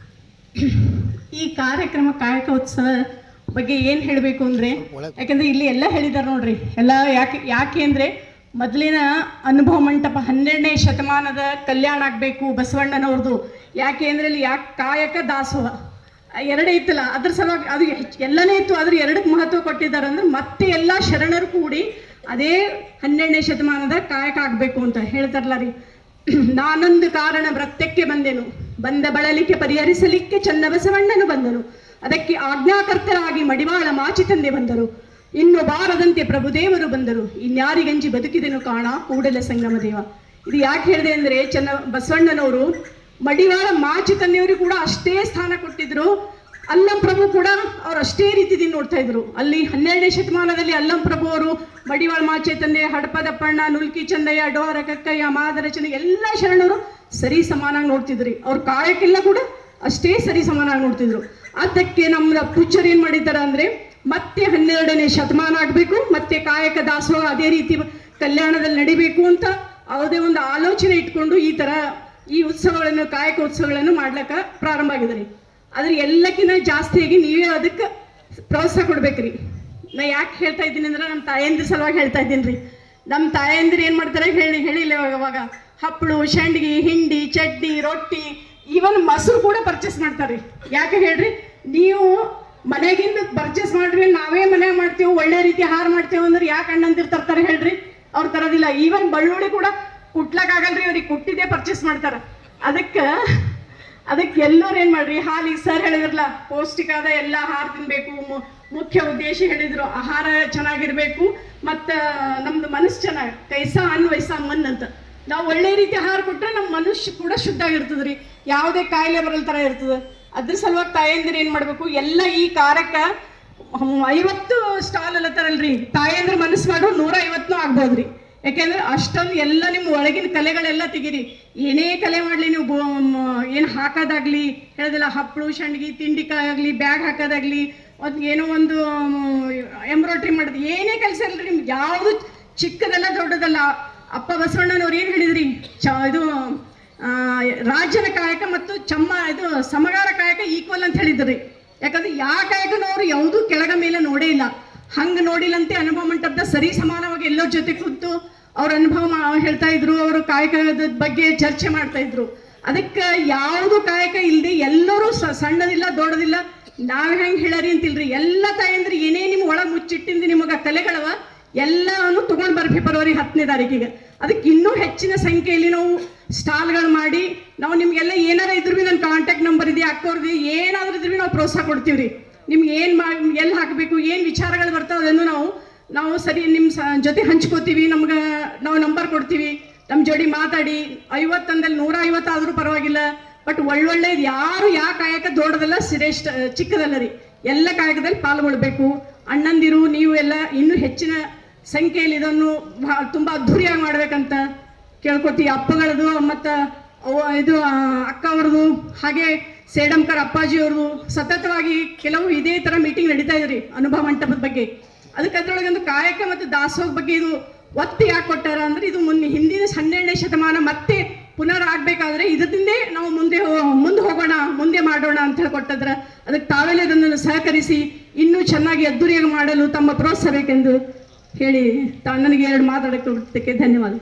ಈ ಕಾರ್ಯಕ್ರಮ ಕಾಯಕ ಉತ್ಸವ ಬಗ್ಗೆ ಏನು ಹೇಳಬೇಕು ಅಂದರೆ ಯಾಕಂದರೆ ಇಲ್ಲಿ ಎಲ್ಲ ಹೇಳಿದ್ದಾರೆ ನೋಡ್ರಿ ಎಲ್ಲ ಯಾಕೆ ಯಾಕೆ ಅಂದರೆ ಮೊದಲಿನ ಅನುಭವ ಮಂಟಪ ಹನ್ನೆರಡನೇ ಶತಮಾನದ ಕಲ್ಯಾಣ ಆಗಬೇಕು ಬಸವಣ್ಣನವ್ರದ್ದು ಯಾಕೆ ಅಂದರೆ ಇಲ್ಲಿ ಯಾಕೆ ಕಾಯಕ ದಾಸೋಹ ಆ ಎರಡೇ ಇತ್ತಲ್ಲ ಅದ್ರ ಸಲುವಾಗಿ ಅದು ಹೆಚ್ಚ್- ಎಲ್ಲನೇ ಇತ್ತು ಆದ್ರೆ ಎರಡಕ್ಕೆ ಮಹತ್ವ ಕೊಟ್ಟಿದ್ದಾರೆ ಅಂದ್ರೆ ಮತ್ತೆ ಎಲ್ಲ ಶರಣರು ಕೂಡಿ ಅದೇ ಹನ್ನೆರಡನೇ ಶತಮಾನದ ಕಾಯಕ ಆಗಬೇಕು ಅಂತ ಹೇಳ್ತಾರಲ್ಲ ರೀ ನಾನೊಂದು ಕಾರಣ ವೃತ್ತಕ್ಕೆ ಬಂದೆನು ಬಂದ ಬಳಲಿಕೆ ಪರಿಹರಿಸಲಿಕ್ಕೆ ಚನ್ನ ಬಸವಣ್ಣನು ಬಂದನು ಅದಕ್ಕೆ ಆಜ್ಞಾಕರ್ತರಾಗಿ ಮಡಿವಾಳ ಮಾಚಿ ತಂದೆ ಬಂದರು ಇನ್ನು ಬಾರದಂತೆ ಪ್ರಭುದೇವರು ಬಂದರು ಇನ್ಯಾರಿಗಂಜಿ ಬದುಕಿದೆನು ಕಾಣ ಕೂಡಲ ಸಂಗಮ ದೇವ ಇದು ಯಾಕೆ ಹೇಳಿದೆ ಅಂದರೆ ಚನ್ನ ಬಸವಣ್ಣನವರು ಮಡಿವಾಳ ಮಾಚಿ ತಂದೆಯವರು ಕೂಡ ಅಷ್ಟೇ ಸ್ಥಾನ ಕೊಟ್ಟಿದ್ರು ಅಲ್ಲಂ ಪ್ರಭು ಕೂಡ ಅವ್ರು ಅಷ್ಟೇ ರೀತಿದಿಂದ ನೋಡ್ತಾ ಇದ್ರು ಅಲ್ಲಿ ಹನ್ನೆರಡನೇ ಶತಮಾನದಲ್ಲಿ ಅಲ್ಲಂ ಪ್ರಭು ಅವರು ಮಡಿವಾಳ ಮಾಚೆ ತಂದೆ ಹಡಪದಪ್ಪಣ್ಣ ನುಲ್ಕಿ ಚಂದಯ್ಯ ಡೋರ ಕಕ್ಕಯ್ಯ ಮಾದರಚನೆ ಎಲ್ಲ ಶರಣರು ಸರಿ ಸಮಾನಾಗಿ ನೋಡ್ತಿದ್ರಿ ಅವ್ರ ಕಾಯಕ್ಕೆಲ್ಲ ಕೂಡ ಅಷ್ಟೇ ಸರಿ ಸಮಾನಾಗಿ ನೋಡ್ತಿದ್ರು ಅದಕ್ಕೆ ನಮ್ಮ ಪೂಜ್ಯರು ಏನ್ ಮಾಡಿದ್ದಾರೆ ಅಂದ್ರೆ ಮತ್ತೆ ಹನ್ನೆರಡನೇ ಶತಮಾನ ಆಗಬೇಕು ಮತ್ತೆ ಕಾಯಕ ದಾಸೋಹ ಅದೇ ರೀತಿ ಕಲ್ಯಾಣದಲ್ಲಿ ನಡಿಬೇಕು ಅಂತ ಯಾವುದೇ ಒಂದು ಆಲೋಚನೆ ಇಟ್ಕೊಂಡು ಈ ತರ ಈ ಉತ್ಸವಗಳನ್ನು ಕಾಯಕ ಉತ್ಸವಗಳನ್ನು ಮಾಡ್ಲಕ್ಕ ಪ್ರಾರಂಭ ಆಗಿದ್ರಿ ಆದ್ರೆ ಎಲ್ಲಕ್ಕಿಂತ ಜಾಸ್ತಿಯಾಗಿ ನೀವೇ ಅದಕ್ಕೆ ಪ್ರೋತ್ಸಾಹ ಕೊಡ್ಬೇಕ್ರಿ ನಾ ಯಾಕೆ ಹೇಳ್ತಾ ಇದ್ದೀನಿ ಅಂದ್ರೆ ನಮ್ಮ ತಾಯಂದ್ರ ಸಲುವಾಗಿ ಹೇಳ್ತಾ ಇದ್ದೀನಿ ರೀ ನಮ್ಮ ತಾಯಂದಿರು ಏನು ಮಾಡ್ತಾರೆ ಹೇಳಿ ಹೇಳಿಲ್ಲ ಇವಾಗ ಅವಾಗ ಹಪ್ಪಳು ಶಂಡ್ಗಿ ಹಿಂಡಿ ಚಟ್ನಿ ರೊಟ್ಟಿ ಈವನ್ ಮೊಸರು ಕೂಡ ಪರ್ಚೇಸ್ ಮಾಡ್ತಾರೆ ಯಾಕೆ ಹೇಳ್ರಿ ನೀವು ಮನೆಗಿಂದ ಪರ್ಚೇಸ್ ಮಾಡ್ರಿ ನಾವೇ ಮನೆ ಮಾಡ್ತೀವಿ ಒಳ್ಳೆ ರೀತಿ ಹಾರ ಮಾಡ್ತೀವಿ ಅಂದ್ರೆ ಯಾಕೆ ಅಣ್ಣಂದಿರ್ ತರ್ತಾರೆ ಹೇಳ್ರಿ ಅವ್ರು ತರೋದಿಲ್ಲ ಈವನ್ ಬೆಳ್ಳುಳ್ಳಿ ಕೂಡ ಕುಟ್ಲಕ್ ಆಗಲ್ರಿ ಅವ್ರಿಗೆ ಕುಟ್ಟಿದ್ದೇ ಪರ್ಚೇಸ್ ಮಾಡ್ತಾರ ಅದಕ್ಕೆ ಅದಕ್ಕೆ ಎಲ್ಲರೂ ಏನ್ ಮಾಡ್ರಿ ಹಾಲಿಗೆ ಸರ್ ಹೇಳಿದ್ರಲ್ಲ ಪೌಷ್ಟಿಕಾದ ಎಲ್ಲ ಆಹಾರ ತಿನ್ಬೇಕು ಮು- ಮುಖ್ಯ ಉದ್ದೇಶ ಹೇಳಿದ್ರು ಆಹಾರ ಚೆನ್ನಾಗಿರ್ಬೇಕು ಮತ್ತ ನಮ್ದು ಮನಸ್ಸು ಚೆನ್ನಾಗಿ ಕೈಸಾ ಅನ್ ವಯಸ್ಸ ಮನ್ ಅಂತ ನಾವು ಒಳ್ಳೆ ರೀತಿ ಆಹಾರ ಕೊಟ್ರೆ ನಮ್ಮ ಮನುಷ್ಯ ಕೂಡ ಶುದ್ಧ ಆಗಿರ್ತದ್ರಿ ಯಾವುದೇ ಕಾಯಿಲೆ ಬರಲ್ ತರ ಇರ್ತದೆ ಅದ್ರ ಸಲುವಾಗಿ ತಾಯಂದಿರು ಏನ್ ಮಾಡ್ಬೇಕು ಎಲ್ಲ ಈ ಕಾರ್ಯಕ್ಕೆ ಹ್ಮ್, ಐವತ್ತು ಸ್ಟಾಲ್ ಎಲ್ಲ ತರಲ್ರಿ ತಾಯಂದ್ರ ಮನಸ್ಸು ಮಾಡ್ರು ನೂರ ಐವತ್ತನೂ ಆಗ್ಬೋದ್ರಿ ಯಾಕೆಂದ್ರೆ ಅಷ್ಟೊಂದು ಎಲ್ಲ ನಿಮ್ಮ ಒಳಗಿನ ಕಲೆಗಳೆಲ್ಲ ತೆಗೀರಿ ಏನೇ ಕಲೆ ಮಾಡಲಿ ನೀವು ಬೋ ಏನು ಹಾಕೋದಾಗ್ಲಿ ಹೇಳೋದಿಲ್ಲ ಹಪ್ಪಳು ಶಂಡ್ಗಿ ತಿಂಡಿಕಾಯಿ ಆಗಲಿ ಬ್ಯಾಗ್ ಹಾಕೋದಾಗ್ಲಿ ಒಂದು ಏನೋ ಒಂದು ಎಂಬ್ರಾಯ್ಡ್ರಿ ಮಾಡೋದು ಏನೇ ಕೆಲಸ ಇಲ್ರಿ ನಿಮ್ಗೆ ಯಾವುದು ಚಿಕ್ಕದಲ್ಲ ದೊಡ್ಡದಲ್ಲ ಅಪ್ಪ ಬಸವಣ್ಣನವ್ರು ಏನು ಹೇಳಿದ್ರಿ ಚ ಇದು ಆ, ರಾಜ್ಯದ ಕಾಯಕ ಮತ್ತು ಚಮ್ಮ ಇದು ಸಮಗಾರ ಕಾಯಕ ಈಕ್ವಲ್ ಅಂತ ಹೇಳಿದ್ರಿ ಯಾಕಂದ್ರೆ ಯಾವ ಕಾಯಕನವರು ಯಾವುದೂ ಕೆಳಗ ಮೇಲೆ ನೋಡೇ ಇಲ್ಲ ಹಂಗ ನೋಡಿಲ್ಲಂತೆ ಅನುಭವ ಮಂಟಪದ ಸರಿ ಸಮಾನವಾಗಿ ಎಲ್ಲರ ಜೊತೆ ಕೂತು ಅವ್ರ ಅನುಭವ ಮಾ- ಹೇಳ್ತಾ ಇದ್ರು ಅವರು ಕಾಯಕದ ಬಗ್ಗೆ ಚರ್ಚೆ ಮಾಡ್ತಾ ಇದ್ರು ಅದಕ್ಕೆ ಯಾವುದು ಕಾಯಕ ಇಲ್ಲದೆ ಎಲ್ಲರೂ ಸ- ಸಣ್ಣದಿಲ್ಲ ದೊಡ್ಡದಿಲ್ಲ ನಾವ್ ಹೆಂಗ್ ಹೇಳರಿ ಅಂತಿಲ್ರಿ ಎಲ್ಲ ತಾಯಂದ್ರಿ ಏನೇ ನಿಮ್ ಒಳಗ್ ಮುಚ್ಚಿಟ್ಟಿಂದ ನಿಮಗ ಕಲೆಗಳವ ಎಲ್ಲವನ್ನು ತಗೊಂಡ್ ಬರ್ರಿ ಫೆಬ್ರವರಿ ಹತ್ತನೇ ತಾರೀಕಿಗೆ ಅದಕ್ಕೆ ಇನ್ನೂ ಹೆಚ್ಚಿನ ಸಂಖ್ಯೆಯಲ್ಲಿ ನಾವು ಸ್ಟಾಲ್ಗಳು ಮಾಡಿ ನಾವು ನಿಮ್ಗೆಲ್ಲ ಏನಾರ ಇದ್ರು ಬಿ ನನ್ನ ಕಾಂಟ್ಯಾಕ್ಟ್ ನಂಬರ್ ಇದೆ ಅಕ್ಕೋರ್ದು ಏನಾದ್ರೂ ಇದ್ರು ಬಿ ನಾವು ಪ್ರೋತ್ಸಾಹ ಕೊಡ್ತೀವ್ರಿ ನಿಮ್ಗೆ ಏನ್ ಮಾ ಎಲ್ಲಿ ಹಾಕಬೇಕು ಏನ್ ವಿಚಾರಗಳು ಬರ್ತಾವ ಅದನ್ನು ನಾವು ನಾವು ಸರಿ ನಿಮ್ಮ ಸ- ಜೊತೆ ಹಂಚ್ಕೋತೀವಿ ನಮ್ಗೆ ನಾವು ನಂಬರ್ ಕೊಡ್ತೀವಿ ನಮ್ಮ ಜೋಡಿ ಮಾತಾಡಿ ಐವತ್ತಂದಲ್ಲಿ ನೂರ ಐವತ್ತಾದ್ರೂ ಪರವಾಗಿಲ್ಲ ಬಟ್ ಒಳ್ಳೊಳ್ಳೆದು ಯಾರು ಯಾ ಕಾಯಕ ದೊಡ್ಡದಲ್ಲ ಶ್ರೇಷ್ಠ ಚಿಕ್ಕದಲ್ಲ ರೀ ಎಲ್ಲ ಕಾಯಕದಲ್ಲಿ ಪಾಲ್ಗೊಳ್ಬೇಕು ಅಣ್ಣಂದಿರು ನೀವು ಎಲ್ಲ ಇನ್ನೂ ಹೆಚ್ಚಿನ ಸಂಖ್ಯೆಯಲ್ಲಿ ಇದನ್ನು ಭಾ- ತುಂಬಾ ಅದ್ಧೂರಿಯಾಗಿ ಮಾಡ್ಬೇಕಂತ ಕೇಳ್ಕೊತೀವಿ ಅಪ್ಪಗಳದು ಮತ್ತು ಅವ ಇದು ಆ, ಅಕ್ಕ ಅವ್ರದ್ದು ಹಾಗೆ ಸೇಡಂಕರ್ ಅಪ್ಪಾಜಿ ಅವ್ರದ್ದು ಸತತವಾಗಿ ಕೆಲವು ಇದೇ ಥರ ಮೀಟಿಂಗ್ ನಡೀತಾ ಇದ್ರಿ ಅನುಭವ ಮಂಟಪದ ಬಗ್ಗೆ ಅದಕ್ಕೆ ಅದ್ರೊಳಗೆ ಒಂದು ಕಾಯಕ ಮತ್ತು ದಾಸೋಹ ಬಗ್ಗೆ ಇದು ಒತ್ತಿ ಯಾಕೆ ಕೊಟ್ಟಾರ ಅಂದ್ರೆ ಇದು ಮುನ್ನ ಹಿಂದಿನ ಹನ್ನೆರಡನೇ ಶತಮಾನ ಮತ್ತೆ ಪುನರ್ ಆಗ್ಬೇಕಾದ್ರೆ ಇದರಿಂದೇ ನಾವು ಮುಂದೆ ಹೋ- ಮುಂದೆ ಹೋಗೋಣ ಮುಂದೆ ಮಾಡೋಣ ಅಂತ ಹೇಳಿ ಕೊಟ್ಟದ್ರ ಅದಕ್ಕೆ ತಾವೆಲ್ಲ ಇದನ್ನು ಸಹಕರಿಸಿ ಇನ್ನೂ ಚೆನ್ನಾಗಿ ಅದ್ದೂರಿಯಾಗಿ ಮಾಡಲು ತಮ್ಮ ಪ್ರೋತ್ಸಾಹಬೇಕೆಂದು ಹೇಳಿ ತಾ ನನಗೆ ಎರಡು ಮಾತಾಡಕ್ಕೆ ಧನ್ಯವಾದ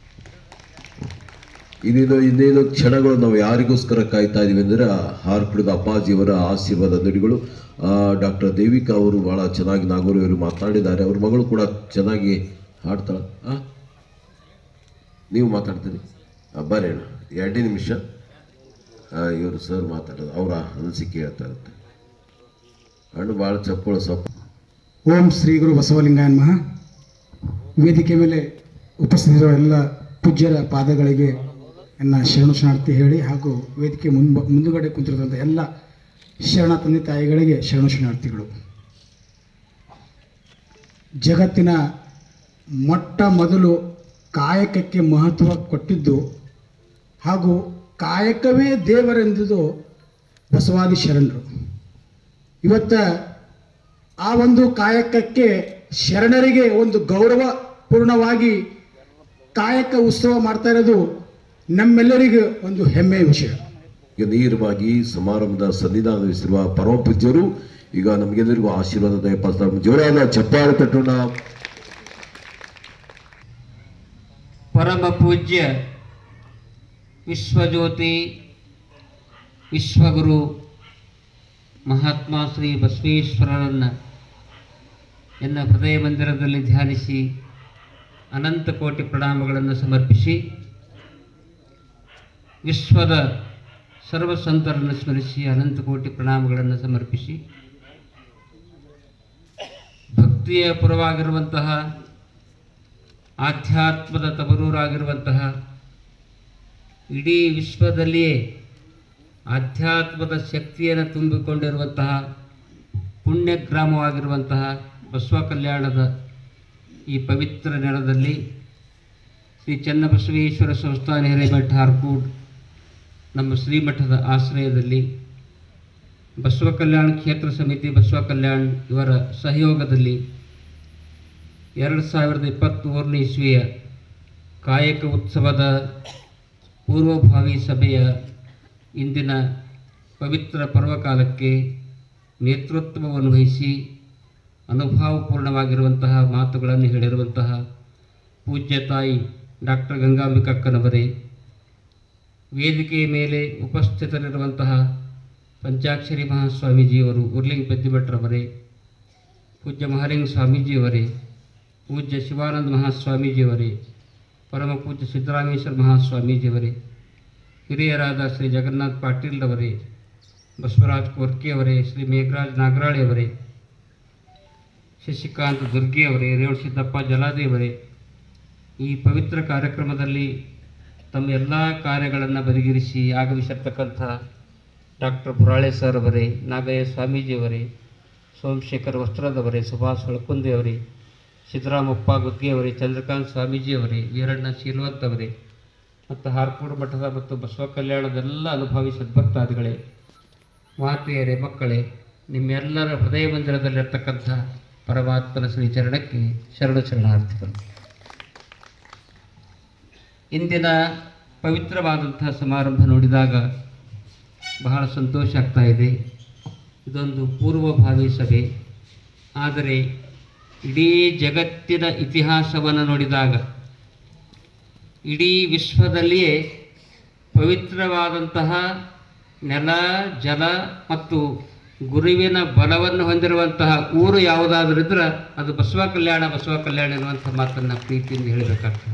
ಇನ್ನೇನು ಇನ್ನೇನು ಕ್ಷಣಗಳು ನಾವು ಯಾರಿಗೋಸ್ಕರ ಕಾಯ್ತಾ ಇದೀವಿ ಅಂದರೆ ಹಾರ್ಕುಳದ ಅಪ್ಪಾಜಿಯವರ ಆಶೀರ್ವಾದ ನುಡಿಗಳು ಡಾಕ್ಟರ್ ದೇವಿಕಾ ಅವರು ಬಹಳ ಚೆನ್ನಾಗಿ ನಾಗೂರು ಅವರು ಮಾತನಾಡಿದ್ದಾರೆ ಅವ್ರ ಮಗಳು ಕೂಡ ಚೆನ್ನಾಗಿ ಹಾಡ್ತಾಳೆ ಆ? ನೀವು ಮಾತಾಡ್ತೀರಿ ಆ, ಬರ್ರಿ ಅಣ್ಣ ಎರಡೇ ನಿಮಿಷ ಇವರು ಸರ್ ಮಾತಾಡೋದು ಅವರ ಅನಿಸಿಕೆ ಹೇಳ್ತಾ ಇರುತ್ತೆ ಹಣ್ಣು ಭಾಳ ಚಪ್ಪಳ ಸೊಪ್ಪ ಓಂ ಶ್ರೀ ಗುರು ಬಸವಲಿಂಗಾಯ ನಮಃ ವೇದಿಕೆ ಮೇಲೆ ಉಪಸ್ಥಿತಿರುವ ಎಲ್ಲ ಪೂಜ್ಯರ ಪಾದಗಳಿಗೆ ನನ್ನ ಶರಣು ಶರಣಾರ್ಥಿ ಹೇಳಿ ಹಾಗೂ ವೇದಿಕೆ ಮುಂಬ ಮುಂದುಗಡೆ ಕುಂತಿರುವಂಥ ಎಲ್ಲ ಶರಣ ತಂದೆ ತಾಯಿಗಳಿಗೆ ಶರಣು ಶರಣಾರ್ಥಿಗಳು ಜಗತ್ತಿನ ಮೊಟ್ಟ ಮೊದಲು ಕಾಯಕಕ್ಕೆ ಮಹತ್ವ ಕೊಟ್ಟಿದ್ದು ಹಾಗೂ ಕಾಯಕವೇ ದೇವರೆಂದುದು ಬಸವಾದಿ ಶರಣರು ಇವತ್ತ ಆ ಒಂದು ಕಾಯಕಕ್ಕೆ ಶರಣರಿಗೆ ಒಂದು ಗೌರವ ಪೂರ್ಣವಾಗಿ ಕಾಯಕ ಉತ್ಸವ ಮಾಡ್ತಾ ಇರೋದು ನಮ್ಮೆಲ್ಲರಿಗೂ ಒಂದು ಹೆಮ್ಮೆಯ ವಿಷಯ ಈಗ ನೇರವಾಗಿ ಸಮಾರಂಭದ ಸನ್ನಿಧಾನವಿಸಿರುವ ಪರಮ ಪೂಜ್ಯರು ಈಗ ನಮಗೆಲ್ಲರಿಗೂ ಆಶೀರ್ವಾದ ದಯಪಾಲಿಸ್ತಾರೆ ಜೋರಾದ ಚಪ್ಪಾಳೆ ತಟ್ಟೋಣ ಪರಮ ಪೂಜ್ಯ ವಿಶ್ವಜ್ಯೋತಿ ವಿಶ್ವಗುರು ಮಹಾತ್ಮ ಶ್ರೀ ಬಸವೇಶ್ವರರನ್ನು ಎನ್ನ ಹೃದಯ ಮಂದಿರದಲ್ಲಿ ಧ್ಯಾನಿಸಿ ಅನಂತ ಕೋಟಿ ಪ್ರಣಾಮಗಳನ್ನು ಸಮರ್ಪಿಸಿ ವಿಶ್ವದ ಸರ್ವ ಸಂತರನ್ನು ಸ್ಮರಿಸಿ ಅನಂತ ಕೋಟಿ ಪ್ರಣಾಮಗಳನ್ನು ಸಮರ್ಪಿಸಿ ಭಕ್ತಿಯ ಪುರವಾಗಿರುವಂತಹ ಆಧ್ಯಾತ್ಮದ ತವರೂರಾಗಿರುವಂತಹ ಇಡೀ ವಿಶ್ವದಲ್ಲಿಯೇ ಆಧ್ಯಾತ್ಮದ ಶಕ್ತಿಯನ್ನು ತುಂಬಿಕೊಂಡಿರುವಂತಹ ಪುಣ್ಯ ಗ್ರಾಮವಾಗಿರುವಂತಹ ಬಸವ ಕಲ್ಯಾಣದ ಈ ಪವಿತ್ರ ನೆಲದಲ್ಲಿ ಶ್ರೀ ಚನ್ನಬಸವೇಶ್ವರ ಸಂಸ್ಥಾನ ಹಿರೇಮಠ ಹಾರ್ಕೂಡ್ ನಮ್ಮ ಶ್ರೀಮಠದ ಆಶ್ರಯದಲ್ಲಿ ಬಸವ ಕಲ್ಯಾಣ ಕ್ಷೇತ್ರ ಸಮಿತಿ ಬಸವ ಕಲ್ಯಾಣ್ ಇವರ ಸಹಯೋಗದಲ್ಲಿ ಎರಡು ಸಾವಿರದ ಇಪ್ಪತ್ತ್ಮೂರನೇ ಇಸ್ವಿಯ ಕಾಯಕ ಉತ್ಸವದ ಪೂರ್ವಭಾವಿ ಸಭೆಯ ಇಂದಿನ ಪವಿತ್ರ ಪರ್ವಕಾಲಕ್ಕೆ ನೇತೃತ್ವವನ್ನು ವಹಿಸಿ ಅನುಭವಪೂರ್ಣವಾಗಿರುವಂತಹ ಮಾತುಗಳನ್ನು ಹೇಳಿರುವಂತಹ ಪೂಜ್ಯ ತಾಯಿ ಡಾಕ್ಟರ್ ಗಂಗಾಂಬಿಕಕ್ಕನವರೇ ವೇದಿಕೆಯ ಮೇಲೆ ಉಪಸ್ಥಿತರಿರುವಂತಹ ಪಂಚಾಕ್ಷರಿ ಮಹಾಸ್ವಾಮೀಜಿಯವರು ಉರ್ಲಿಂಗ್ ಪೆದ್ದಿಭಟ್ರವರೇ ಪೂಜ್ಯ ಮಹಾಲಿಂಗ ಸ್ವಾಮೀಜಿಯವರೇ ಪೂಜ್ಯ ಶಿವಾನಂದ ಮಹಾಸ್ವಾಮೀಜಿಯವರೇ ಪರಮ ಪೂಜ್ಯ ಸಿದ್ದರಾಮೇಶ್ವರ ಮಹಾಸ್ವಾಮೀಜಿಯವರೇ ಹಿರಿಯರಾದ ಶ್ರೀ ಜಗನ್ನಾಥ್ ಪಾಟೀಲ್ ಅವರೇ ಬಸವರಾಜ್ ಕೋರ್ಕೆ ಅವರೇ ಶ್ರೀ ಮೇಘರಾಜ್ ನಾಗರಾಳಿ ಅವರೇ ಶಶಿಕಾಂತ್ ದುರ್ಗೆ ಅವರೇ ರೇವಣ ಸಿದ್ದಪ್ಪ ಜಲಾದೇವರೇ ಈ ಪವಿತ್ರ ಕಾರ್ಯಕ್ರಮದಲ್ಲಿ ತಮ್ಮ ಎಲ್ಲ ಕಾರ್ಯಗಳನ್ನು ಬದಿಗಿರಿಸಿ ಆಗಮಿಸಿರ್ತಕ್ಕಂಥ ಡಾಕ್ಟರ್ ಬುರಾಳೆ ಸರ್ ಅವರೇ ನಾಗಯ್ಯ ಸ್ವಾಮೀಜಿಯವರೇ ಸೋಮಶೇಖರ್ ವಸ್ತ್ರದವರೇ ಸುಭಾಷ್ ಹೊಳಕುಂದಿ ಅವರೇ ಸಿದ್ದರಾಮಪ್ಪ ಗುದ್ಗೆಯವರೇ ಚಂದ್ರಕಾಂತ್ ಸ್ವಾಮೀಜಿಯವರೇ ವೀರಣ್ಣ ಶೀಲವಂತ್ ಅವರೇ ಮತ್ತು ಹಾರ್ಕೋಡ್ ಮಠದ ಮತ್ತು ಬಸವ ಕಲ್ಯಾಣದೆಲ್ಲ ಅನುಭವಿ ಸದ್ಭಕ್ತಾದಿಗಳೇ ಮಾತೆಯರೇ ಮಕ್ಕಳೇ ನಿಮ್ಮೆಲ್ಲರ ಹೃದಯ ಮಂದಿರದಲ್ಲಿರ್ತಕ್ಕಂಥ ಪರಮಾತ್ಮನ ಶ್ರೀಚರಣಕ್ಕೆ ಶರಣ ಶರಣಾರ್ಥಿಗಳು ಇಂದಿನ ಪವಿತ್ರವಾದಂತಹ ಸಮಾರಂಭ ನೋಡಿದಾಗ ಬಹಳ ಸಂತೋಷ ಆಗ್ತಾ ಇದೆ ಇದೊಂದು ಪೂರ್ವಭಾವಿ ಸಭೆ ಆದರೆ ಇಡೀ ಜಗತ್ತಿನ ಇತಿಹಾಸವನ್ನು ನೋಡಿದಾಗ ಇಡೀ ವಿಶ್ವದಲ್ಲಿಯೇ ಪವಿತ್ರವಾದಂತಹ ನೆಲ ಜಲ ಮತ್ತು ಗುರುವಿನ ಬಲವನ್ನು ಹೊಂದಿರುವಂತಹ ಊರು ಯಾವುದಾದ್ರೂ ಇದ್ರೆ ಅದು ಬಸವ ಕಲ್ಯಾಣ ಬಸವ ಕಲ್ಯಾಣ ಎನ್ನುವಂಥ ಮಾತನ್ನು ಪ್ರೀತಿಯಿಂದ ಹೇಳಬೇಕಾಗ್ತದೆ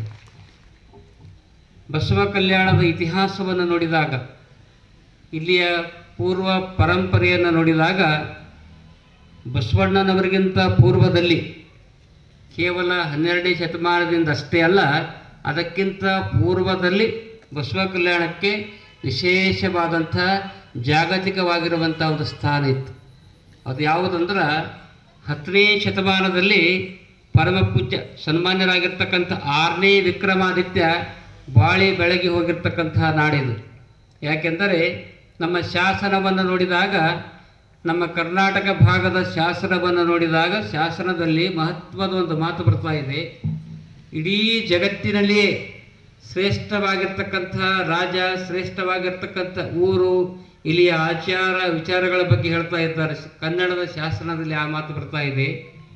ಬಸವ ಕಲ್ಯಾಣದ ಇತಿಹಾಸವನ್ನು ನೋಡಿದಾಗ ಇಲ್ಲಿಯ ಪೂರ್ವ ಪರಂಪರೆಯನ್ನು ನೋಡಿದಾಗ ಬಸವಣ್ಣನವರಿಗಿಂತ ಪೂರ್ವದಲ್ಲಿ ಕೇವಲ ಹನ್ನೆರಡನೇ ಶತಮಾನದಿಂದ ಅಷ್ಟೇ ಅಲ್ಲ ಅದಕ್ಕಿಂತ ಪೂರ್ವದಲ್ಲಿ ಬಸವ ಕಲ್ಯಾಣಕ್ಕೆ ವಿಶೇಷವಾದಂಥ ಜಾಗತಿಕವಾಗಿರುವಂಥ ಒಂದು ಸ್ಥಾನ ಇತ್ತು ಅದು ಯಾವುದಂದ್ರೆ ಹತ್ತನೇ ಶತಮಾನದಲ್ಲಿ ಪರಮ ಪೂಜ್ಯ ಸನ್ಮಾನ್ಯರಾಗಿರ್ತಕ್ಕಂಥ ಆರನೇ ವಿಕ್ರಮಾದಿತ್ಯ ಬಾಳಿ ಬೆಳಗಿ ಹೋಗಿರ್ತಕ್ಕಂತಹ ನಾಡಿದು ಯಾಕೆಂದರೆ ನಮ್ಮ ಶಾಸನವನ್ನು ನೋಡಿದಾಗ ನಮ್ಮ ಕರ್ನಾಟಕ ಭಾಗದ ಶಾಸನವನ್ನು ನೋಡಿದಾಗ ಶಾಸನದಲ್ಲಿ ಮಹತ್ವದ ಒಂದು ಮಾತು ಬರ್ತಾ ಇದೆ ಇಡೀ ಜಗತ್ತಿನಲ್ಲಿಯೇ ಶ್ರೇಷ್ಠವಾಗಿರ್ತಕ್ಕಂಥ ರಾಜ ಶ್ರೇಷ್ಠವಾಗಿರ್ತಕ್ಕಂಥ ಊರು ಇಲ್ಲಿಯ ಆಚಾರ ವಿಚಾರಗಳ ಬಗ್ಗೆ ಹೇಳ್ತಾ ಇದ್ದಾರೆ ಕನ್ನಡದ ಶಾಸನದಲ್ಲಿ ಆ ಮಾತು ಬರ್ತಾ ಇದೆ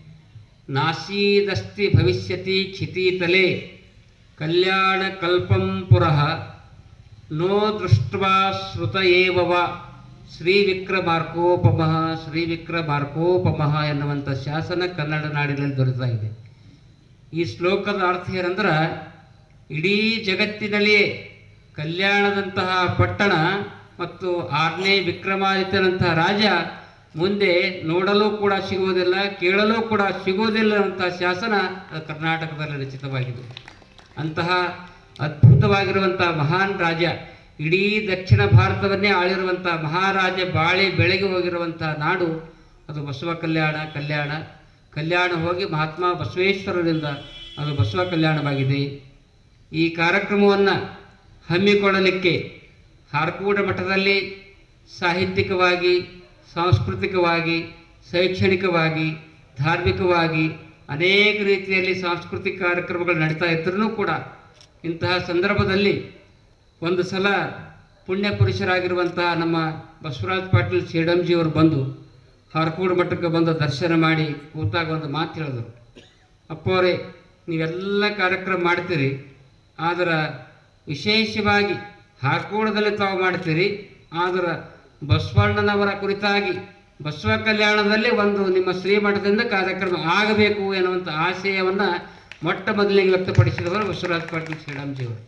ನಾಸೀದಸ್ತಿ ಭವಿಷ್ಯತಿ ಕ್ಷಿತೀತಲೆ ಕಲ್ಯಾಣ ಕಲ್ಪಂ ಪುರಃ ನೋ ದೃಷ್ಟ್ವಾ ಶ್ರುತ ಏವವ ಶ್ರೀ ವಿಕ್ರಮಾರ್ಕೋಪಮಃ ಶ್ರೀ ವಿಕ್ರಮಾರ್ಕೋಪಮಃ ಎನ್ನುವಂಥ ಶಾಸನ ಕನ್ನಡ ನಾಡಿನಲ್ಲಿ ದೊರೆತಾ ಇದೆ ಈ ಶ್ಲೋಕದ ಅರ್ಥ ಏನಂದ್ರೆ ಇಡೀ ಜಗತ್ತಿನಲ್ಲಿಯೇ ಕಲ್ಯಾಣದಂತಹ ಪಟ್ಟಣ ಮತ್ತು ಆರನೇ ವಿಕ್ರಮಾದಿತ್ಯನಂತಹ ರಾಜ ಮುಂದೆ ನೋಡಲು ಕೂಡ ಸಿಗುವುದಿಲ್ಲ ಕೇಳಲು ಕೂಡ ಸಿಗುವುದಿಲ್ಲ ಅಂತ ಶಾಸನ ಅದು ಕರ್ನಾಟಕದಲ್ಲಿ ರಚಿತವಾಗಿದೆ ಅಂತಹ ಅದ್ಭುತವಾಗಿರುವಂಥ ಮಹಾನ್ ರಾಜ ಇಡೀ ದಕ್ಷಿಣ ಭಾರತವನ್ನೇ ಆಳಿರುವಂಥ ಮಹಾರಾಜ ಬಾಳಿ ಬೆಳಗ್ಗೆ ಹೋಗಿರುವಂಥ ನಾಡು ಅದು ಬಸವ ಕಲ್ಯಾಣ ಕಲ್ಯಾಣ ಕಲ್ಯಾಣ ಹೋಗಿ ಮಹಾತ್ಮ ಬಸವೇಶ್ವರರಿಂದ ಅದು ಬಸವ ಕಲ್ಯಾಣವಾಗಿದೆ ಈ ಕಾರ್ಯಕ್ರಮವನ್ನು ಹಮ್ಮಿಕೊಳ್ಳಲಿಕ್ಕೆ ಹಾರ್ಕೂಡ ಮಠದಲ್ಲಿ ಸಾಹಿತ್ಯಿಕವಾಗಿ ಸಾಂಸ್ಕೃತಿಕವಾಗಿ ಶೈಕ್ಷಣಿಕವಾಗಿ ಧಾರ್ಮಿಕವಾಗಿ ಅನೇಕ ರೀತಿಯಲ್ಲಿ ಸಾಂಸ್ಕೃತಿಕ ಕಾರ್ಯಕ್ರಮಗಳು ನಡೀತಾ ಇದ್ರೂ ಕೂಡ ಇಂತಹ ಸಂದರ್ಭದಲ್ಲಿ ಒಂದು ಸಲ ಪುಣ್ಯ ಪುರುಷರಾಗಿರುವಂತಹ ನಮ್ಮ ಬಸವರಾಜ್ ಪಾಟೀಲ್ ಸೇಡಂಜಿಯವರು ಬಂದು ಹಾರ್ಕೂಡ್ ಮಠಕ್ಕೆ ಬಂದು ದರ್ಶನ ಮಾಡಿ ಕೂತಾಗ ಒಂದು ಮಾತು ಹೇಳಿದ್ರು ಅಪ್ಪವರೇ ನೀವೆಲ್ಲ ಕಾರ್ಯಕ್ರಮ ಮಾಡ್ತೀರಿ ಆದ್ರೆ ವಿಶೇಷವಾಗಿ ಹಾರ್ಕೂಡದಲ್ಲಿ ತಾವು ಮಾಡ್ತೀರಿ ಆದ್ರೆ ಬಸವಣ್ಣನವರ ಕುರಿತಾಗಿ ಬಸವ ಕಲ್ಯಾಣದಲ್ಲಿ ಒಂದು ನಿಮ್ಮ ಶ್ರೀಮಠದಿಂದ ಕಾರ್ಯಕ್ರಮ ಆಗಬೇಕು ಎನ್ನುವಂಥ ಆಶಯವನ್ನು ಮೊಟ್ಟ ಮೊದಲಿಗೆ ವ್ಯಕ್ತಪಡಿಸಿದವರು ಬಸವರಾಜ ಪಾಟೀಲ್ ಶ್ರೀರಾಮ್ಜಿಯವರು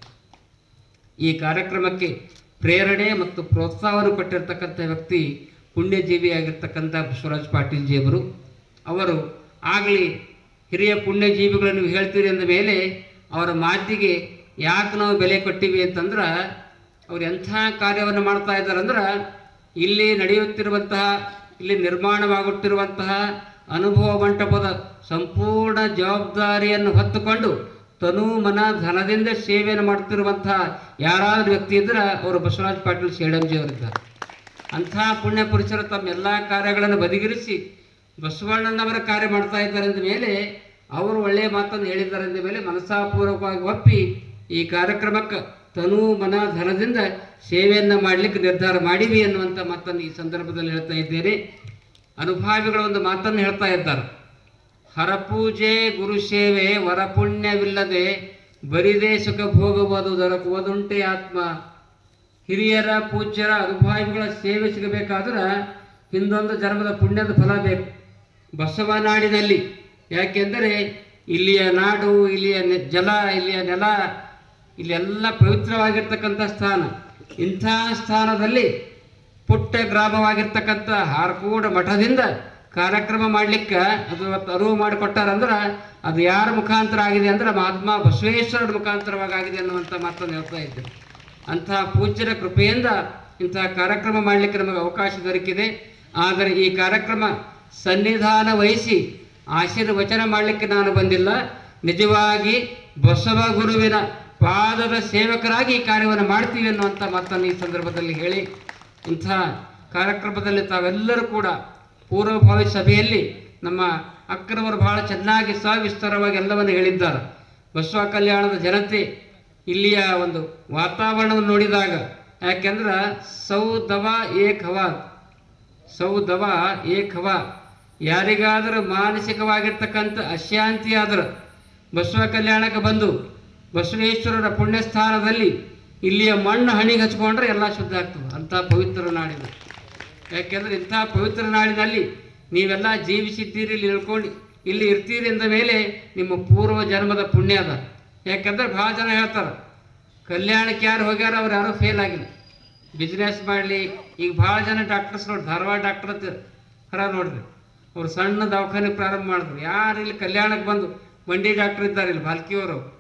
ಈ ಕಾರ್ಯಕ್ರಮಕ್ಕೆ ಪ್ರೇರಣೆ ಮತ್ತು ಪ್ರೋತ್ಸಾಹವನ್ನು ಕೊಟ್ಟಿರ್ತಕ್ಕಂಥ ವ್ಯಕ್ತಿ ಪುಣ್ಯಜೀವಿಯಾಗಿರ್ತಕ್ಕಂಥ ಬಸವರಾಜ ಪಾಟೀಲ್ಜಿಯವರು ಅವರು ಆಗಲಿ ಹಿರಿಯ ಪುಣ್ಯಜೀವಿಗಳು ನೀವು ಹೇಳ್ತೀರಿ ಅಂದ ಮೇಲೆ ಅವರ ಮಾತಿಗೆ ಯಾಕೆ ನಾವು ಬೆಲೆ ಕೊಟ್ಟಿವಿ ಅಂತಂದ್ರೆ ಅವ್ರು ಎಂಥ ಕಾರ್ಯವನ್ನು ಮಾಡ್ತಾ ಇದ್ದಾರೆ ಅಂದ್ರೆ ಇಲ್ಲಿ ನಡೆಯುತ್ತಿರುವಂತಹ ಇಲ್ಲಿ ನಿರ್ಮಾಣವಾಗುತ್ತಿರುವಂತಹ ಅನುಭವ ಮಂಟಪದ ಸಂಪೂರ್ಣ ಜವಾಬ್ದಾರಿಯನ್ನು ಹೊತ್ತುಕೊಂಡು ತನು ಮನ ಧನದಿಂದ ಸೇವೆಯನ್ನು ಮಾಡ್ತಿರುವಂತಹ ಯಾರಾದರೂ ವ್ಯಕ್ತಿ ಇದ್ರೆ ಅವರು ಬಸವರಾಜ ಪಾಟೀಲ್ ಶೇಡಂಜಿ ಅವರಿದ್ದಾರೆ ಅಂಥ ಪುಣ್ಯ ಪುರುಷರು ತಮ್ಮ ಎಲ್ಲ ಕಾರ್ಯಗಳನ್ನು ಬದಿಗಿರಿಸಿ ಬಸವಣ್ಣನವರ ಕಾರ್ಯ ಮಾಡ್ತಾ ಇದ್ದಾರೆ ಅಂದ ಮೇಲೆ ಅವರು ಒಳ್ಳೆಯ ಮಾತನ್ನು ಹೇಳಿದ್ದಾರೆ ಅಂದ ಮೇಲೆ ಮನಸ್ಸಾಪೂರ್ವಕವಾಗಿ ಒಪ್ಪಿ ಈ ಕಾರ್ಯಕ್ರಮಕ್ಕೆ ತನು ಮನ ಧನದಿಂದ ಸೇವೆಯನ್ನು ಮಾಡಲಿಕ್ಕೆ ನಿರ್ಧಾರ ಮಾಡಿವಿ ಅನ್ನುವಂಥ ಮಾತನ್ನು ಈ ಸಂದರ್ಭದಲ್ಲಿ ಹೇಳ್ತಾ ಇದ್ದೇನೆ ಅನುಭಾವಿಗಳ ಒಂದು ಮಾತನ್ನು ಹೇಳ್ತಾ ಇದ್ದಾರೆ ಹರಪೂಜೆ ಗುರು ಸೇವೆ ವರಪುಣ್ಯವಿಲ್ಲದೆ ಬರಿದೇ ಸುಖ ಭೋಗವುದು ದೊರಕುವುದುಂಟೆ ಆತ್ಮ ಹಿರಿಯರ ಪೂಜ್ಯರ ಅನುಭಾವಿಗಳ ಸೇವೆ ಸಿಗಬೇಕಾದ್ರೆ ಹಿಂದೊಂದು ಜನ್ಮದ ಪುಣ್ಯದ ಫಲ ಬೇಕು ಬಸವನಾಡಿನಲ್ಲಿ ಯಾಕೆಂದರೆ ಇಲ್ಲಿಯ ನಾಡು ಇಲ್ಲಿಯ ನೆ- ಜಲ ಇಲ್ಲಿಯ ನೆಲ ಇಲ್ಲೆಲ್ಲ ಪವಿತ್ರವಾಗಿರ್ತಕ್ಕಂಥ ಸ್ಥಾನ ಇಂಥ ಸ್ಥಾನದಲ್ಲಿ ಪುಟ್ಟ ಗ್ರಾಮವಾಗಿರ್ತಕ್ಕಂಥ ಹಾರ್ಕೂಡ ಮಠದಿಂದ ಕಾರ್ಯಕ್ರಮ ಮಾಡಲಿಕ್ಕೆ ಅದು ಇವತ್ತು ಅರಿವು ಮಾಡಿಕೊಟ್ಟಾರಂದ್ರೆ ಅದು ಯಾರ ಮುಖಾಂತರ ಆಗಿದೆ ಅಂದ್ರೆ ಮಹಾತ್ಮ ಬಸವೇಶ್ವರರ ಮುಖಾಂತರವಾಗಿ ಆಗಿದೆ ಅನ್ನುವಂಥ ಮಾತನ್ನು ಹೇಳ್ತಾ ಇದ್ದೇನೆ ಅಂತಹ ಪೂಜ್ಯರ ಕೃಪೆಯಿಂದ ಇಂತಹ ಕಾರ್ಯಕ್ರಮ ಮಾಡಲಿಕ್ಕೆ ನಮಗೆ ಅವಕಾಶ ದೊರಕಿದೆ ಆದರೆ ಈ ಕಾರ್ಯಕ್ರಮ ಸನ್ನಿಧಾನ ವಹಿಸಿ ಆಶೀರ್ವಚನ ಮಾಡಲಿಕ್ಕೆ ನಾನು ಬಂದಿಲ್ಲ ನಿಜವಾಗಿ ಬಸವ ಗುರುವಿನ ಪಾದದ ಸೇವಕರಾಗಿ ಈ ಕಾರ್ಯವನ್ನು ಮಾಡ್ತೀವಿ ಅನ್ನುವಂಥ ಮಾತನ್ನು ಈ ಸಂದರ್ಭದಲ್ಲಿ ಹೇಳಿ ಇಂಥ ಕಾರ್ಯಕ್ರಮದಲ್ಲಿ ತಾವೆಲ್ಲರೂ ಕೂಡ ಪೂರ್ವಭಾವಿ ಸಭೆಯಲ್ಲಿ ನಮ್ಮ ಅಕ್ಕರವರು ಬಹಳ ಚೆನ್ನಾಗಿ ಸವಿಸ್ತಾರವಾಗಿ ಎಲ್ಲವನ್ನು ಹೇಳಿದ್ದಾರೆ ಬಸವ ಕಲ್ಯಾಣದ ಜನತೆ ಇಲ್ಲಿಯ ಒಂದು ವಾತಾವರಣವನ್ನು ನೋಡಿದಾಗ ಯಾಕೆಂದ್ರೆ ಸೌದವ ಏಕ್ ಹವಾ ಸೌದವ ಏಕ್ ಹವಾ ಯಾರಿಗಾದರೂ ಮಾನಸಿಕವಾಗಿರ್ತಕ್ಕಂಥ ಅಶಾಂತಿ ಆದ್ರೆ ಬಸವ ಕಲ್ಯಾಣಕ್ಕೆ ಬಂದು ಬಸವೇಶ್ವರರ ಪುಣ್ಯಸ್ಥಾನದಲ್ಲಿ ಇಲ್ಲಿಯ ಮಣ್ಣು ಹಣಿಗೆ ಹಚ್ಕೊಂಡ್ರೆ ಎಲ್ಲ ಶುದ್ಧ ಆಗ್ತದೆ ಅಂಥ ಪವಿತ್ರ ನಾಡಿನ ಯಾಕೆಂದರೆ ಇಂಥ ಪವಿತ್ರ ನಾಡಿನಲ್ಲಿ ನೀವೆಲ್ಲ ಜೀವಿಸಿದ್ದೀರಿ ಇಲ್ಲಿ ಇಳ್ಕೊಂಡು ಇಲ್ಲಿ ಇರ್ತೀರಿ ಅಂದ ಮೇಲೆ ನಿಮ್ಮ ಪೂರ್ವ ಜನ್ಮದ ಪುಣ್ಯ ಅದ ಯಾಕಂದ್ರೆ ಭಾಳ ಜನ ಹೇಳ್ತಾರೆ ಕಲ್ಯಾಣಕ್ಕೆ ಯಾರು ಹೋಗ್ಯಾರ ಅವ್ರು ಯಾರೂ ಫೇಲ್ ಆಗಿಲ್ಲ ಬಿಸ್ನೆಸ್ ಮಾಡಲಿ ಈಗ ಭಾಳ ಜನ ಡಾಕ್ಟರ್ಸ್ ನೋಡಿ ಧಾರವಾಡ ಡಾಕ್ಟರ್ ಅಂತ ಹರ ನೋಡ್ರಿ ಅವ್ರು ಸಣ್ಣ ದವಾಖಾನೆ ಪ್ರಾರಂಭ ಮಾಡಿದ್ರು ಯಾರು ಇಲ್ಲಿ ಕಲ್ಯಾಣಕ್ಕೆ ಬಂದು ಮಂಡಿ ಡಾಕ್ಟರ್ ಇದ್ದಾರೆ ಇಲ್ಲಿ ಬಾಲ್ಕಿಯವರು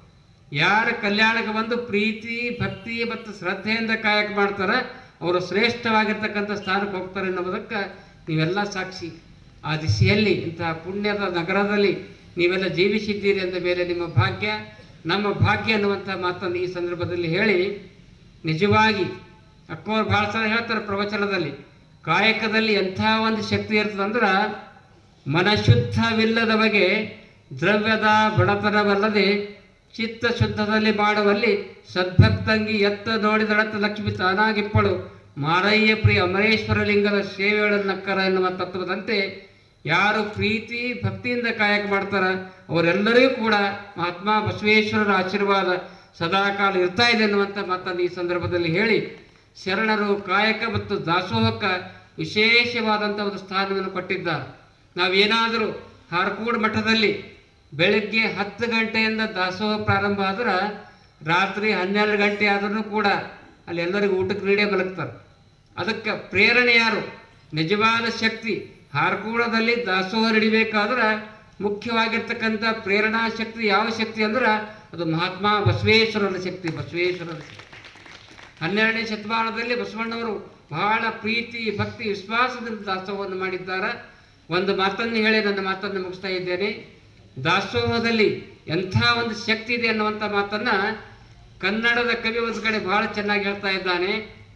ಯಾರ ಕಲ್ಯಾಣಕ್ಕೆ ಬಂದು ಪ್ರೀತಿ ಭಕ್ತಿ ಮತ್ತು ಶ್ರದ್ಧೆಯಿಂದ ಕಾಯಕ ಮಾಡ್ತಾರೆ ಅವರು ಶ್ರೇಷ್ಠವಾಗಿರ್ತಕ್ಕಂಥ ಸ್ಥಾನಕ್ಕೆ ಹೋಗ್ತಾರೆ ಅನ್ನೋದಕ್ಕೆ ನೀವೆಲ್ಲ ಸಾಕ್ಷಿ ಆ ದಿಶೆಯಲ್ಲಿ ಇಂತಹ ಪುಣ್ಯದ ನಗರದಲ್ಲಿ ನೀವೆಲ್ಲ ಜೀವಿಸಿದ್ದೀರಿ ಅಂದ ಮೇಲೆ ನಿಮ್ಮ ಭಾಗ್ಯ ನಮ್ಮ ಭಾಗ್ಯ ಅನ್ನುವಂಥ ಮಾತನ್ನು ಈ ಸಂದರ್ಭದಲ್ಲಿ ಹೇಳಿ ನಿಜವಾಗಿ ಅಕ್ಕೋರು ಭಾಳ ಸಲ ಹೇಳ್ತಾರೆ ಪ್ರವಚನದಲ್ಲಿ ಕಾಯಕದಲ್ಲಿ ಎಂಥ ಒಂದು ಶಕ್ತಿ ಇರ್ತದಂದ್ರೆ ಮನಶುದ್ಧವಿಲ್ಲದ ಬಗೆ ದ್ರವ್ಯದ ಬಡತನವಲ್ಲದೆ ಚಿತ್ತ ಶುದ್ಧದಲ್ಲಿ ಮಾಡುವಲ್ಲಿ ಸದ್ಭಕ್ತಂಗಿ ಎತ್ತ ನೋಡಿದಳತ್ತ ಲಕ್ಷ್ಮಿ ತಾನಾಗಿಪ್ಪಳು ಮಾರಯ್ಯ ಪ್ರಿಯ ಅಮರೇಶ್ವರ ಲಿಂಗದ ಸೇವೆಗಳನ್ನಕ್ಕರ ಎನ್ನುವ ತತ್ವದಂತೆ ಯಾರು ಪ್ರೀತಿ ಭಕ್ತಿಯಿಂದ ಕಾಯಕ ಮಾಡ್ತಾರ ಅವರೆಲ್ಲರಿಗೂ ಕೂಡ ಮಹಾತ್ಮ ಬಸವೇಶ್ವರರ ಆಶೀರ್ವಾದ ಸದಾಕಾಲ ಇರ್ತಾ ಇದೆ ಅನ್ನುವಂಥ ಮಾತನ್ನು ಈ ಸಂದರ್ಭದಲ್ಲಿ ಹೇಳಿ ಶರಣರು ಕಾಯಕ ಮತ್ತು ದಾಸೋಹಕ್ಕೆ ವಿಶೇಷವಾದಂಥ ಒಂದು ಸ್ಥಾನವನ್ನು ಕೊಟ್ಟಿದ್ದಾರೆ ನಾವೇನಾದರೂ ಹಾರಕೂಡ್ ಮಠದಲ್ಲಿ ಬೆಳಗ್ಗೆ ಹತ್ತು ಗಂಟೆಯಿಂದ ದಾಸೋಹ ಪ್ರಾರಂಭ ಆದ್ರೆ ರಾತ್ರಿ ಹನ್ನೆರಡು ಗಂಟೆ ಆದ್ರೂ ಕೂಡ ಅಲ್ಲಿ ಎಲ್ಲರಿಗೂ ಊಟಕ್ಕೆ ನೀಡೇ ಮಲಗ್ತಾರೆ ಅದಕ್ಕೆ ಪ್ರೇರಣೆ ಯಾರು ನಿಜವಾದ ಶಕ್ತಿ ಹಾರಕೂಡದಲ್ಲಿ ದಾಸೋಹ ನಡಿಬೇಕಾದ್ರೆ ಮುಖ್ಯವಾಗಿರ್ತಕ್ಕಂಥ ಪ್ರೇರಣಾ ಶಕ್ತಿ ಯಾವ ಶಕ್ತಿ ಅಂದ್ರೆ ಅದು ಮಹಾತ್ಮ ಬಸವೇಶ್ವರನ ಶಕ್ತಿ ಬಸವೇಶ್ವರನ ಶಕ್ತಿ ಹನ್ನೆರಡನೇ ಶತಮಾನದಲ್ಲಿ ಬಸವಣ್ಣವರು ಬಹಳ ಪ್ರೀತಿ ಭಕ್ತಿ ವಿಶ್ವಾಸದಿಂದ ದಾಸೋಹವನ್ನು ಮಾಡಿದ್ದಾರೆ ಒಂದು ಮಾತನ್ನು ಹೇಳಿ ನನ್ನ ಮಾತನ್ನು ಮುಗಿಸ್ತಾ ಇದ್ದೇನೆ ದಾಸೋಹದಲ್ಲಿ ಎಂಥ ಒಂದು ಶಕ್ತಿ ಇದೆ ಅನ್ನುವಂಥ ಮಾತನ್ನ ಕನ್ನಡದ ಕವಿ ಒಂದು ಕಡೆ ಬಹಳ ಚೆನ್ನಾಗಿ ಹೇಳ್ತಾ ಇದ್ದಾನೆ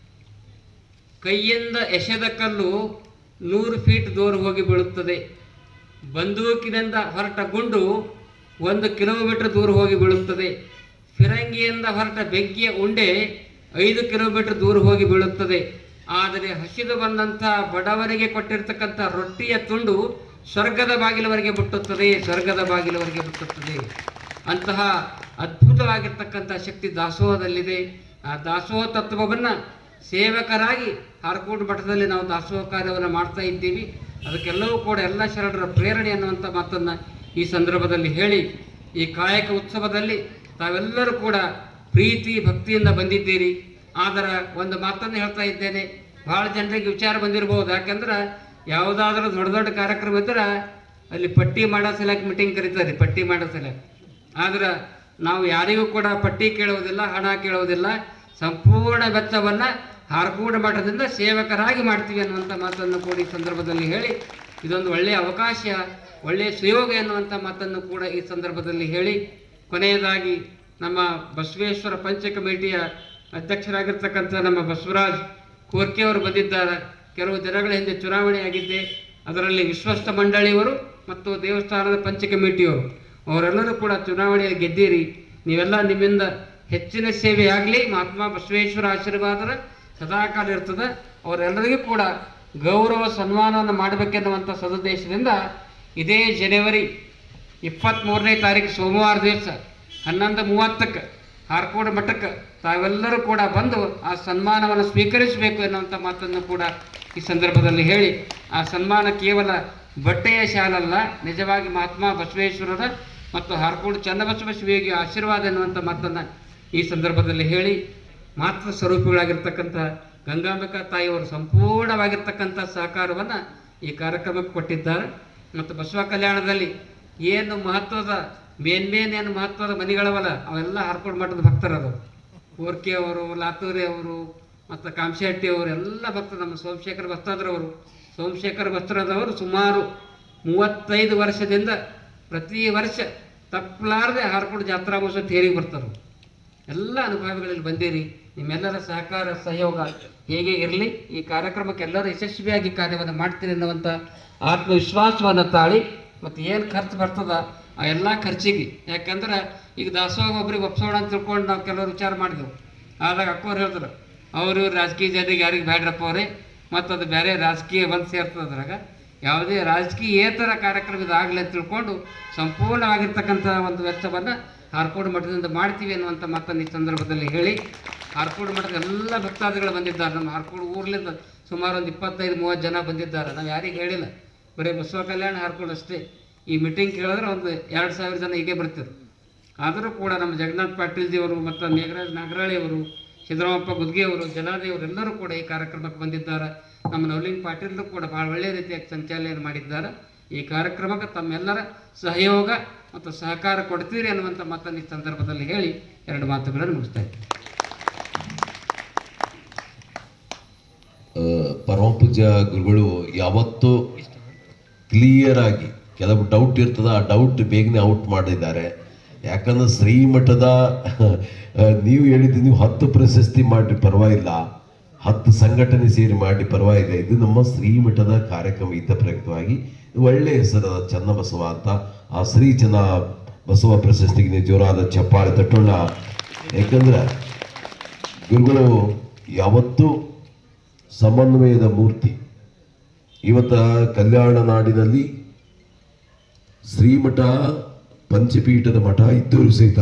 ಕೈಯಿಂದ ಎಸೆದ ಕಲ್ಲು ನೂರು ಫೀಟ್ ದೂರ ಹೋಗಿ ಬೀಳುತ್ತದೆ ಬಂದೂಕಿನಿಂದ ಹೊರಟ ಗುಂಡು ಒಂದು ಕಿಲೋಮೀಟರ್ ದೂರ ಹೋಗಿ ಬೀಳುತ್ತದೆ ಫಿರಂಗಿಯಿಂದ ಹೊರಟ ಬೆಂಕಿಯ ಉಂಡೆ ಐದು ಕಿಲೋಮೀಟರ್ ದೂರ ಹೋಗಿ ಬೀಳುತ್ತದೆ ಆದರೆ ಹಸಿದು ಬಂದಂಥ ಬಡವರಿಗೆ ಕೊಟ್ಟಿರ್ತಕ್ಕಂಥ ರೊಟ್ಟಿಯ ತುಂಡು ಸ್ವರ್ಗದ ಬಾಗಿಲವರೆಗೆ ಮುಟ್ಟುತ್ತದೆ ಸ್ವರ್ಗದ ಬಾಗಿಲವರೆಗೆ ಮುಟ್ಟುತ್ತದೆ ಅಂತಹ ಅದ್ಭುತವಾಗಿರ್ತಕ್ಕಂಥ ಶಕ್ತಿ ದಾಸೋಹದಲ್ಲಿದೆ ಆ ದಾಸೋಹ ತತ್ವವನ್ನು ಸೇವಕರಾಗಿ ಹಾರಕೋಟು ಮಠದಲ್ಲಿ ನಾವು ದಾಸೋಹ ಕಾರ್ಯವನ್ನು ಮಾಡ್ತಾ ಇದ್ದೀವಿ ಅದಕ್ಕೆಲ್ಲವೂ ಕೂಡ ಎಲ್ಲ ಶರಣರ ಪ್ರೇರಣೆ ಅನ್ನುವಂಥ ಮಾತನ್ನು ಈ ಸಂದರ್ಭದಲ್ಲಿ ಹೇಳಿ ಈ ಕಾಯಕ ಉತ್ಸವದಲ್ಲಿ ತಾವೆಲ್ಲರೂ ಕೂಡ ಪ್ರೀತಿ ಭಕ್ತಿಯಿಂದ ಬಂದಿದ್ದೀರಿ ಆದರೆ ಒಂದು ಮಾತನ್ನು ಹೇಳ್ತಾ ಇದ್ದೇನೆ ಭಾಳ ಜನರಿಗೆ ವಿಚಾರ ಬಂದಿರ್ಬೋದು ಯಾಕಂದ್ರೆ ಯಾವುದಾದ್ರೂ ದೊಡ್ಡ ದೊಡ್ಡ ಕಾರ್ಯಕ್ರಮ ಇದ್ರೆ ಅಲ್ಲಿ ಪಟ್ಟಿ ಮಾಡೋ ಸಲಕ್ಕೆ ಮೀಟಿಂಗ್ ಕರೀತಾರೆ ಪಟ್ಟಿ ಮಾಡೋ ಸಲಕ್ಕೆ ಆದ್ರೆ ನಾವು ಯಾರಿಗೂ ಕೂಡ ಪಟ್ಟಿ ಕೇಳುವುದಿಲ್ಲ ಹಣ ಕೇಳುವುದಿಲ್ಲ ಸಂಪೂರ್ಣ ವೆಚ್ಚವನ್ನು ಹಾರಕೂಡ ಮಠದಿಂದ ಸೇವಕರಾಗಿ ಮಾಡ್ತೀವಿ ಅನ್ನುವಂಥ ಮಾತನ್ನು ಕೂಡ ಈ ಸಂದರ್ಭದಲ್ಲಿ ಹೇಳಿ ಇದೊಂದು ಒಳ್ಳೆಯ ಅವಕಾಶ ಒಳ್ಳೆಯ ಸುಯೋಗ ಎನ್ನುವಂಥ ಮಾತನ್ನು ಕೂಡ ಈ ಸಂದರ್ಭದಲ್ಲಿ ಹೇಳಿ ಕೊನೆಯದಾಗಿ ನಮ್ಮ ಬಸವೇಶ್ವರ ಪಂಚ ಕಮಿಟಿಯ ಅಧ್ಯಕ್ಷರಾಗಿರ್ತಕ್ಕಂಥ ನಮ್ಮ ಬಸವರಾಜ್ ಕೋರ್ಕೆ ಅವರು ಬಂದಿದ್ದಾರೆ ಕೆಲವು ದಿನಗಳ ಹಿಂದೆ ಚುನಾವಣೆ ಆಗಿದ್ದೆ ಅದರಲ್ಲಿ ವಿಶ್ವಸ್ತ ಮಂಡಳಿಯವರು ಮತ್ತು ದೇವಸ್ಥಾನದ ಪಂಚ ಕಮಿಟಿಯವರು ಅವರೆಲ್ಲರೂ ಕೂಡ ಚುನಾವಣೆಯಲ್ಲಿ ಗೆದ್ದೀರಿ ನೀವೆಲ್ಲ ನಿಮ್ಮಿಂದ ಹೆಚ್ಚಿನ ಸೇವೆ ಆಗಲಿ ಮಹಾತ್ಮ ಬಸವೇಶ್ವರ ಆಶೀರ್ವಾದರ ಸದಾಕಾಲ ಇರ್ತದೆ ಅವರೆಲ್ಲರಿಗೂ ಕೂಡ ಗೌರವ ಸನ್ಮಾನವನ್ನು ಮಾಡಬೇಕೆನ್ನುವಂಥ ಸದುದ್ದೇಶದಿಂದ ಇದೇ ಜನವರಿ ಇಪ್ಪತ್ತ್ಮೂರನೇ ತಾರೀಕು ಸೋಮವಾರ ದಿವಸ ಹನ್ನೊಂದು ಮೂವತ್ತಕ್ಕೆ ಹಾರ್ಕೋಡ್ ಮಠಕ್ಕೆ ತಾವೆಲ್ಲರೂ ಕೂಡ ಬಂದು ಆ ಸನ್ಮಾನವನ್ನು ಸ್ವೀಕರಿಸಬೇಕು ಎನ್ನುವಂಥ ಮಾತನ್ನು ಕೂಡ ಈ ಸಂದರ್ಭದಲ್ಲಿ ಹೇಳಿ ಆ ಸನ್ಮಾನ ಕೇವಲ ಬಟ್ಟೆಯ ಶಾಲಲ್ಲ ನಿಜವಾಗಿ ಮಹಾತ್ಮ ಬಸವೇಶ್ವರರ ಮತ್ತು ಹಾರ್ಕೋಡ್ ಚನ್ನಬಸವ ಶಿವಿಗೆ ಆಶೀರ್ವಾದ ಎನ್ನುವಂಥ ಮಾತನ್ನು ಈ ಸಂದರ್ಭದಲ್ಲಿ ಹೇಳಿ ಮಾತೃ ಸ್ವರೂಪಿಗಳಾಗಿರ್ತಕ್ಕಂಥ ಗಂಗಾಂಬಿಕಾ ತಾಯಿಯವರು ಸಂಪೂರ್ಣವಾಗಿರ್ತಕ್ಕಂಥ ಸಹಕಾರವನ್ನು ಈ ಕಾರ್ಯಕ್ರಮಕ್ಕೆ ಕೊಟ್ಟಿದ್ದಾರೆ ಮತ್ತು ಬಸವ ಕಲ್ಯಾಣದಲ್ಲಿ ಏನು ಮಹತ್ವದ ಮೇನ್ ಮೇನ್ ಏನು ಮಹತ್ವದ ಮನೆಗಳವಲ್ಲ ಅವೆಲ್ಲ ಹರ್ಕೊಂಡು ಮಠದ ಭಕ್ತರದು ಕೋರ್ಕೆ ಅವರು ಲಾತೂರಿ ಅವರು ಮತ್ತು ಕಾಮಶೆಟ್ಟಿ ಅವರು ಎಲ್ಲ ಭಕ್ತರು ನಮ್ಮ ಸೋಮಶೇಖರ ಬಸ್ತಾದ್ರವರು ಸೋಮಶೇಖರ ಬಸ್ತ್ರದವರು ಸುಮಾರು ಮೂವತ್ತೈದು ವರ್ಷದಿಂದ ಪ್ರತಿ ವರ್ಷ ತಪ್ಪಲಾರದೆ ಹಾರ್ಕೊಂಡು ಜಾತ್ರಾ ಮಹೋತ್ಸವ ತೇರಿಗೆ ಬರ್ತಾರೆ ಎಲ್ಲ ಅನುಭವಿಗಳಲ್ಲಿ ಬಂದಿರಿ ನಿಮ್ಮೆಲ್ಲರ ಸಹಕಾರ ಸಹಯೋಗ ಹೇಗೆ ಇರಲಿ ಈ ಕಾರ್ಯಕ್ರಮಕ್ಕೆ ಎಲ್ಲರೂ ಯಶಸ್ವಿಯಾಗಿ ಕಾರ್ಯವನ್ನು ಮಾಡ್ತೀರಿ ಅನ್ನುವಂಥ ಆತ್ಮವಿಶ್ವಾಸವನ್ನು ತಾಳಿ ಮತ್ತು ಏನು ಖರ್ಚು ಬರ್ತದ ಆ ಎಲ್ಲ ಖರ್ಚಿಗೆ ಯಾಕಂದ್ರೆ ಈಗ ದಾಸೋಹ ಒಬ್ರಿಗೆ ಒಪ್ಸೋಣ ಅಂತ ತಿಳ್ಕೊಂಡು ನಾವು ಕೆಲವರು ವಿಚಾರ ಮಾಡಿದೆವು ಆದಾಗ ಅಕ್ಕೋರು ಹೇಳಿದ್ರು ಅವರು ಇವ್ರು ರಾಜಕೀಯ ಜನರಿಗೆ ಯಾರಿಗೆ ಬೇಡ್ರಪ್ಪ ಅವರೇ ಮತ್ತು ಅದು ಬೇರೆ ರಾಜಕೀಯ ಬಂದು ಸೇರ್ತದೆ ಅದ್ರಾಗ ಯಾವುದೇ ರಾಜಕೀಯೇತರ ಕಾರ್ಯಕ್ರಮ ಇದಾಗಲಿ ಅಂತ ತಿಳ್ಕೊಂಡು ಸಂಪೂರ್ಣವಾಗಿರ್ತಕ್ಕಂಥ ಒಂದು ವೆಚ್ಚವನ್ನು ಹಾರ್ಕೋಡ್ ಮಠದಿಂದ ಮಾಡ್ತೀವಿ ಅನ್ನುವಂಥ ಮಾತನ್ನು ಈ ಸಂದರ್ಭದಲ್ಲಿ ಹೇಳಿ ಹಾರ್ಕೋಡ್ ಮಠದ ಎಲ್ಲ ಭಕ್ತಾದಿಗಳು ಬಂದಿದ್ದಾರೆ ನಮ್ಮ ಹಾರ್ಕೋಡ್ ಊರ್ಲಿಂದ ಸುಮಾರು ಒಂದು ಇಪ್ಪತ್ತೈದು ಮೂವತ್ತು ಜನ ಬಂದಿದ್ದಾರೆ ನಾವು ಯಾರಿಗೆ ಹೇಳಿಲ್ಲ ಬರೀ ಬಸವ ಕಲ್ಯಾಣ ಹಾರ್ಕೋಡ್ ಅಷ್ಟೇ ಈ ಮೀಟಿಂಗ್ ಕೇಳಿದ್ರೆ ಒಂದು ಎರಡು ಸಾವಿರ ಜನ ಹೀಗೆ ಬರ್ತಿದ್ರು ಆದರೂ ಕೂಡ ನಮ್ಮ ಜಗನ್ನಾಥ್ ಪಾಟೀಲ್ ದೇವರು ಮತ್ತು ಮೇಘರಾಜ್ ನಾಗರಾಳಿ ಅವರು ಸಿದ್ದರಾಮಪ್ಪ ಗುದ್ಗೆ ಅವರು ಜಲಾದಿ ಅವರೆಲ್ಲರೂ ಕೂಡ ಈ ಕಾರ್ಯಕ್ರಮಕ್ಕೆ ಬಂದಿದ್ದಾರೆ ನಮ್ಮ ನವಲಿಂಗ್ ಪಾಟೀಲ್ರು ಕೂಡ ಭಾಳ ಒಳ್ಳೆಯ ರೀತಿಯಾಗಿ ಸಂಚಾಲನೆ ಮಾಡಿದ್ದಾರೆ ಈ ಕಾರ್ಯಕ್ರಮಕ್ಕೆ ತಮ್ಮೆಲ್ಲರ ಸಹಯೋಗ ಮತ್ತು ಸಹಕಾರ ಕೊಡ್ತೀರಿ ಅನ್ನುವಂಥ ಮಾತನ್ನು ಈ ಸಂದರ್ಭದಲ್ಲಿ ಹೇಳಿ ಎರಡು ಮಾತುಗಳನ್ನು ಮುಗಿಸ್ತಾ ಇದ್ದೀನಿ ಆ, ಪರಮ ಪೂಜ್ಯ ಗುರುಗಳು ಯಾವತ್ತೂ ಕ್ಲಿಯರ್ ಆಗಿ ಕೆಲವು ಡೌಟ್ ಇರ್ತದ ಆ ಡೌಟ್ ಬೇಗನೆ ಔಟ್ ಮಾಡಿದ್ದಾರೆ ಯಾಕಂದ್ರೆ ಶ್ರೀಮಠದ ಆ, ನೀವು ಹೇಳಿದ್ದು ನೀವು ಹತ್ತು ಪ್ರಶಸ್ತಿ ಮಾಡಿ ಪರವಾಗಿಲ್ಲ ಹತ್ತು ಸಂಘಟನೆ ಸೇರಿ ಮಾಡಿ ಪರವಾಗಿಲ್ಲ ಇದು ನಮ್ಮ ಶ್ರೀಮಠದ ಕಾರ್ಯಕ್ರಮ ಇದ್ದ ಪ್ರಯುಕ್ತವಾಗಿ ಒಳ್ಳೆ ಹೆಸರದ ಚನ್ನಬಸವ ಅಂತ ಆ ಶ್ರೀ ಚನ್ನ ಬಸವ ಪ್ರಶಸ್ತಿಗೆ ನೀವು ಜೋರಾದ ಚಪ್ಪಾಳೆ ತಟ್ಟೋಣ ಯಾಕಂದ್ರೆ ಗುರುಗಳು ಯಾವತ್ತೂ ಸಮನ್ವಯದ ಮೂರ್ತಿ ಇವತ್ತ ಕಲ್ಯಾಣ ನಾಡಿನಲ್ಲಿ ಶ್ರೀಮಠ ಪಂಚಪೀಠದ ಮಠ ಇದ್ದರೂ ಸಹಿತ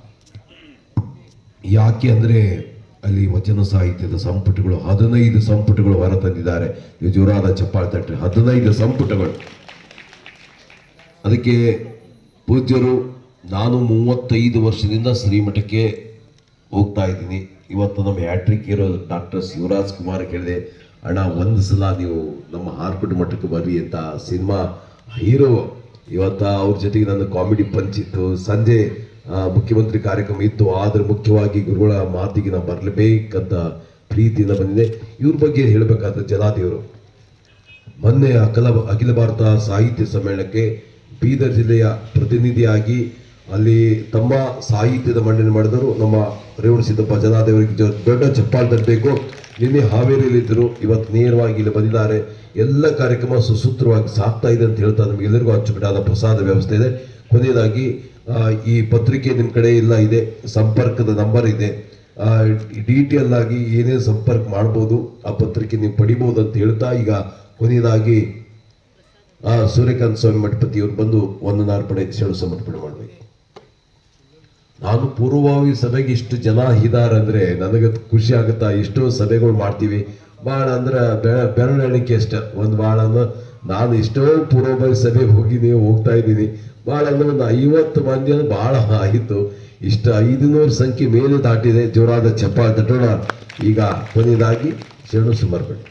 ಯಾಕೆ ಅಂದರೆ ಅಲ್ಲಿ ವಚನ ಸಾಹಿತ್ಯದ ಸಂಪುಟಗಳು ಹದಿನೈದು ಸಂಪುಟಗಳು ಹೊರತಂದಿದ್ದಾರೆ ನೀವು ಜೋರಾದ ಚಪ್ಪಾಳೆ ತಟ್ಟೆ ಹದಿನೈದು ಸಂಪುಟಗಳು ಅದಕ್ಕೆ ಪೂಜ್ಯರು ನಾನು ಮೂವತ್ತೈದು ವರ್ಷದಿಂದ ಶ್ರೀಮಠಕ್ಕೆ ಹೋಗ್ತಾ ಇದ್ದೀನಿ ಇವತ್ತು ನಮ್ಮ ಹ್ಯಾಟ್ರಿಕ್ ಇರೋ ಡಾಕ್ಟರ್ ಶಿವರಾಜ್ ಕುಮಾರ್ ಕೇಳಿದೆ ಅಣ್ಣ ಒಂದು ಸಲ ನೀವು ನಮ್ಮ ಹಾರ್ಪುಟ್ ಮಠಕ್ಕೆ ಬರ್ರಿ ಅಂತ ಸಿನಿಮಾ ಹೀರೋ ಇವತ್ತು ಅವ್ರ ಜೊತೆಗೆ ನನ್ನ ಕಾಮಿಡಿ ಪಂಚ್ ಇತ್ತು ಸಂಜೆ ಆ, ಮುಖ್ಯಮಂತ್ರಿ ಕಾರ್ಯಕ್ರಮ ಇತ್ತು ಆದರೆ ಮುಖ್ಯವಾಗಿ ಗುರುಗಳ ಮಾತಿಗೆ ನಾನು ಬರಲೇಬೇಕಂತ ಪ್ರೀತಿಯಿಂದ ಬಂದಿದೆ ಇವ್ರ ಬಗ್ಗೆ ಹೇಳಬೇಕಾದ ಜಲಾದೇವರು ಮೊನ್ನೆ ಅಖಿಲ ಅಖಿಲ ಭಾರತ ಸಾಹಿತ್ಯ ಸಮ್ಮೇಳನಕ್ಕೆ ಬೀದರ್ ಜಿಲ್ಲೆಯ ಪ್ರತಿನಿಧಿಯಾಗಿ ಅಲ್ಲಿ ತಮ್ಮ ಸಾಹಿತ್ಯದ ಮಂಡನೆ ಮಾಡಿದರು ನಮ್ಮ ರೇವಣ ಸಿದ್ದಪ್ಪ ಜನಾದೇವರಿಗೆ ಜೊ- ದೊಡ್ಡ ಚಪ್ಪಾಳೆ ತಟ್ಟಬೇಕು ನಿನ್ನೆ ಹಾವೇರಿಯಲ್ಲಿದ್ದರು ಇವತ್ತು ನೇರವಾಗಿ ಇಲ್ಲಿ ಬಂದಿದ್ದಾರೆ ಎಲ್ಲ ಕಾರ್ಯಕ್ರಮ ಸುಸೂತ್ರವಾಗಿ ಸಾಗ್ತಾ ಇದೆ ಅಂತ ಹೇಳ್ತಾ ನಮಗೆಲ್ಲರಿಗೂ ಅಚ್ಚುಕಟ್ಟಾದ ಪ್ರಸಾದ ವ್ಯವಸ್ಥೆ ಇದೆ ಕೊನೆಯದಾಗಿ ಆ, ಈ ಪತ್ರಿಕೆ ನಿಮ್ಮ ಕಡೆ ಎಲ್ಲ ಇದೆ ಸಂಪರ್ಕದ ನಂಬರ್ ಇದೆ ಡೀಟೇಲ್ ಆಗಿ ಏನೇನು ಸಂಪರ್ಕ ಮಾಡ್ಬೋದು ಆ ಪತ್ರಿಕೆ ನೀವು ಪಡಿಬೋದು ಅಂತ ಹೇಳ್ತಾ ಈಗ ಕೊನೆಯದಾಗಿ ಆ ಸೂರ್ಯಕಾಂತ್ ಸ್ವಾಮಿ ಮಠಪತಿ ಇವ್ರು ಬಂದು ವಂದನಾರ್ಪಣೆ ಶರಣ ಸಮರ್ಪಣೆ ಮಾಡಬೇಕು ನಾನು ಪೂರ್ವಭಾವಿ ಸಭೆಗೆ ಇಷ್ಟು ಜನ ಇದ್ದಾರೆ ಅಂದ್ರೆ ನನಗೆ ಖುಷಿ ಆಗುತ್ತಾ ಎಷ್ಟೋ ಸಭೆಗಳು ಮಾಡ್ತೀವಿ ಭಾಳ ಅಂದ್ರೆ ಬೆಳ ಬೆರಳೆಣಿಕೆ ಅಷ್ಟೇ ಒಂದು ಭಾಳ ಅಂದ್ರೆ ನಾನು ಎಷ್ಟೋ ಪೂರ್ವಭಾವಿ ಸಭೆಗೆ ಹೋಗಿದ್ದೀನಿ ಹೋಗ್ತಾ ಇದ್ದೀನಿ ಭಾಳ ಅಂದ್ರೆ ಒಂದು ಐವತ್ತು ಮಂದಿ ಅಂದ್ರೆ ಭಾಳ ಆಯಿತು ಇಷ್ಟು ಐದುನೂರು ಸಂಖ್ಯೆ ಮೇಲೆ ದಾಟಿದೆ ಜೋರಾದ ಚಪ್ಪಾಳೆ ತಟ್ಟೋಣ ಈಗ ಕೊನೆಯದಾಗಿ ಶರಣು ಸಮರ್ಪಣೆ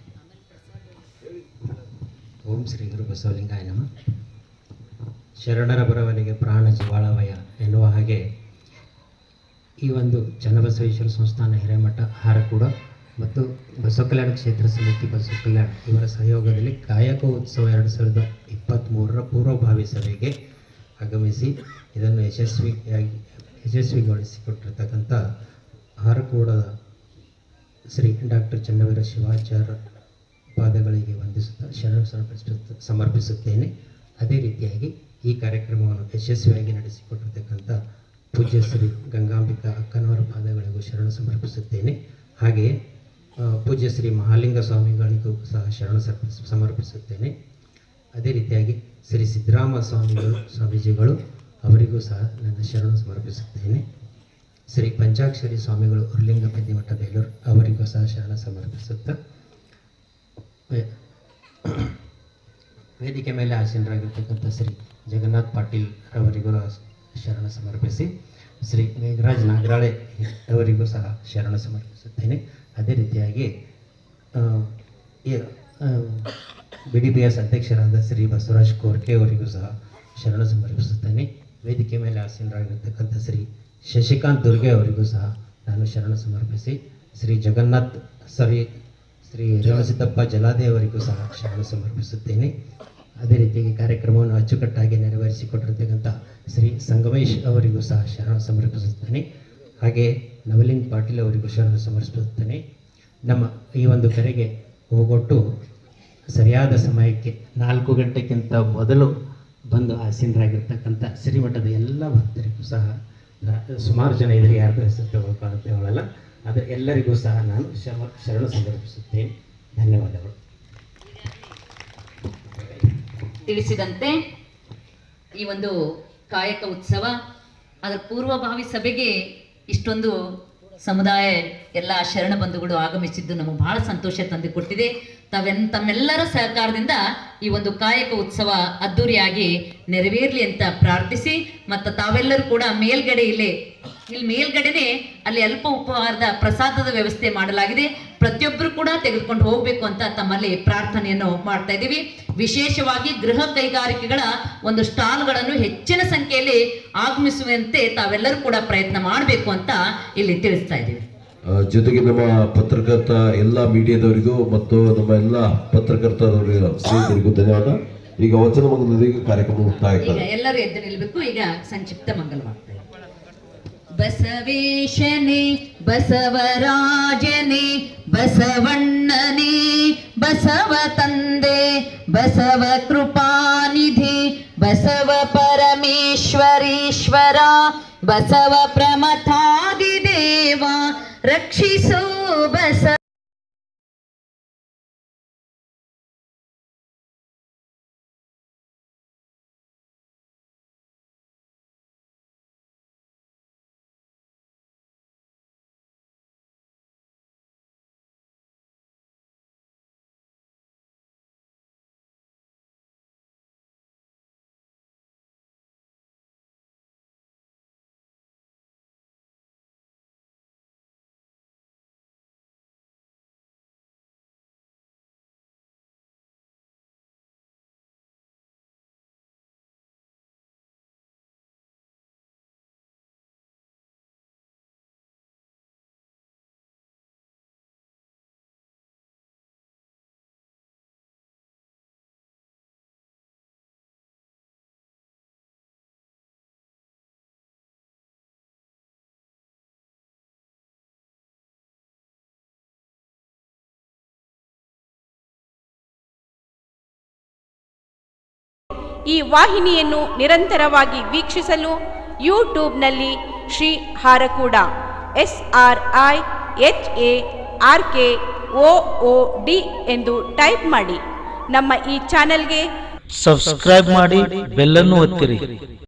ಓಂ ಶ್ರೀ ಗುರು ಬಸವಲಿಂಗಾಯ ನಮ ಶರಣರ ಬರವನಿಗೆ ಪ್ರಾಣ ಜೀವಾಳವಯ ಎನ್ನುವ ಹಾಗೆ ಈ ಒಂದು ಚನ್ನಬಸವೇಶ್ವರ ಸಂಸ್ಥಾನ ಹಿರೇಮಠ ಹಾರಕೂಡ ಮತ್ತು ಬಸವ ಕಲ್ಯಾಣ ಕ್ಷೇತ್ರ ಸಮಿತಿ ಬಸವ ಕಲ್ಯಾಣ ಇವರ ಸಹಯೋಗದಲ್ಲಿ ಕಾಯಕ ಉತ್ಸವ ಎರಡು ಸಾವಿರದ ಇಪ್ಪತ್ತ್ಮೂರರ ಪೂರ್ವಭಾವಿ ಸಭೆಗೆ ಆಗಮಿಸಿ ಇದನ್ನು ಯಶಸ್ವಿಯಾಗಿ ಯಶಸ್ವಿಗೊಳಿಸಿಕೊಟ್ಟಿರ್ತಕ್ಕಂಥ ಹಾರಕೂಡದ ಶ್ರೀ ಡಾಕ್ಟರ್ ಚನ್ನವೀರ ಶಿವಾಚಾರ್ಯ ಪಾದಗಳಿಗೆ ವಂದಿಸುತ್ತಾ ಶರಣ ಸಮರ್ಪಿಸುತ್ತ ಸಮರ್ಪಿಸುತ್ತೇನೆ ಅದೇ ರೀತಿಯಾಗಿ ಈ ಕಾರ್ಯಕ್ರಮವನ್ನು ಯಶಸ್ವಿಯಾಗಿ ನಡೆಸಿಕೊಟ್ಟಿರ್ತಕ್ಕಂಥ ಪೂಜ್ಯ ಶ್ರೀ ಗಂಗಾಂಬಿಕಾ ಅಕ್ಕನವರ ಪಾದಗಳಿಗೂ ಶರಣ ಸಮರ್ಪಿಸುತ್ತೇನೆ ಹಾಗೆಯೇ ಆ, ಪೂಜ್ಯ ಶ್ರೀ ಮಹಾಲಿಂಗ ಸ್ವಾಮಿಗಳಿಗೂ ಸಹ ಶರಣ ಸಮರ್ಪಿಸ ಸಮರ್ಪಿಸುತ್ತೇನೆ ಅದೇ ರೀತಿಯಾಗಿ ಶ್ರೀ ಸಿದ್ದರಾಮ ಸ್ವಾಮಿಗಳು ಸ್ವಾಮೀಜಿಗಳು ಅವರಿಗೂ ಸಹ ನನ್ನ ಶರಣ ಸಮರ್ಪಿಸುತ್ತೇನೆ ಶ್ರೀ ಪಂಚಾಕ್ಷರಿ ಸ್ವಾಮಿಗಳು ಉರ್ಲಿಂಗ ಪೆದ್ದಿಮಠ ಬೇಲೂರು ಅವರಿಗೂ ಸಹ ಶರಣ ಸಮರ್ಪಿಸುತ್ತಾ ವೇ- ವೇದಿಕೆ ಮೇಲೆ ಆಸೀನರಾಗಿರ್ತಕ್ಕಂಥ ಶ್ರೀ ಜಗನ್ನಾಥ್ ಪಾಟೀಲ್ ಅವರಿಗೂ ಶರಣ ಸಮರ್ಪಿಸಿ ಶ್ರೀ ಮೇಘರಾಜ್ ನಾಗರಾಳೆ ಅವರಿಗೂ ಸಹ ಶರಣ ಸಮರ್ಪಿಸುತ್ತೇನೆ ಅದೇ ರೀತಿಯಾಗಿ ಆ, ಈ ಬಿ ಡಿ ಪಿ ಎಸ್ ಅಧ್ಯಕ್ಷರಾದ ಶ್ರೀ ಬಸವರಾಜ್ ಕೋರ್ಕೆ ಅವರಿಗೂ ಸಹ ಶರಣ ಸಮರ್ಪಿಸುತ್ತೇನೆ ವೇದಿಕೆ ಮೇಲೆ ಆಸೀನರಾಗಿರ್ತಕ್ಕಂಥ ಶ್ರೀ ಶಶಿಕಾಂತ್ ದುರ್ಗೆ ಅವರಿಗೂ ಸಹ ನಾನು ಶರಣ ಸಮರ್ಪಿಸಿ ಶ್ರೀ ಜಗನ್ನಾಥ್ ಸರಿ ಶ್ರೀ ರೇವಣಸಿದ್ದಪ್ಪ ಜಲಾದೆ ಅವರಿಗೂ ಸಹ ಶರಣ ಸಮರ್ಪಿಸುತ್ತೇನೆ ಅದೇ ರೀತಿಯಾಗಿ ಕಾರ್ಯಕ್ರಮವನ್ನು ಅಚ್ಚುಕಟ್ಟಾಗಿ ನೆರವೇರಿಸಿಕೊಟ್ಟಿರ್ತಕ್ಕಂಥ ಶ್ರೀ ಸಂಗಮೇಶ್ ಅವರಿಗೂ ಸಹ ಶರಣ ಸಮರ್ಪಿಸುತ್ತೇನೆ ಹಾಗೆ ನವಲಿನ್ ಪಾಟೀಲ್ ಅವರಿಗೂ ಶರಣ ಸಮರ್ಪಿಸುತ್ತೇನೆ ನಮ್ಮ ಈ ಒಂದು ಕರೆಗೆ ಹೋಗೊಟ್ಟು ಸರಿಯಾದ ಸಮಯಕ್ಕೆ ನಾಲ್ಕು ಗಂಟೆಗಿಂತ ಮೊದಲು ಬಂದು ಆಸೀನರಾಗಿರ್ತಕ್ಕಂಥ ಶ್ರೀಮಠದ ಎಲ್ಲ ಭಕ್ತರಿಗೂ ಸಹ ರಾ- ಸುಮಾರು ಜನ ಇದ್ರೆ ಯಾರ್ದು ಹೆಸರು ತಗೋಕಾಗುತ್ತೆ ಅವಳಲ್ಲ ಆದರೆ ಎಲ್ಲರಿಗೂ ಸಹ ನಾನು ಶಮ ಶರಣ ಸಮರ್ಪಿಸುತ್ತೇನೆ ಧನ್ಯವಾದಗಳು ತಿಳಿಸಿದಂತೆ ಈ ಒಂದು ಕಾಯಕ ಉತ್ಸವ ಅದರ ಪೂರ್ವಭಾವಿ ಸಭೆಗೆ ಇಷ್ಟೊಂದು ಸಮುದಾಯ ಎಲ್ಲ ಶರಣ ಬಂಧುಗಳು ಆಗಮಿಸಿದ್ದು ನಮಗೆ ಬಹಳ ಸಂತೋಷ ತಂದು ಕೊಟ್ಟಿದೆ ತಾವೆನ್ ತಮ್ಮೆಲ್ಲರ ಸಹಕಾರದಿಂದ ಈ ಒಂದು ಕಾಯಕ ಉತ್ಸವ ಅದ್ದೂರಿಯಾಗಿ ನೆರವೇರಲಿ ಅಂತ ಪ್ರಾರ್ಥಿಸಿ ಮತ್ತು ತಾವೆಲ್ಲರೂ ಕೂಡ ಮೇಲ್ಗಡೆ ಇಲ್ಲಿ ಇಲ್ಲಿ ಮೇಲ್ಗಡೆನೆ ಅಲ್ಲಿ ಅಲ್ಪ ಉಪಹಾರದ ಪ್ರಸಾದದ ವ್ಯವಸ್ಥೆ ಮಾಡಲಾಗಿದೆ ಪ್ರತಿಯೊಬ್ಬರು ಕೂಡ ತೆಗೆದುಕೊಂಡು ಹೋಗ್ಬೇಕು ಅಂತ ತಮ್ಮಲ್ಲಿ ಪ್ರಾರ್ಥನೆಯನ್ನು ಮಾಡ್ತಾ ಇದ್ದೀವಿ ವಿಶೇಷವಾಗಿ ಗೃಹ ಕೈಗಾರಿಕೆಗಳ ಒಂದು ಸ್ಟಾಲ್ಗಳನ್ನು ಹೆಚ್ಚಿನ ಸಂಖ್ಯೆಯಲ್ಲಿ ಆಗಮಿಸುವಂತೆ ತಾವೆಲ್ಲರೂ ಕೂಡ ಪ್ರಯತ್ನ ಮಾಡಬೇಕು ಅಂತ ಇಲ್ಲಿ ತಿಳಿಸ್ತಾ ಇದ್ದೀವಿ ಆ, ಜೊತೆಗೆ ನಮ್ಮ ಪತ್ರಕರ್ತ ಎಲ್ಲ ಮೀಡಿಯಾದವರಿಗೂ ಮತ್ತು ನಮ್ಮ ಎಲ್ಲ ಪತ್ರಕರ್ತರವರಿಗೂ ಸ್ನೇಹಿತರಿಗೂ ಧನ್ಯವಾದ ಈಗ ವಚನ ಮಂಗಲದೊಂದಿಗೆ ಕಾರ್ಯಕ್ರಮ ಮುಕ್ತಾಯ ಈಗ ಎಲ್ಲರೂ ಎದ್ದು ನಿಲ್ಬೇಕು ಈಗ ಸಂಕ್ಷಿಪ್ತ ಮಂಗಲ ಮಾಡ್ತಾ ಇದ್ದೀವಿ. ಬಸವೇಶನೇ ಬಸವರಾಜನೇ ಬಸವಣ್ಣನೇ ಬಸವ ತಂದೆ ಬಸವ ಕೃಪಾನಿಧಿ ಬಸವ ಪರಮೇಶ್ವರೀಶ್ವರ ಬಸವ ಪ್ರಮಥಾದಿ ದೇವ ರಕ್ಷಿಸು ಬಸ ಈ ವಾಹಿನಿಯನ್ನು ನಿರಂತರವಾಗಿ ವೀಕ್ಷಿಸಲು ಯೂಟ್ಯೂಬ್ನಲ್ಲಿ Shri Harakuda S R I H A R K O O D ಎಂದು ಟೈಪ್ ಮಾಡಿ ನಮ್ಮ ಈ ಚಾನೆಲ್ಗೆ ಸಬ್ಸ್ಕ್ರೈಬ್ ಮಾಡಿ ಬೆಲ್ಲನ್ನು ಒತ್ತಿರಿ